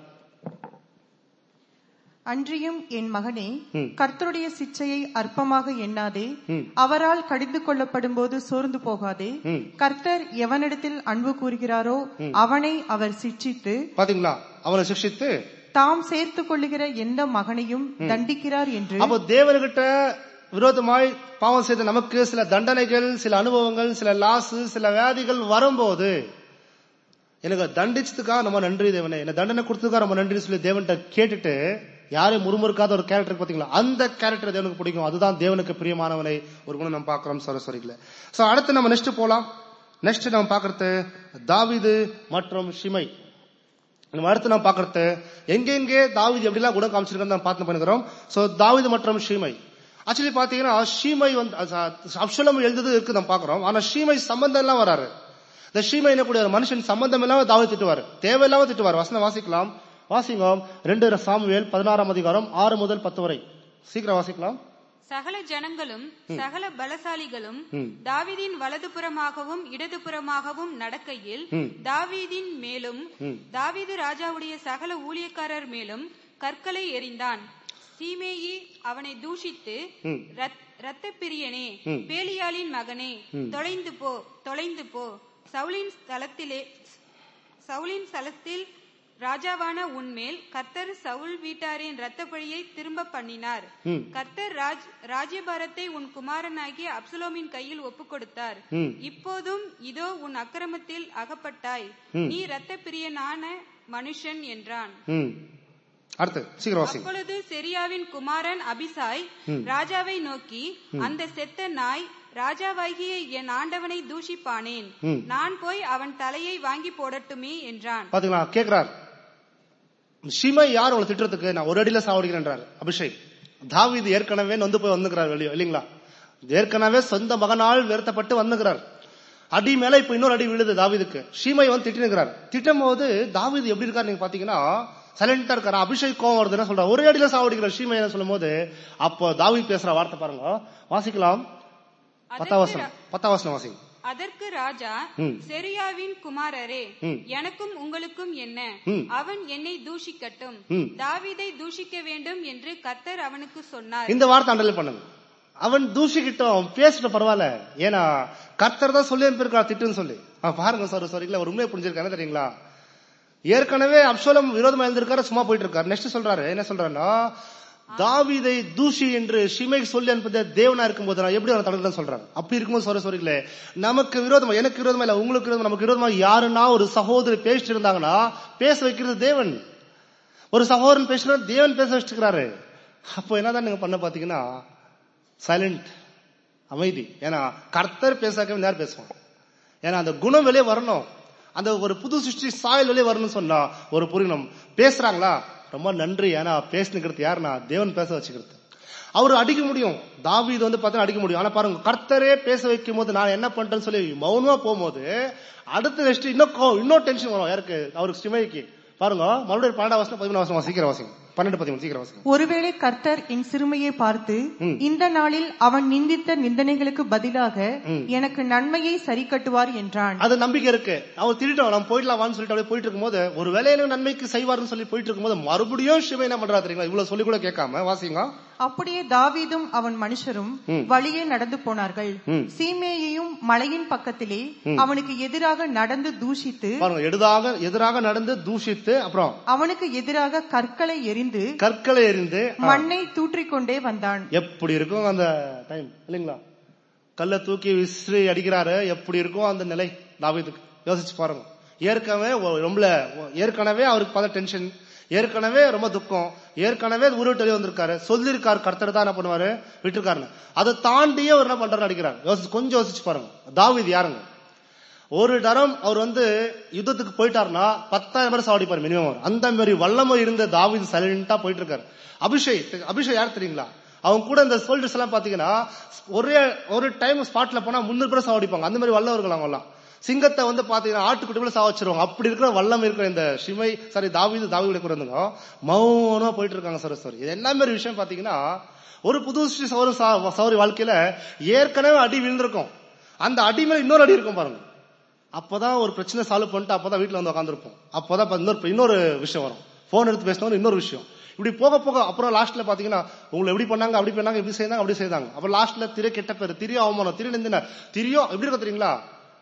அன்றியும் என் மகனே ம். கர்த்தருடைய சிச்சையை அற்பமாக எண்ணாதே ம். அவரால் கடிந்து கொள்ளப்படும் போது சோர்ந்து போகாதே ம். கர்த்தர் எவனிடத்தில் அன்பு கூறுகிறாரோ அவனை அவர் சிட்சித்து பாத்தீங்களா அவனை சிக்ஷித்து தாம் சேர்த்துக் கொள்ளுகிற எந்த மகனையும் தண்டிக்கிறார் என்று அப்போ தேவன்கிட்ட விரோதமாய் பாவம் செய்த நமக்கு சில தண்டனைகள் சில அனுபவங்கள் சில லாஸ் சில வியாதிகள் வரும்போது எனக்கு தண்டிச்சதுக்காக நம்ம நன்றி தேவனே என்ன தண்டனை கொடுத்ததுக்காக நம்ம நன்றி சொல்லி தேவன்கிட்ட கேட்டுட்டு யாரையும் முறுமுறுக்காத ஒரு கேரக்டர் பாத்தீங்களா அந்த கேரக்டர் தேவனுக்கு பிடிக்கும் அதுதான் தேவனுக்கு பிரியமானவனை ஒரு குணம் நம்ம பார்க்கிறோம் சரஸ்வரிகள சோ அடுத்து நம்ம நெக்ஸ்ட் போலாம் நெக்ஸ்ட் நம்ம பார்க்கறது தாவீது மற்றும் ஷிமை நம்ம அடுத்து நம்ம பார்க்கறது எங்கெங்கே தாவீது எப்படிலாம் குணம் காமிச்சிருக்கோம் நம்ம பார்த்து பண்ணுகிறோம் சோ தாவீது மற்றும் ஷீமை ஆக்சுவலி பாத்தீங்கன்னா ஷீமை வந்து அப்சலம் எழுந்தது இருக்கு நம்ம பார்க்கிறோம் ஆனா ஷீமை சம்பந்தம் எல்லாம் வராரு இந்த ஷீமை என்ன கூடிய ஒரு மனுஷன் சம்பந்தம் இல்லாம தாவீது திட்டுவார் தேவையில்லாம திட்டுவார் வசனம் வாசிக்கலாம் வாசிங்க ரெண்டு சாமுவேல் பதினாறாம் அதிகாரம் ஆறு முதல் பத்து வரை சீக்கிரம் வாசிக்கலாம் சகல ஜனங்களும் சகல பலசாலிகளும் தாவீதின் வலதுபுறமாகவும் இடதுபுறமாகவும் நடக்கையில் தாவீதின் மேலும் தாவீது ராஜாவுடைய சகல ஊழியக்காரர் மேலும் கற்களை எறிந்தான் சீமேயி அவனை தூஷித்து "ரத்- இரத்தப் பிரியனே பேலியாளின் மகனே தொலைந்து போ தொலைந்து போ சவுலின் ஸ்தலத்திலே சவுலின் ஸ்தலத்தில் ராஜாவான உன்மேல் கர்த்தர் சவுல் வீட்டாரின் இரத்த பழியை திரும்ப பண்ணினார் கர்த்தர் ராஜ் ராஜ்யபாரத்தை உன் குமாரனாகிய அப்சலோமின் கையில் ஒப்புக் கொடுத்தார் இப்போதும் இதோ உன் அக்கிரமத்தில் அகப்பட்டாய் நீ இரத்த பிரியனான மனுஷன் என்றான் ம் அடுத்து சீக்கிரம் வாசிங்க அப்பொழுது செரியாவின் குமாரன் அபிசாய் ராஜாவை நோக்கி அந்த செத்த நாய் ராஜாவாகிய என் ஆண்டவனை தூஷிப்பானேன் நான் போய் அவன் தலையை வாங்கி போடட்டுமே என்றான் பாத்தீங்களா கேக்குறார் ஷிமை யார் உங்களை திட்டுறதுக்கு நான் ஒரு அடியில சாவடிக்கிறேன்றார் அபிஷேக் தாவீது ஏற்கனவே நொந்து போய் வந்துக்கிறார் வெளியே இல்லைங்களா ஏற்கனவே சொந்த மகனால் வருத்தப்பட்டு வந்துக்கிறார் அடி மேல இப்ப இன்னொரு அடி விழுது தாவீதுக்கு ஷீமை வந்து திட்டினுக்கிறார் திட்டும் போது தாவீது எப்படி இருக்காரு நீங்க பாத்தீங்கன்னா சைலண்டா இருக்காரு அபிஷேக் கோவம் வருதுன்னு சொல்றாரு ஒரே அடியில சாவடிக்கிற ஷீமை சொல்லும் போது அப்போ தாவீது பேசுற வார்த்தை பாருங்க வாசிக்கலாம் பத்தாம் வசனம் பத்தாம் வசனம் வாசிங்க அதற்கு ராஜா ம். செரியாவின் குமாரரே ம். எனக்கும் உங்களுக்கும் என்ன ம். அவன் என்னை தூஷிக்கட்டும் ம். தாவீதை தூஷிக்க வேண்டும் என்று கர்த்தர் அவனுக்கு சொன்னார் இந்த வார்த்தை அண்டல் பண்ணுங்க அவன் தூஷிக்கிட்டோம் அவன் பேசிட்ட பரவாயில்ல ஏன்னா கர்த்தர் தான் சொல்லி அனுப்பியிருக்கா திட்டுன்னு சொல்லி அவன் பாருங்க சார் சாரிங்களா ஒரு உண்மையை புரிஞ்சிருக்காங்க என்ன தெரியுங்களா ஏற்கனவே அப்சோலம் விரோதமா இருந்திருக்காரு சும்மா போயிட்டு இருக்காரு நெக்ஸ்ட் சொல்றாரு என்ன சொல்றாருன்னா தாவீதை தூஷி என்று ஷிமைக்கு சொல்லி அனுப்பத தேவனா இருக்கும்போது நான் எப்படி அவனை தடுக்கிறேன்னு சொல்றாரு அப்படி இருக்கும்போது சொல்ற சொல்றீங்களே நமக்கு விரோதமா எனக்கு விரோதமா இல்ல உங்களுக்கு விரோதமா நமக்கு விரோதமா யாருன்னா ஒரு சகோதரி பேசிட்டு இருந்தாங்கன்னா பேச வைக்கிறது தேவன் ஒரு சகோதரன் பேசினா தேவன் பேச வச்சுக்கிறாரு அப்போ என்னதான் நீங்க பண்ண பாத்தீங்கன்னா சைலண்ட் அமைதி ஏன்னா கர்த்தர் பேசாக்க யார் பேசுவாங்க ஏன்னா அந்த குணம் வெளியே வரணும் அந்த ஒரு புது சிருஷ்டி சாயல் வெளியே வரணும்னு சொன்னா ஒரு புரியணும் பேசுறாங்களா ரொம்ப நன்றி ஏன்னா பேசுனுக்கிறது யாருன்னா தேவன் பேச வச்சுக்கிறது அவர் அடிக்க முடியும் தாவீது வந்து பார்த்தா அடிக்க முடியும் ஆனா பாருங்க கர்த்தரே பேச வைக்கும் போது நான் என்ன பண்றேன்னு சொல்லி மௌனமா போகும்போது அடுத்த நெக்ஸ்ட் இன்னும் கோ- இன்னும் டென்ஷன் வரும் யாருக்கு அவருக்கு சிமைக்கு பாருங்க மறுபடியும் பன்னெண்டாம் வருஷம் பதிமூணு வருஷம் சீக்கிரம் வாசிங்க பன்னெண்டு பதிமூணு சீக்கிரம் வாசிங்க ஒருவேளை கர்த்தர் என் சிறுமையை பார்த்து ம். இந்த நாளில் அவன் நிந்தித்த நிந்தனைகளுக்கு பதிலாக எனக்கு நன்மையை சரி கட்டுவார் என்றான் அது நம்பிக்கை இருக்கு அவன் திருட்டோம் நம்ம போயிடலாமான்னு சொல்லிட்டு அப்படியே போயிட்டு இருக்கும்போது ஒரு வேலையில நன்மைக்கு செய்வார்னு சொல்லி போயிட்டு இருக்கும்போது மறுபடியும் சிவன் என்ன பண்றா தெரியுங்களா இவ்வளவு சொல்லி கூட கேட்காம வாசிங்க அப்படியே தாவீதும் அவன் மனுஷரும் வழியே நடந்து போனார்கள் ம். சீமேயையும் மலையின் பக்கத்திலே அவனுக்கு எதிராக நடந்து தூஷித்து பாருங்க எதிராக எதிராக நடந்து தூஷித்து அப்புறம் அவனுக்கு எதிராக கற்களை எரிந்து கற்களை எறிந்து மண்ணை தூற்றிக்கொண்டே வந்தான் எப்படி இருக்கும் அந்த டைம் இல்லைங்களா கல்ல தூக்கி விசிறி அடிக்கிறாரு எப்படி இருக்கும் அந்த நிலை தாவீதுக்கு யோசிச்சு பாருங்க ஏற்கனவே ஒ- ரொம்ப ஏற்கனவே அவருக்கு பார்த்த டென்ஷன் ஏற்கனவே ரொம்ப துக்கம் ஏற்கனவே உருவிட்டு வெளியே வந்திருக்காரு சொல்லியிருக்காரு கர்த்தர் தான் என்ன பண்ணுவாரு விட்டுருக்காருன்னு அதை தாண்டியே அவர் என்ன பண்றாரு அடிக்கிறார் யோசிச்சு கொஞ்சம் யோசிச்சு பாருங்க தாவீது யாருங்க ஒரு தரம் அவர் வந்து யுத்தத்துக்கு போயிட்டாருன்னா பத்தாயிரம் பேர் சாவடிப்பார் மினிமம் அவர் அந்த மாதிரி வல்லமை இருந்த தாவீது சைலண்டா போயிட்டு இருக்காரு அபிஷேக் அபிஷேக் யார் தெரியுங்களா அவங்க கூட இந்த சோல்டர்ஸ் எல்லாம் பாத்தீங்கன்னா ஒரே ஒரு டைம் ஸ்பாட்ல போனா முன்னூறு பேர் சாவடிப்பாங்க அந்த மாதிரி வல்லவர்கள் அவங்க எல்லாம் சிங்கத்தை வந்து பாத்தீங்கன்னா ஆட்டுக்குட்டிக்குள்ள சாவச்சிருவாங்க அப்படி இருக்கிற வல்லம் இருக்கிற இந்த சிமை சாரி தாவீது தாவீது கூட இருந்துங்க மௌனமா போயிட்டு இருக்காங்க சரஸ்வரி இது என்ன மாதிரி விஷயம் பாத்தீங்கன்னா ஒரு புது ஸ்ரீ சௌர சௌரி வாழ்க்கையில ஏற்கனவே அடி விழுந்திருக்கும் அந்த அடி மேல இன்னொரு அடி இருக்கும் பாருங்க அப்பதான் ஒரு பிரச்சனை சால்வ் பண்ணிட்டு அப்பதான் வீட்டுல வந்து உட்காந்துருப்போம் அப்பதான் பா- இன்னொரு இன்னொரு விஷயம் வரும் போன் எடுத்து பேசினவங்க இன்னொரு விஷயம் இப்படி போக போக அப்புறம் லாஸ்ட்ல பாத்தீங்கன்னா உங்களை எப்படி பண்ணாங்க அப்படி பண்ணாங்க இப்படி செய்தாங்க அப்படி செய்தாங்க அப்புறம் லாஸ்ட்ல திரு கெட்ட பேர் திரிய அவமானம் திரு நிந்தின திரியும் எப்படி இருக்கும் தெரியுங்களா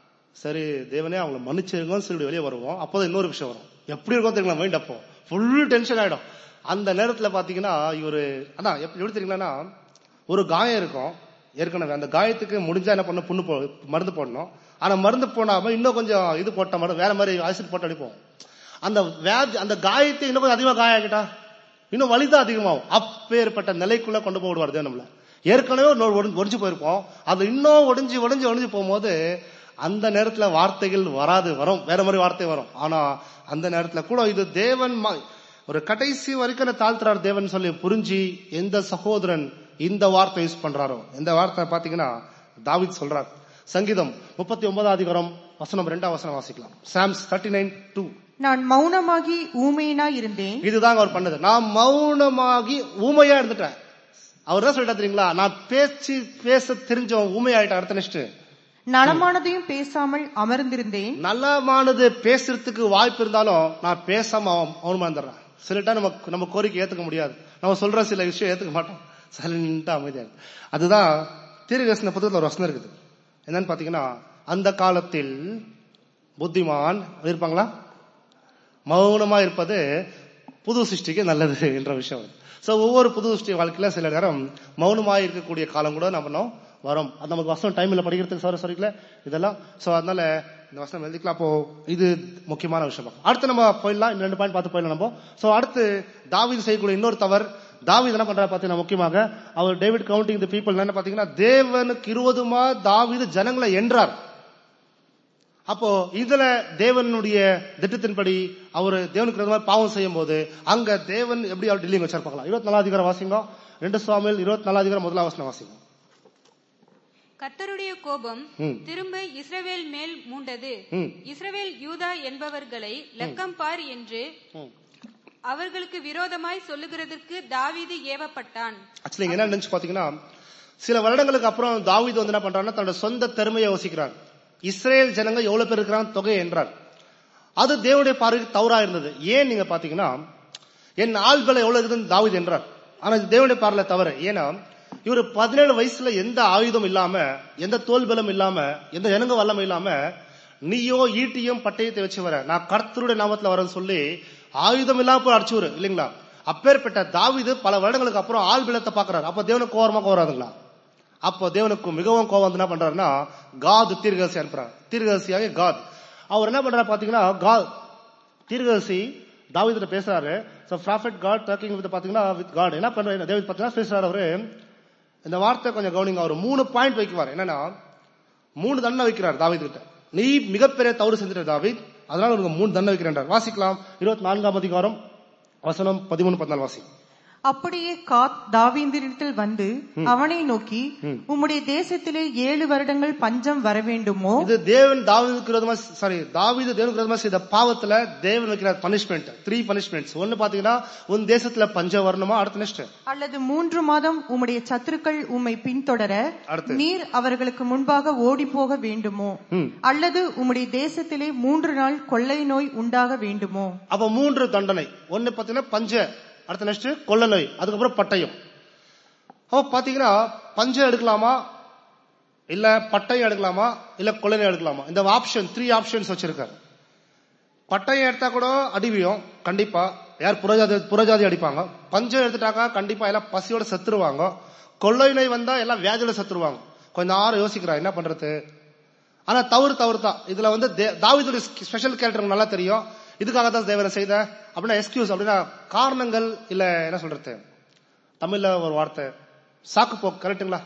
சரி தேவனே அவங்களை மன்னிச்சிருங்கன்னு சொல்லி வெளியே வருவோம் அப்போதான் இன்னொரு விஷயம் வரும் எப்படி இருக்கும் தெரியுங்களா மைண்ட் அப்போ ஃபுல் டென்ஷன் ஆயிடும் அந்த நேரத்துல பாத்தீங்கன்னா இவரு அதான் எப்படி எப்படி தெரியுங்களா ஒரு காயம் இருக்கும் ஏற்கனவே அந்த காயத்துக்கு முடிஞ்சா என்ன பண்ண புண்ணு போ மருந்து போடணும் ஆனா மருந்து போடாம இன்னும் கொஞ்சம் இது போட்ட மாதிரி வேற மாதிரி ஆசிட் போட்டு அடிப்போம் அந்த வியாதி அந்த காயத்தை இன்னும் கொஞ்சம் அதிகமா காயம் ஆகிட்டா இன்னும் வலிதான் அதிகமாகும் அப்பேற்பட்ட நிலைக்குள்ள கொண்டு போய் விடுவார் நம்மள ஏற்கனவே ஒரு நோய் ஒடிஞ்சு ஒடிஞ்சு போயிருப்போம் அது இன்னும் ஒடிஞ்சு ஒடிஞ்சு ஒடிஞ்சு போகும்போது அந்த நேரத்துல வார்த்தைகள் வராது வரும் வேற மாதிரி வார்த்தை வரும் ஆனா அந்த நேரத்துல கூட இது தேவன் ம- ஒரு கடைசி வரைக்கும் என்ன தாழ்த்துறார் தேவன் சொல்லி புரிஞ்சு எந்த சகோதரன் இந்த வார்த்தை யூஸ் பண்றாரோ இந்த வார்த்தை பாத்தீங்கன்னா தாவித் சொல்றார் சங்கீதம் முப்பத்தி ஒன்பதாம் அதிகாரம் வசனம் ரெண்டாம் வசனம் வாசிக்கலாம் சாம்ஸ் தேர்ட்டி நைன் டூ நான் மௌனமாகி ஊமையனா இருந்தேன் இதுதாங்க அவர் பண்ணது நான் மௌனமாகி ஊமையா இருந்துட்டேன் அவர் தான் சொல்லிட்டா தெரியுங்களா நான் பேச்சு பேச தெரிஞ்சவன் ஊமையாயிட்டேன் அடுத்த நெக்ஸ்ட் நலமானதையும் பேசாமல் அமர்ந்திருந்தேன் நல்லமானது பேசுறதுக்கு வாய்ப்பு இருந்தாலும் நான் பேசாம அவன் மௌனமா இருந்துடுறேன் சில டைம் நம்ம நம்ம கோரிக்கை ஏத்துக்க முடியாது நம்ம சொல்ற சில விஷயம் ஏத்துக்க மாட்டோம் சைலண்டா அமைதியா இருக்கு. அதுதான் தீர்க்கதரிசன புத்தகத்துல ஒரு வசனம் இருக்குது என்னன்னு பாத்தீங்கன்னா அந்த காலத்தில் புத்திமான் இருப்பாங்களா மௌனமா இருப்பது புது சிருஷ்டிக்கு நல்லது என்ற விஷயம் சோ ஒவ்வொரு புது சிருஷ்டி வாழ்க்கையில சில நேரம் மௌனமா இருக்கக்கூடிய காலம் கூட நம்ம இன்னும் வரும் அது நமக்கு வசனம் டைம்ல படிக்கிறதுக்கு சார் சரிக்கல இதெல்லாம் சோ அதனால இந்த வசனம் எழுதிக்கலாம் அப்போ இது முக்கியமான விஷயம் பார்க்கலாம். அடுத்து நம்ம போயிடலாம் இன்னும் ரெண்டு பாயிண்ட் பார்த்து போயிடலாம் நம்ம சோ அடுத்து தாவீது செய்யக்கூடிய இன்னொரு தவறு தாவீது என்ன பண்றாரு பாத்தீங்கன்னா முக்கியமாக அவர் டேவிட் கவுண்டிங் தி பீப்புள் என்ன பாத்தீங்கன்னா தேவனுக்கு இருவதுமா தாவீது ஜனங்களை என்றார் அப்போ இதுல தேவனுடைய திட்டத்தின்படி அவர் தேவனுக்கு விரோதமா பாவம் செய்யும் போது அங்க தேவன் எப்படி அவர் டெல்லிங் வச்சார் பார்க்கலாம் இருபத்தி நாலாம் அதிகாரம் வாசிங்க ரெண்டு சுவாமியில் இருபத்தி நாலாம் அதிகாரம் முதலாம் வசனம் வாசிங்க கர்த்தருடைய கோபம் ம். திரும்ப இஸ்ரவேல் மேல் மூண்டது ம். இஸ்ரவேல் யூதா என்பவர்களை லக்கம் பார் என்று ம். அவர்களுக்கு விரோதமாய் சொல்லுகிறதற்கு தாவீது ஏவப்பட்டான் ஆக்சுவலி என்ன நினைச்சு பாத்தீங்கன்னா சில வருடங்களுக்கு அப்புறம் தாவீது வந்து என்ன பண்றாருன்னா தன்னோட சொந்த திறமையை யோசிக்கிறார் இஸ்ரேல் ஜனங்க எவ்வளவு பேர் இருக்கிறாங்க தொகை என்றார் அது தேவனுடைய பார்வைக்கு தவறா இருந்தது ஏன் நீங்க பாத்தீங்கன்னா என் ஆள் பலம் எவ்வளவு இருக்குதுன்னு தாவீது என்றார் ஆனா இது தேவனுடைய பார்வையில தவறு ஏன்னா இவர் பதினேழு வயசுல எந்த ஆயுதம் இல்லாம எந்த தோல் பலம் இல்லாம எந்த ஜனங்க வல்லமை இல்லாம நீயோ ஈட்டியும் பட்டயத்தை வச்சு வர நான் கர்த்தருடைய நாமத்துல வரேன்னு சொல்லி ஆயுதம் இல்லாம போய் அடிச்சுவரு இல்லைங்களா அப்பேற்பட்ட தாவீது பல வருடங்களுக்கு அப்புறம் ஆள் பலத்தை பாக்குறாரு அப்ப தேவனுக்கு கோரமா கோராதுங்களா அப்போ தேவனுக்கு மிகவும் கோவம் வந்து என்ன பண்றாருன்னா காத் தீர்கதரிசி அனுப்புறாரு தீர்கதரிசியாக காத் அவர் என்ன பண்றாரு பாத்தீங்கன்னா காத் தீர்கதரிசி தாவீதுட்ட பேசுறாரு so prophet God talking with பாத்தீங்கன்னா வித் காட் என்ன பண்றாரு தேவத் பாத்தீங்கன்னா பேசுறாரு அவரு இந்த வார்த்தை கொஞ்சம் கவனிங்க அவர் மூணு பாயிண்ட் வைக்குவார் என்னன்னா மூணு தண்டனை வைக்கிறார் தாவீது கிட்ட நீ மிகப்பெரிய தவறு செஞ்சிட்ட தாவீத் அதனால உனக்கு மூணு தண்டனை வைக்கிறேன் வாசிக்கலாம் இருபத்தி நான்காம் அதிகாரம் வசனம் பதிமூணு பதினாலு வாசி அப்படியே காத் தாவீந்திடத்தில் வந்து அவனை நோக்கி உம்முடைய தேசத்திலே ஏழு வருடங்கள் பஞ்சம் வர வேண்டுமோ இது தேவன் தாவீதுக்கு விரோதமா சாரி தாவீது தேவனுக்கு விரோதமா செய்த பாவத்துல தேவன் வைக்கிறார் பனிஷ்மெண்ட் த்ரீ பனிஷ்மெண்ட்ஸ் ஒன்னு பாத்தீங்கன்னா உன் தேசத்துல பஞ்சம் வரணுமா அடுத்த நெக்ஸ்ட் அல்லது மூன்று மாதம் உம்முடைய சத்துருக்கள் உம்மை பின்தொடர அடுத்து. நீர் அவர்களுக்கு முன்பாக ஓடி போக வேண்டுமோ அல்லது உம்முடைய தேசத்திலே மூன்று நாள் கொள்ளை நோய் உண்டாக வேண்டுமோ அப்ப மூன்று தண்டனை ஒன்னு பாத்தீங்கன்னா பஞ்ச அடுத்த நெக்ஸ்ட் கொள்ள நோய் அதுக்கப்புறம் பட்டயம் அப்ப பாத்தீங்கன்னா பஞ்சம் எடுக்கலாமா இல்ல பட்டயம் எடுக்கலாமா இல்ல கொள்ளை நோய் எடுக்கலாமா இந்த ஆப்ஷன் த்ரீ ஆப்ஷன்ஸ் வச்சிருக்காரு பட்டயம் எடுத்தா கூட அடிவியும் கண்டிப்பா யார் புறஜாதி புறஜாதி அடிப்பாங்க பஞ்சம் எடுத்துட்டாக்கா கண்டிப்பா எல்லாம் பசியோட செத்துருவாங்க கொள்ளை நோய் வந்தா எல்லாம் வியாதியோட செத்துருவாங்க கொஞ்ச நேரம் யோசிக்கிறா என்ன பண்றது ஆனா தவறு தவறு தான் இதுல வந்து தே- தாவீதுடைய ஸ்பெஷல் கேரக்டர் நல்லா தெரியும் இதுக்காக தான் தேவனை செய்த அப்படின்னா எக்ஸ்கியூஸ் அப்படின்னா காரணங்கள் இல்ல என்ன சொல்றது தமிழ்ல ஒரு வார்த்தை சாக்கு போக்கு கரெக்டுங்களா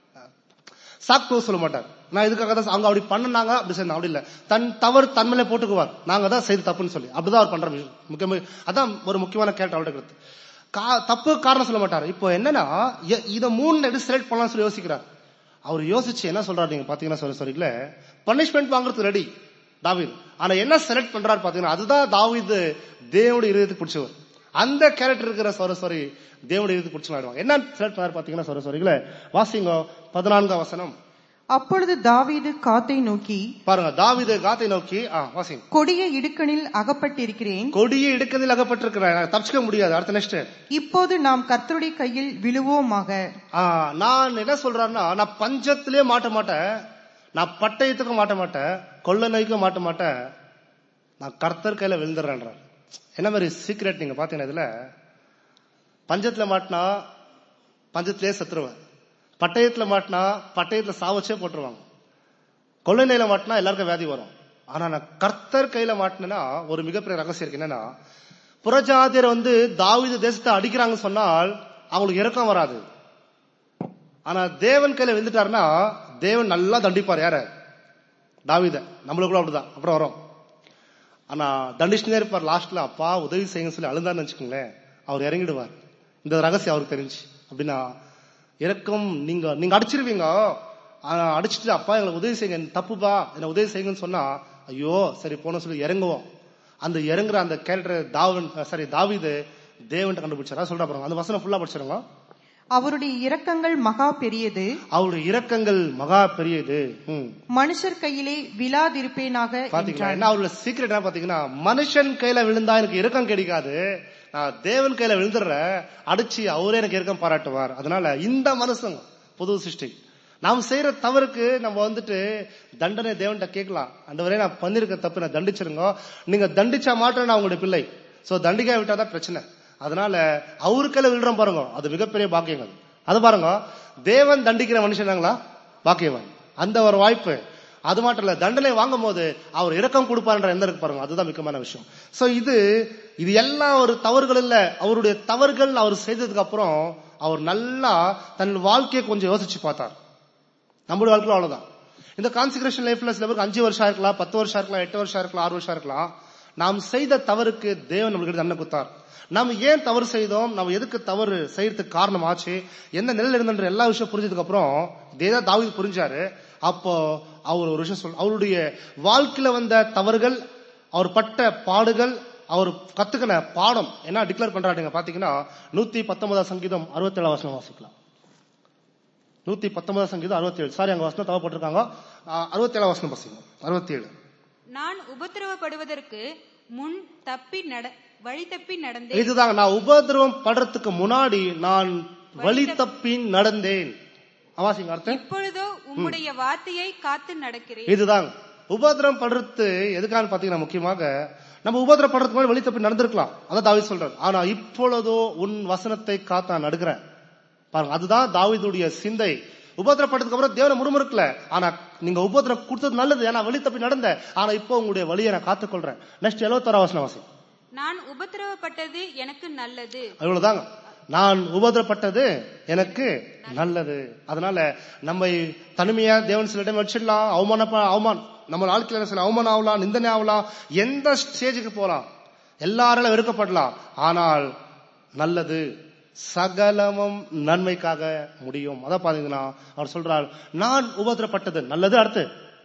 சாக்கு போக்கு சொல்ல மாட்டார் நான் இதுக்காக தான் அவங்க அப்படி பண்ணனாங்க அப்படி செய்யணும் அப்படி இல்ல தன் தவறு தன்மையில போட்டுக்குவார் நாங்க தான் செய்து தப்புன்னு சொல்லி அப்படிதான் அவர் பண்ற விஷயம் முக்கியமா அதான் ஒரு முக்கியமான கேரக்டர் அவருடைய கருத்து கா- தப்பு காரணம் சொல்ல மாட்டார் இப்போ என்னன்னா எ- இத மூணு எடுத்து செலக்ட் பண்ணலாம் சொல்லி யோசிக்கிறார் அவர் யோசிச்சு என்ன சொல்றாரு நீங்க பாத்தீங்கன்னா சொல்ல சொல்லிக்கல பனிஷ்மெண்ட் வாங்குறது ரெடி தாவீது ஆனா என்ன செலக்ட் பண்றாரு பாத்தீங்கன்னா அதுதான் தாவீது தேவனுடைய இருதயத்துக்கு பிடிச்சவர் அந்த கேரக்டர் இருக்கிற சரஸ்வரி தேவனுடைய இருதயத்துக்கு பிடிச்சு என்ன செலக்ட் பண்ணாரு பாத்தீங்கன்னா சரஸ்வரிகள வாசிங்க பதினான்காம் வசனம் அப்பொழுது தாவீது காத்தை நோக்கி பாருங்க தாவீது காத்தை நோக்கி ஆ வாசிங்க கொடிய இடுக்கணில் அகப்பட்டிருக்கிறேன் கொடிய இடுக்கதில் அகப்பட்டிருக்கிறேன் தப்பிச்சுக்க முடியாது அடுத்த நெக்ஸ்ட் இப்போது நாம் கர்த்தருடைய கையில் விழுவோமாக ஆ, நான் என்ன சொல்றேன்னா நான் பஞ்சத்திலே மாட்ட மாட்டேன் நான் பட்டயத்துக்கும் மாட்ட மாட்டேன் கொள்ள நோய்க்கும் மாட்ட மாட்டேன் நான் கர்த்தர் கையில விழுந்துடுறேன்றார் என்ன மாதிரி சீக்ரெட் நீங்க பாத்தீங்கன்னா இதுல பஞ்சத்துல மாட்டினா பஞ்சத்திலே செத்துருவேன் பட்டயத்துல மாட்டினா பட்டயத்துல சாவச்சே போட்டுருவாங்க கொள்ளை நோயில மாட்டினா எல்லாருக்கும் வியாதி வரும் ஆனா நான் கர்த்தர் கையில மாட்டினேன்னா ஒரு மிகப்பெரிய ரகசியம் இருக்கு என்னன்னா புறஜாதியர் வந்து தாவீது தேசத்தை அடிக்கிறாங்கன்னு சொன்னால் அவங்களுக்கு இறக்கம் வராது ஆனா தேவன் கையில விழுந்துட்டாருன்னா தேவன் நல்லா தண்டிப்பார் யார தாவீத நம்மளுக்குள்ள அப்படிதான் அப்புறம் வரும் ஆனா தண்டிச்சுனே இருப்பார் லாஸ்ட்ல அப்பா உதவி செய்யுங்க சொல்லி அழுந்தான்னு வச்சுக்கோங்களேன் அவர் இறங்கிடுவார் இந்த ரகசியம் அவருக்கு தெரிஞ்சு அப்படின்னா இறக்கம் நீங்க நீங்க அடிச்சிருவீங்க ஆனா அடிச்சிட்டு அப்பா எங்களுக்கு உதவி செய்யுங்க எனக்கு தப்புப்பா என்ன உதவி செய்யுங்கன்னு சொன்னா ஐயோ சரி போன சொல்லி இறங்குவோம் அந்த இறங்குற அந்த கேரக்டர் தாவன் சாரி தாவீது தேவன் கண்டுபிடிச்சாரா சொல்ற பாருங்க அந்த வசனம் ஃபுல்லா படிச்சிருங்க அவருடைய இரக்கங்கள் மகா பெரியது அவருடைய இரக்கங்கள் மகா பெரியது ம். மனுஷர் கையிலே விழாதிருப்பேனாக பாத்தீங்களா என்றான் என்ன அவருடைய சீக்கிரம் என்ன பாத்தீங்கன்னா மனுஷன் கையில விழுந்தா எனக்கு இரக்கம் கிடைக்காது நான் தேவன் கையில விழுந்துடுறேன் அடிச்சு அவரே எனக்கு இரக்கம் பாராட்டுவார் அதனால இந்த மனுஷன் புது சிருஷ்டி நாம் செய்யற தவறுக்கு நம்ம வந்துட்டு தண்டனை தேவன்கிட்ட கேட்கலாம் அண்டவரே நான் பண்ணிருக்க தப்பு நான் தண்டிச்சிருங்க நீங்க தண்டிச்சா மாட்டேன் நான் உங்களுடைய பிள்ளை சோ தண்டிக்கா விட்டாதான் பிரச்சனை அதனால அவரு கையில விழுறோம் பாருங்க அது மிகப்பெரிய பாக்கியங்கள் அது பாருங்க தேவன் தண்டிக்கிற மனுஷனாங்களா பாக்கியவான் அந்த ஒரு வாய்ப்பு அது மட்டும் இல்ல தண்டனை வாங்கும் போது அவர் இரக்கம் கொடுப்பார்ன்ற எந்த இருக்கு பாருங்க அதுதான் முக்கியமான விஷயம் சோ இது இது எல்லாம் ஒரு தவறுகள் இல்ல அவருடைய தவறுகள் அவர் செய்ததுக்கு அப்புறம் அவர் நல்லா தன் வாழ்க்கையை கொஞ்சம் யோசிச்சு பார்த்தார் நம்மளுடைய வாழ்க்கையில அவ்வளவுதான் இந்த கான்சிகரேஷன் லைஃப்ல சில பேருக்கு அஞ்சு வருஷம் இருக்கலாம் பத்து வருஷம் இருக்கலாம் எட்டு வருஷம் இருக்கலாம் ஆறு வருஷம் இருக்கலாம் நாம் செய்த தவறுக்கு தேவன் நம்மளுக்கு தண்டனை கொடுத்தார் நம்ம ஏன் தவறு செய்தோம் நம்ம எதுக்கு தவறு செய்யறதுக்கு காரணம் ஆச்சு எந்த நிலையில இருந்தன்ற எல்லா விஷயம் புரிஞ்சதுக்கு அப்புறம் இதேதான் தாவீது புரிஞ்சாரு அப்போ அவர் ஒரு விஷயம் சொல் அவருடைய வாழ்க்கையில வந்த தவறுகள் அவர் பட்ட பாடுகள் அவர் கத்துக்கின பாடம் என்ன டிக்ளேர் பண்றாருங்க பாத்தீங்கன்னா நூத்தி பத்தொன்பதாம் சங்கீதம் அறுபத்தி ஏழாம் வசனம் வாசிக்கலாம் நூத்தி பத்தொன்பதாம் சங்கீதம் அறுபத்தி ஏழு சாரி அங்க வசனம் தவ போட்டிருக்காங்க அறுபத்தி ஏழாம் வசனம் பசிங்க அறுபத்தி ஏழு நான் உபத்திரவப்படுவதற்கு முன் தப்பி நட வழி தப்பி நடந்தேன் இதுதாங்க நான் உபதிரவம் படுறதுக்கு முன்னாடி நான் வழி தப்பி நடந்தேன் அவாசிங்க அர்த்தம் இப்பொழுதோ உம்முடைய வார்த்தையை காத்து நடக்கிறேன் இதுதாங்க உபதிரம் படுறது எதுக்கான்னு பாத்தீங்கன்னா முக்கியமாக நம்ம உபதிரம் படுறதுக்கு முன்னாடி வழி தப்பி நடந்திருக்கலாம் அதான் தாவீது சொல்றாரு ஆனா இப்பொழுதோ உன் வசனத்தை காத்து நான் நடுக்கிறேன் பாருங்க அதுதான் தாவீதுடைய சிந்தை உபதிரப்பட்டதுக்கு அப்புறம் தேவனை முறுமுறுக்கல ஆனா நீங்க உபதிரம் கொடுத்தது நல்லது ஏன்னா வழி தப்பி நடந்த ஆனா இப்போ உங்களுடைய வழியை நான் காத்துக்கொள்றேன் நெக்ஸ்ட் எழுபத்தோரா வசனம் வாசி நான் உபத்திரவப்பட்டது எனக்கு நல்லது அவ்வளவுதாங்க நான் உபதிரப்பட்டது எனக்கு நல்லது அதனால நம்மை தனிமையா தேவன் சில டைம் வச்சிடலாம் அவமான அவமான் நம்ம வாழ்க்கையில சில அவமானம் ஆகலாம் நிந்தனை ஆகலாம் எந்த ஸ்டேஜுக்கு போலாம் எல்லாராலும் வெறுக்கப்படலாம் ஆனால் நல்லது சகலமும் நன்மைக்காக முடியும் அதான் பாத்தீங்கன்னா அவர் சொல்றார் நான் உபதிரப்பட்டது நல்லது அடுத்து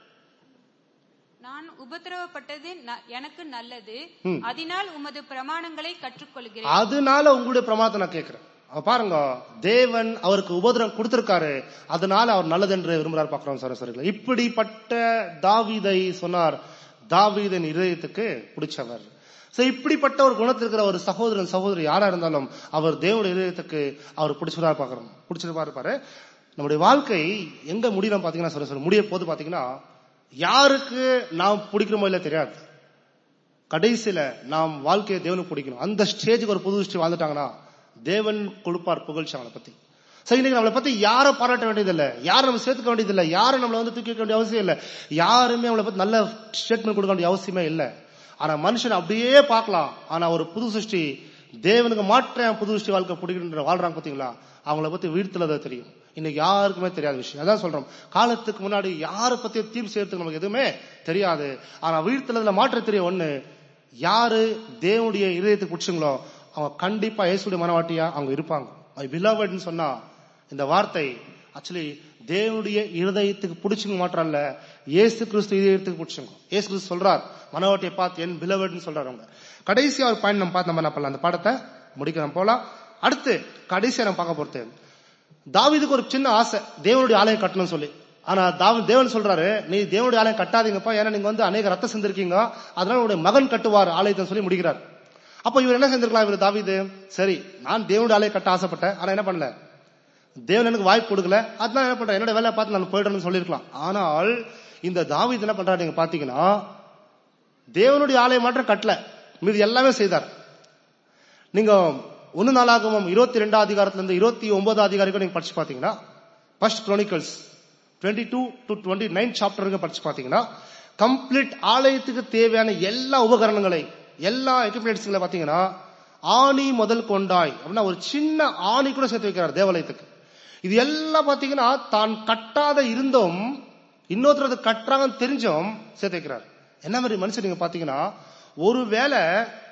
நான் உபத்திரவப்பட்டது ந- எனக்கு நல்லது அதனால் உமது பிரமாணங்களை கற்றுக்கொள்கிறேன் அதனால உங்களுடைய பிரமாதத்தை நான் கேட்கிறேன் அப்ப பாருங்க தேவன் அவருக்கு உபதிரம் கொடுத்திருக்காரு அதனால அவர் நல்லது என்று விரும்புறாரு பாக்குறோம் சரஸ்வரிகளை இப்படிப்பட்ட தாவீதை சொன்னார் தாவீதன் இதயத்துக்கு பிடிச்சவர் சோ இப்படிப்பட்ட ஒரு குணத்தில் இருக்கிற ஒரு சகோதரன் சகோதரி யாரா இருந்தாலும் அவர் தேவனுடைய இதயத்துக்கு அவர் பிடிச்சதா பாக்குறோம் பிடிச்சதா இருப்பாரு நம்முடைய வாழ்க்கை எங்க முடியணும் பாத்தீங்கன்னா சரஸ்வரி முடிய போது பாத்தீங்கன்னா யாருக்கு நாம் பிடிக்கிறோமோ இல்ல தெரியாது கடைசியில நாம் வாழ்க்கையை தேவனுக்கு பிடிக்கணும் அந்த ஸ்டேஜுக்கு ஒரு புது திருஷ்டி வாழ்ந்துட்டாங்கன்னா தேவன் கொடுப்பார் புகழ்ச்சி அவங்களை பத்தி சரி இன்னைக்கு நம்மளை பத்தி யாரை பாராட்ட வேண்டியதில்லை யாரும் நம்ம சேர்த்துக்க வேண்டியதில்லை யாரும் நம்மளை வந்து தூக்கி வைக்க வேண்டிய அவசியம் இல்லை யாருமே அவங்களை பத்தி நல்ல ஸ்டேட்மெண்ட் கொடுக்க வேண்டிய அவசியமே இல்லை ஆனா மனுஷன் அப்படியே பார்க்கலாம் ஆனா ஒரு புது சிருஷ்டி தேவனுக்கு மாற்ற புது சிருஷ்டி வாழ்க்கை பிடிக்கின்ற வாழ்றாங்க பாத்தீங்களா அவங்கள பத்தி வீழ்த்துலத தெரியும் இன்னைக்கு யாருக்குமே தெரியாத விஷயம் அதான் சொல்றோம் காலத்துக்கு முன்னாடி யாரை பத்தி தீர்ப்பு செய்யறதுக்கு நமக்கு எதுவுமே தெரியாது ஆனா வீழ்த்துலதுல மாற்ற தெரிய ஒண்ணு யாரு தேவனுடைய இதயத்துக்கு பிடிச்சுங்களோ அவங்க கண்டிப்பா இயேசுடைய மனவாட்டியா அவங்க இருப்பாங்க ஐ பிலவட்னு சொன்னா இந்த வார்த்தை ஆக்சுவலி தேவனுடைய இருதயத்துக்கு பிடிச்சுங்க மாற்றம் இல்ல இயேசு கிறிஸ்து இதயத்துக்கு பிடிச்சுங்க இயேசு கிறிஸ்து சொல்றார் மனவாட்டியை பார்த்து என் பிலவட்னு சொல்றாரு அவங்க கடைசியா ஒரு பாயிண்ட் நம்ம பார்த்து நம்ம என்ன பண்ணலாம் அந்த பாடத்தை முடிக்க நம்ம போலாம் அடுத்து கடைசியா நம்ம பார்க்க போறது தாவீதுக்கு ஒரு சின்ன ஆசை தேவனுடைய ஆலயம் கட்டணும்னு சொல்லி ஆனா தாவ தேவன் சொல்றாரு நீ தேவனுடைய ஆலயம் கட்டாதீங்கப்பா ஏன்னா நீங்க வந்து அநேக ரத்தம் செஞ்சிருக்கீங்க அதனால உங்களுடைய மகன் கட்டுவார் ஆலயத்தை சொல்லி முடிக்கிறார் அப்ப இவர் என்ன செஞ்சிருக்கலாம் இவர் தாவீது சரி நான் தேவனுடைய ஆலயம் கட்ட ஆசைப்பட்டேன் ஆனா என்ன பண்ணல தேவன் எனக்கு வாய்ப்பு கொடுக்கல அதனால என்ன பண்றேன் என்னோட வேலையை பார்த்து நான் போயிடணும்னு சொல்லியிருக்கலாம் ஆனால் இந்த தாவீது என்ன பண்றாரு நீங்க பாத்தீங்கன்னா தேவனுடைய ஆலயம் மாற்றம் கட்டல மீது எல்லாமே செய்தார் நீங்க ஒன்னு நாளாகவும் இருபத்தி ரெண்டாம் அதிகாரத்துல இருந்து இருபத்தி ஒன்பதாம் அதிகாரிக்கும் நீங்க படிச்சு பாத்தீங்கன்னா first Chronicles twenty two to twenty nine சாப்டருக்கு படிச்சு பாத்தீங்கன்னா கம்ப்ளீட் ஆலயத்துக்கு தேவையான எல்லா உபகரணங்களை எல்லா எக்யூப்மெண்ட்ஸ்களை பாத்தீங்கன்னா ஆணி முதல் கொண்டாய் அப்படின்னா ஒரு சின்ன ஆணி கூட சேர்த்து வைக்கிறார் தேவாலயத்துக்கு இது எல்லாம் பாத்தீங்கன்னா தான் கட்டாத இருந்தும் இன்னொருத்தர் அது கட்டுறாங்கன்னு தெரிஞ்சும் சேர்த்து வைக்கிறார் என்ன மாதிரி மனுஷன் நீங்க பாத்தீங்கன்னா ஒருவேளை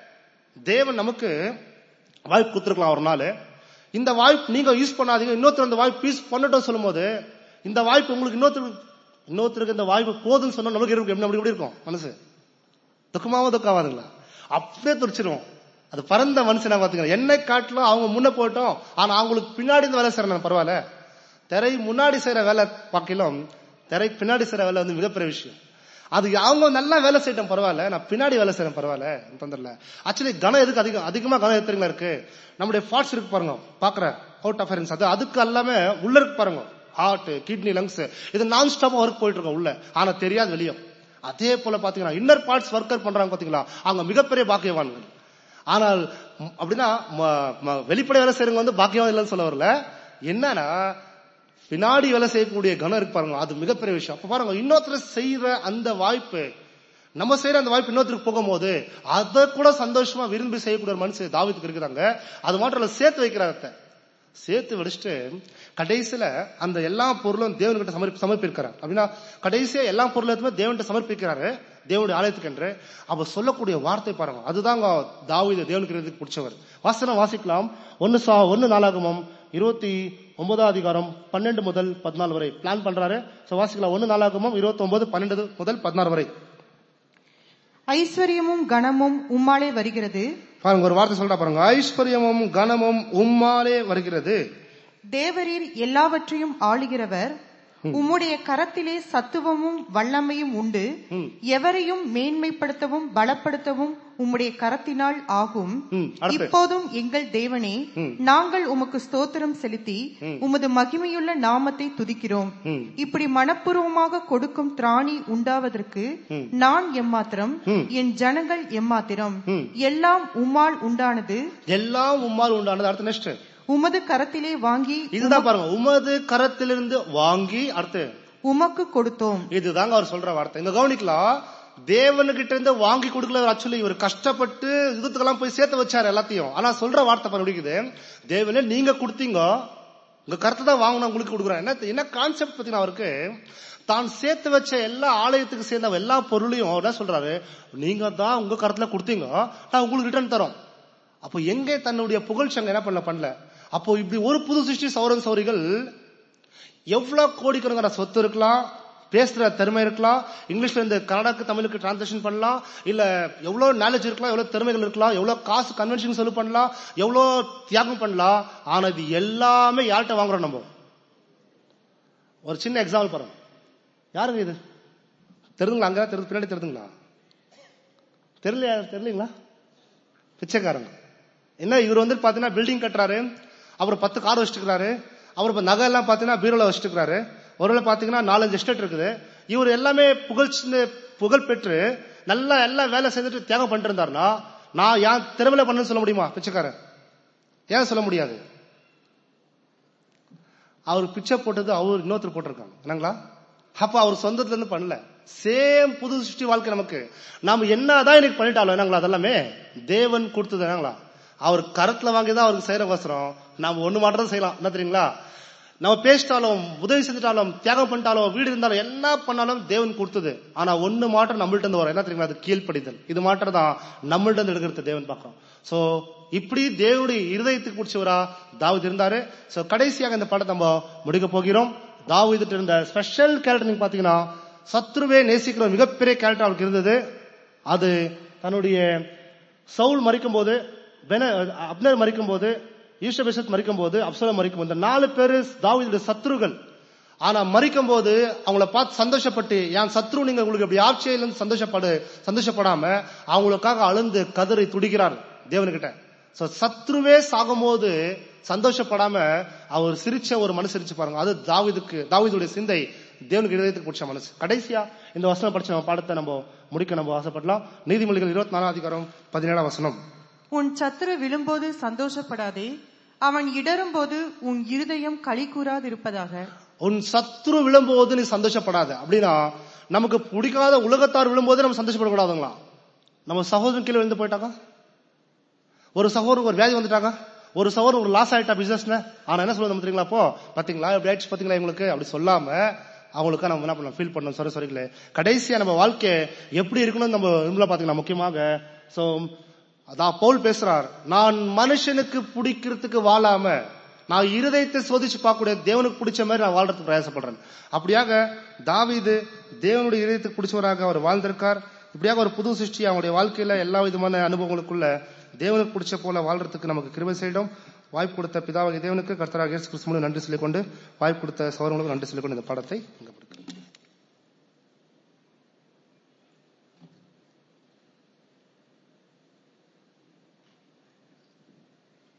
தேவன் நமக்கு வாய்ப்பு கொடுத்துருக்கலாம் ஒரு நாள் இந்த வாய்ப்பு நீங்க யூஸ் பண்ணாதீங்க இன்னொருத்தர் அந்த வாய்ப்பு யூஸ் பண்ணட்டும் சொல்லும் போது இந்த வாய்ப்பு உங்களுக்கு இன்னொருத்தருக்கு இன்னொருத்தருக்கு இந்த வாய்ப்பு போதுன்னு சொன்னா நமக்கு இருக்கும் எப்படி எப்படி இருக்கும் மனசு துக்கமாவும் துக்காவாதுங்களா அப்படியே துடிச்சிருவோம் அது பரந்த மனுஷனா பாத்துக்கலாம் என்னை காட்டிலும் அவங்க முன்ன போட்டோம் ஆனா அவங்களுக்கு பின்னாடி இந்த வேலை செய்யறேன் பரவாயில்ல திரை முன்னாடி செய்யற வேலை பார்க்கலாம் திரை பின்னாடி செய்யற வேலை வந்து மிகப்பெரிய விஷயம் அது அவங்க நல்லா வேலை செய்யட்டும் பரவாயில்ல நான் பின்னாடி வேலை செய்யறேன் பரவாயில்ல தொந்தரல ஆக்சுவலி கனம் எதுக்கு அதிகம் அதிகமா கனம் எத்தனைங்களா இருக்கு நம்முடைய ஃபாட்ஸ் இருக்கு பாருங்க பாக்குற அவுட் ஆஃப் அது அதுக்கு எல்லாமே உள்ள இருக்கு பாருங்க ஹார்ட் கிட்னி லங்ஸ் இது நான் ஸ்டாப் ஒர்க் போயிட்டு இருக்கோம் உள்ள ஆனா தெரியாது வெளியே அதே போல பாத்தீங்கன்னா இன்னர் பார்ட்ஸ் ஒர்க்கர் பண்றாங்க பாத்தீங்களா அவங்க மிகப்பெரிய பாக்கியவான்கள் ஆனால் ம், அப்படின்னா ம- ம- வெளிப்படை வேலை செய்யறவங்க வந்து பாக்கியவான் இல்லைன்னு சொல்ல வரல என்னன்னா பின்னாடி வேலை செய்யக்கூடிய கனம் இருக்கு பாருங்க அது மிகப்பெரிய விஷயம் அப்ப பாருங்க இன்னொருத்தர் செய்யற அந்த வாய்ப்பு நம்ம செய்யற அந்த வாய்ப்பு இன்னொருத்தருக்கு போகும்போது அதை கூட சந்தோஷமா விரும்பி செய்யக்கூடிய ஒரு மனுஷன் தாவீதுக்கு இருக்கிறாங்க அது மாத்திரம் இல்ல, சேர்த்து வைக்கிறாங்க சேர்த்து வடிச்சிட்டு கடைசியில அந்த எல்லா பொருளும் தேவன்கிட்ட சமர்ப்பி சமர்ப்பிக்கிறார் அப்படின்னா கடைசியா எல்லா பொருளுமே தேவன்கிட்ட சமர்ப்பிக்கிறாரு தேவனுடைய ஆலயத்துக்கு என்று அப்ப சொல்லக்கூடிய வார்த்தை பாருங்க அதுதாங்க தாவீது தேவனுக்கு இருக்கிறதுக்கு பிடிச்சவர் வாசனம் வாசிக்கலாம் ஒன்னு சா ஒன்னு நாளாகமம் இருபத்தி ஒன்பதாம் அதிகாரம் பன்னெண்டு முதல் பதினாலு வரை பிளான் பண்றாரு சோ வாசிக்கலாம் ஒன்னு நாளாகமம் இருபத்தி ஒன்பது பன்னெண்டு முதல் பதினாறு வரை ஐஸ்வர்யமும் கனமும் உம்மாலே வருகிறது பாருங்க ஒரு வார்த்தை சொல்றா பாருங்க ஐஸ்வர்யமும் கனமும் உம்மாலே வருகிறது தேவரீர் எல்லாவற்றையும் ஆளுகிறவர் உம்முடைய கரத்திலே சத்துவமும் வல்லமையும் உண்டு எவரையும் மேன்மைப்படுத்தவும் பலப்படுத்தவும் உம்முடைய கரத்தினால் ஆகும் ம், அடுத்து. இப்போதும் எங்கள் தேவனே நாங்கள் உமக்கு ஸ்தோத்திரம் செலுத்தி உமது மகிமையுள்ள நாமத்தை துதிக்கிறோம் ம். இப்படி மனப்பூர்வமாக கொடுக்கும் திராணி உண்டாவதற்கு நான் எம்மாத்திரம் என் ஜனங்கள் எம்மாத்திரம் எல்லாம் உம்மால் உண்டானது எல்லாம் உம்மால் உண்டானது அடுத்து நெக்ஸ்ட் உமது கரத்திலே வாங்கி இதுதான் பாருங்க உமது கரத்திலிருந்து வாங்கி அடுத்து உமக்கு கொடுத்தோம் இதுதாங்க அவர் சொல்ற வார்த்தை இங்க கவனிக்கலாம் தேவனுகிட்ட இருந்து வாங்கி கொடுக்கல ஆக்சுவலி இவர் கஷ்டப்பட்டு இதுக்கெல்லாம் போய் சேர்த்து வச்சாரு எல்லாத்தையும் ஆனா சொல்ற வார்த்தை பாருங்க இருக்குது தேவனே நீங்க கொடுத்தீங்க உங்க கருத்தை தான் வாங்கினா உங்களுக்கு கொடுக்குறேன் என்ன என்ன கான்செப்ட் பத்தினா அவருக்கு தான் சேர்த்து வச்ச எல்லா ஆலயத்துக்கு சேர்ந்த எல்லா பொருளையும் அவர் என்ன சொல்றாரு நீங்க தான் உங்க கருத்துல கொடுத்தீங்க நான் உங்களுக்கு ரிட்டர்ன் தரோம் அப்போ எங்கே தன்னுடைய புகழ்ச்சி என்ன பண்ணல பண்ணல அப்போ இப்படி ஒரு புது சிருஷ்டி சௌரன் சௌரிகள் எவ்வளவு கோடிக்கணக்கான சொத்து இருக்கலாம் பேசுற திறமை இருக்கலாம் இங்கிலீஷ்ல இருந்து கன்னடாக்கு தமிழுக்கு டிரான்ஸ்லேஷன் பண்ணலாம் இல்ல எவ்வளவு நாலேஜ் இருக்கலாம் எவ்வளவு திறமைகள் இருக்கலாம் எவ்வளவு காசு கன்வென்ஷன் சொல்லு பண்ணலாம் எவ்வளவு தியாகம் பண்ணலாம் ஆனா இது எல்லாமே யார்கிட்ட வாங்குறோம் நம்ம ஒரு சின்ன எக்ஸாம்பிள் பாருங்க யாருங்க இது தெரிஞ்சுங்களா அங்க தெரிஞ்சு பின்னாடி தெரிஞ்சுங்களா தெரியல தெரியலீங்களா பிச்சைக்காரங்க என்ன இவர் வந்து பாத்தீங்கன்னா பில்டிங் கட்டுறாரு அவர் பத்து கார் வச்சுக்கிறாரு அவர் இப்ப நகை எல்லாம் பாத்தீங்கன்னா பீரோல வச்சுக்கிறாரு ஒருவேளை பாத்தீங்கன்னா நாலஞ்சு எஸ்டேட் இருக்குது இவர் எல்லாமே புகழ்ச்சி புகழ் பெற்று நல்லா எல்லாம் வேலை செஞ்சுட்டு தியாகம் பண்ணிட்டு இருந்தாருன்னா நான் ஏன் திறமையில பண்ணு சொல்ல முடியுமா பிச்சைக்காரன் ஏன் சொல்ல முடியாது அவர் பிச்சை போட்டது அவர் இன்னொருத்தர் போட்டிருக்காங்க என்னங்களா அப்ப அவர் சொந்தத்துல இருந்து பண்ணல சேம் புது சிருஷ்டி வாழ்க்கை நமக்கு நாம என்னதான் இன்னைக்கு பண்ணிட்டாலும் என்னங்களா அதெல்லாமே தேவன் கொடுத்தது என்னங்களா அவர் கரத்துல வாங்கி தான் அவருக்கு செய்யற அவசரம் நாம ஒண்ணு மாட்டம் தான் செய்யலாம் என்ன தெரியுங்களா நம்ம பேசிட்டாலும் உதவி செஞ்சுட்டாலும் தியாகம் பண்ணிட்டாலும் வீடு இருந்தாலும் என்ன பண்ணாலும் தேவன் கொடுத்தது ஆனா ஒண்ணு மாற்றம் நம்மள்ட்ட இருந்து வரும் என்ன தெரியுங்களா அது கீழ்ப்படிதல் இது மாற்றம் தான் நம்மள்ட்ட இருந்து எடுக்கிறது தேவன் பார்க்கிறோம் சோ இப்படி தேவனுடைய இருதயத்துக்கு பிடிச்சவரா தாவீது இருந்தாரு சோ கடைசியாக இந்த படத்தை நம்ம முடிக்க போகிறோம் தாவீதுட்டு இருந்த ஸ்பெஷல் கேரக்டர் நீங்க பாத்தீங்கன்னா சத்ருவே நேசிக்கிற ஒரு மிகப்பெரிய கேரக்டர் அவருக்கு இருந்தது அது தன்னுடைய சவுல் மறிக்கும் போது பென அப்னர் மறிக்கும் போது ஈஸ்வபேசத் மறிக்கும் போது அப்சலம் மறிக்கும் போது இந்த நாலு பேரு தாவீதுடைய சத்ருகள் ஆனா மறிக்கும் போது அவங்கள பார்த்து சந்தோஷப்பட்டு என் சத்ரு நீங்க உங்களுக்கு இப்படி ஆட்சியிலிருந்து சந்தோஷப்படு சந்தோஷப்படாம அவங்களுக்காக அழுந்து கதறி துடிக்கிறார் தேவனுக்கிட்ட சோ சத்ருவே சாகும்போது சந்தோஷப்படாம அவர் சிரிச்ச ஒரு மனசு சிரிச்சு பாருங்க அது தாவீதுக்கு தாவீதுடைய சிந்தை தேவனுக்கு இதயத்துக்கு பிடிச்ச மனசு கடைசியா இந்த வசனம் படிச்ச நம்ம பாடத்தை நம்ம முடிக்க நம்ம ஆசைப்படலாம் நீதிமொழிகள் இருபத்தி நாலாம் அதிகாரம் பதினேழாம் வசனம் உன் சத்துரு விழும்போது சந்தோஷப்படாதே அவன் இடரும்போது உன் இருதயம் களி கூறாதிருப்பதாக உன் சத்ரு விழும்போது நீ சந்தோஷப்படாத அப்படின்னா நமக்கு பிடிக்காத உலகத்தார் விழும்போது நம்ம சந்தோஷப்படக்கூடாதுங்களா நம்ம சகோதரன் கீழே விழுந்து போயிட்டாங்க ஒரு சகோதரன் ஒரு வியாதி வந்துட்டாங்க ஒரு சகோதரன் ஒரு லாஸ் ஆயிட்டா பிசினஸ்ல ஆனா என்ன சொல்லுவது தெரியுங்களா அப்போ பாத்தீங்களா எப்படி ஆயிடுச்சு பாத்தீங்களா உங்களுக்கு அப்படி சொல்லாம அவங்களுக்கு நம்ம என்ன பண்ணலாம் ஃபீல் பண்ணணும் சாரி சாரிங்களே கடைசியா நம்ம வாழ்க்கை எப்படி இருக்கணும்னு நம்ம விரும்பல பாத்தீங்களா முக்கியமாக சோ அதான் பவுல் பேசுறார் நான் மனுஷனுக்கு பிடிக்கிறதுக்கு வாழாம நான் இருதயத்தை சோதிச்சு பார்க்கக்கூடிய தேவனுக்கு பிடிச்ச மாதிரி நான் வாழ்றதுக்கு பிரயாசப்படுறேன் அப்படியாக தாவீது தேவனுடைய இருதயத்துக்கு பிடிச்சவராக அவர் வாழ்ந்திருக்கார் இப்படியாக ஒரு புது சிருஷ்டி அவங்களுடைய வாழ்க்கையில எல்லா விதமான அனுபவங்களுக்குள்ள தேவனுக்கு பிடிச்ச போல வாழ்றதுக்கு நமக்கு கிருபை செய்யணும் வாய்ப்பு கொடுத்த பிதாவாகிய தேவனுக்கு கர்த்தராக இயேசு கிறிஸ்துவுக்கு நன்றி சொல்லிக்கொண்டு வாய்ப்பு கொடுத்த சௌரங்களுக்கு நன்றி சொல்லிக்கொண்டு இந்த பாடத்தை இங்க படிக்கிறேன்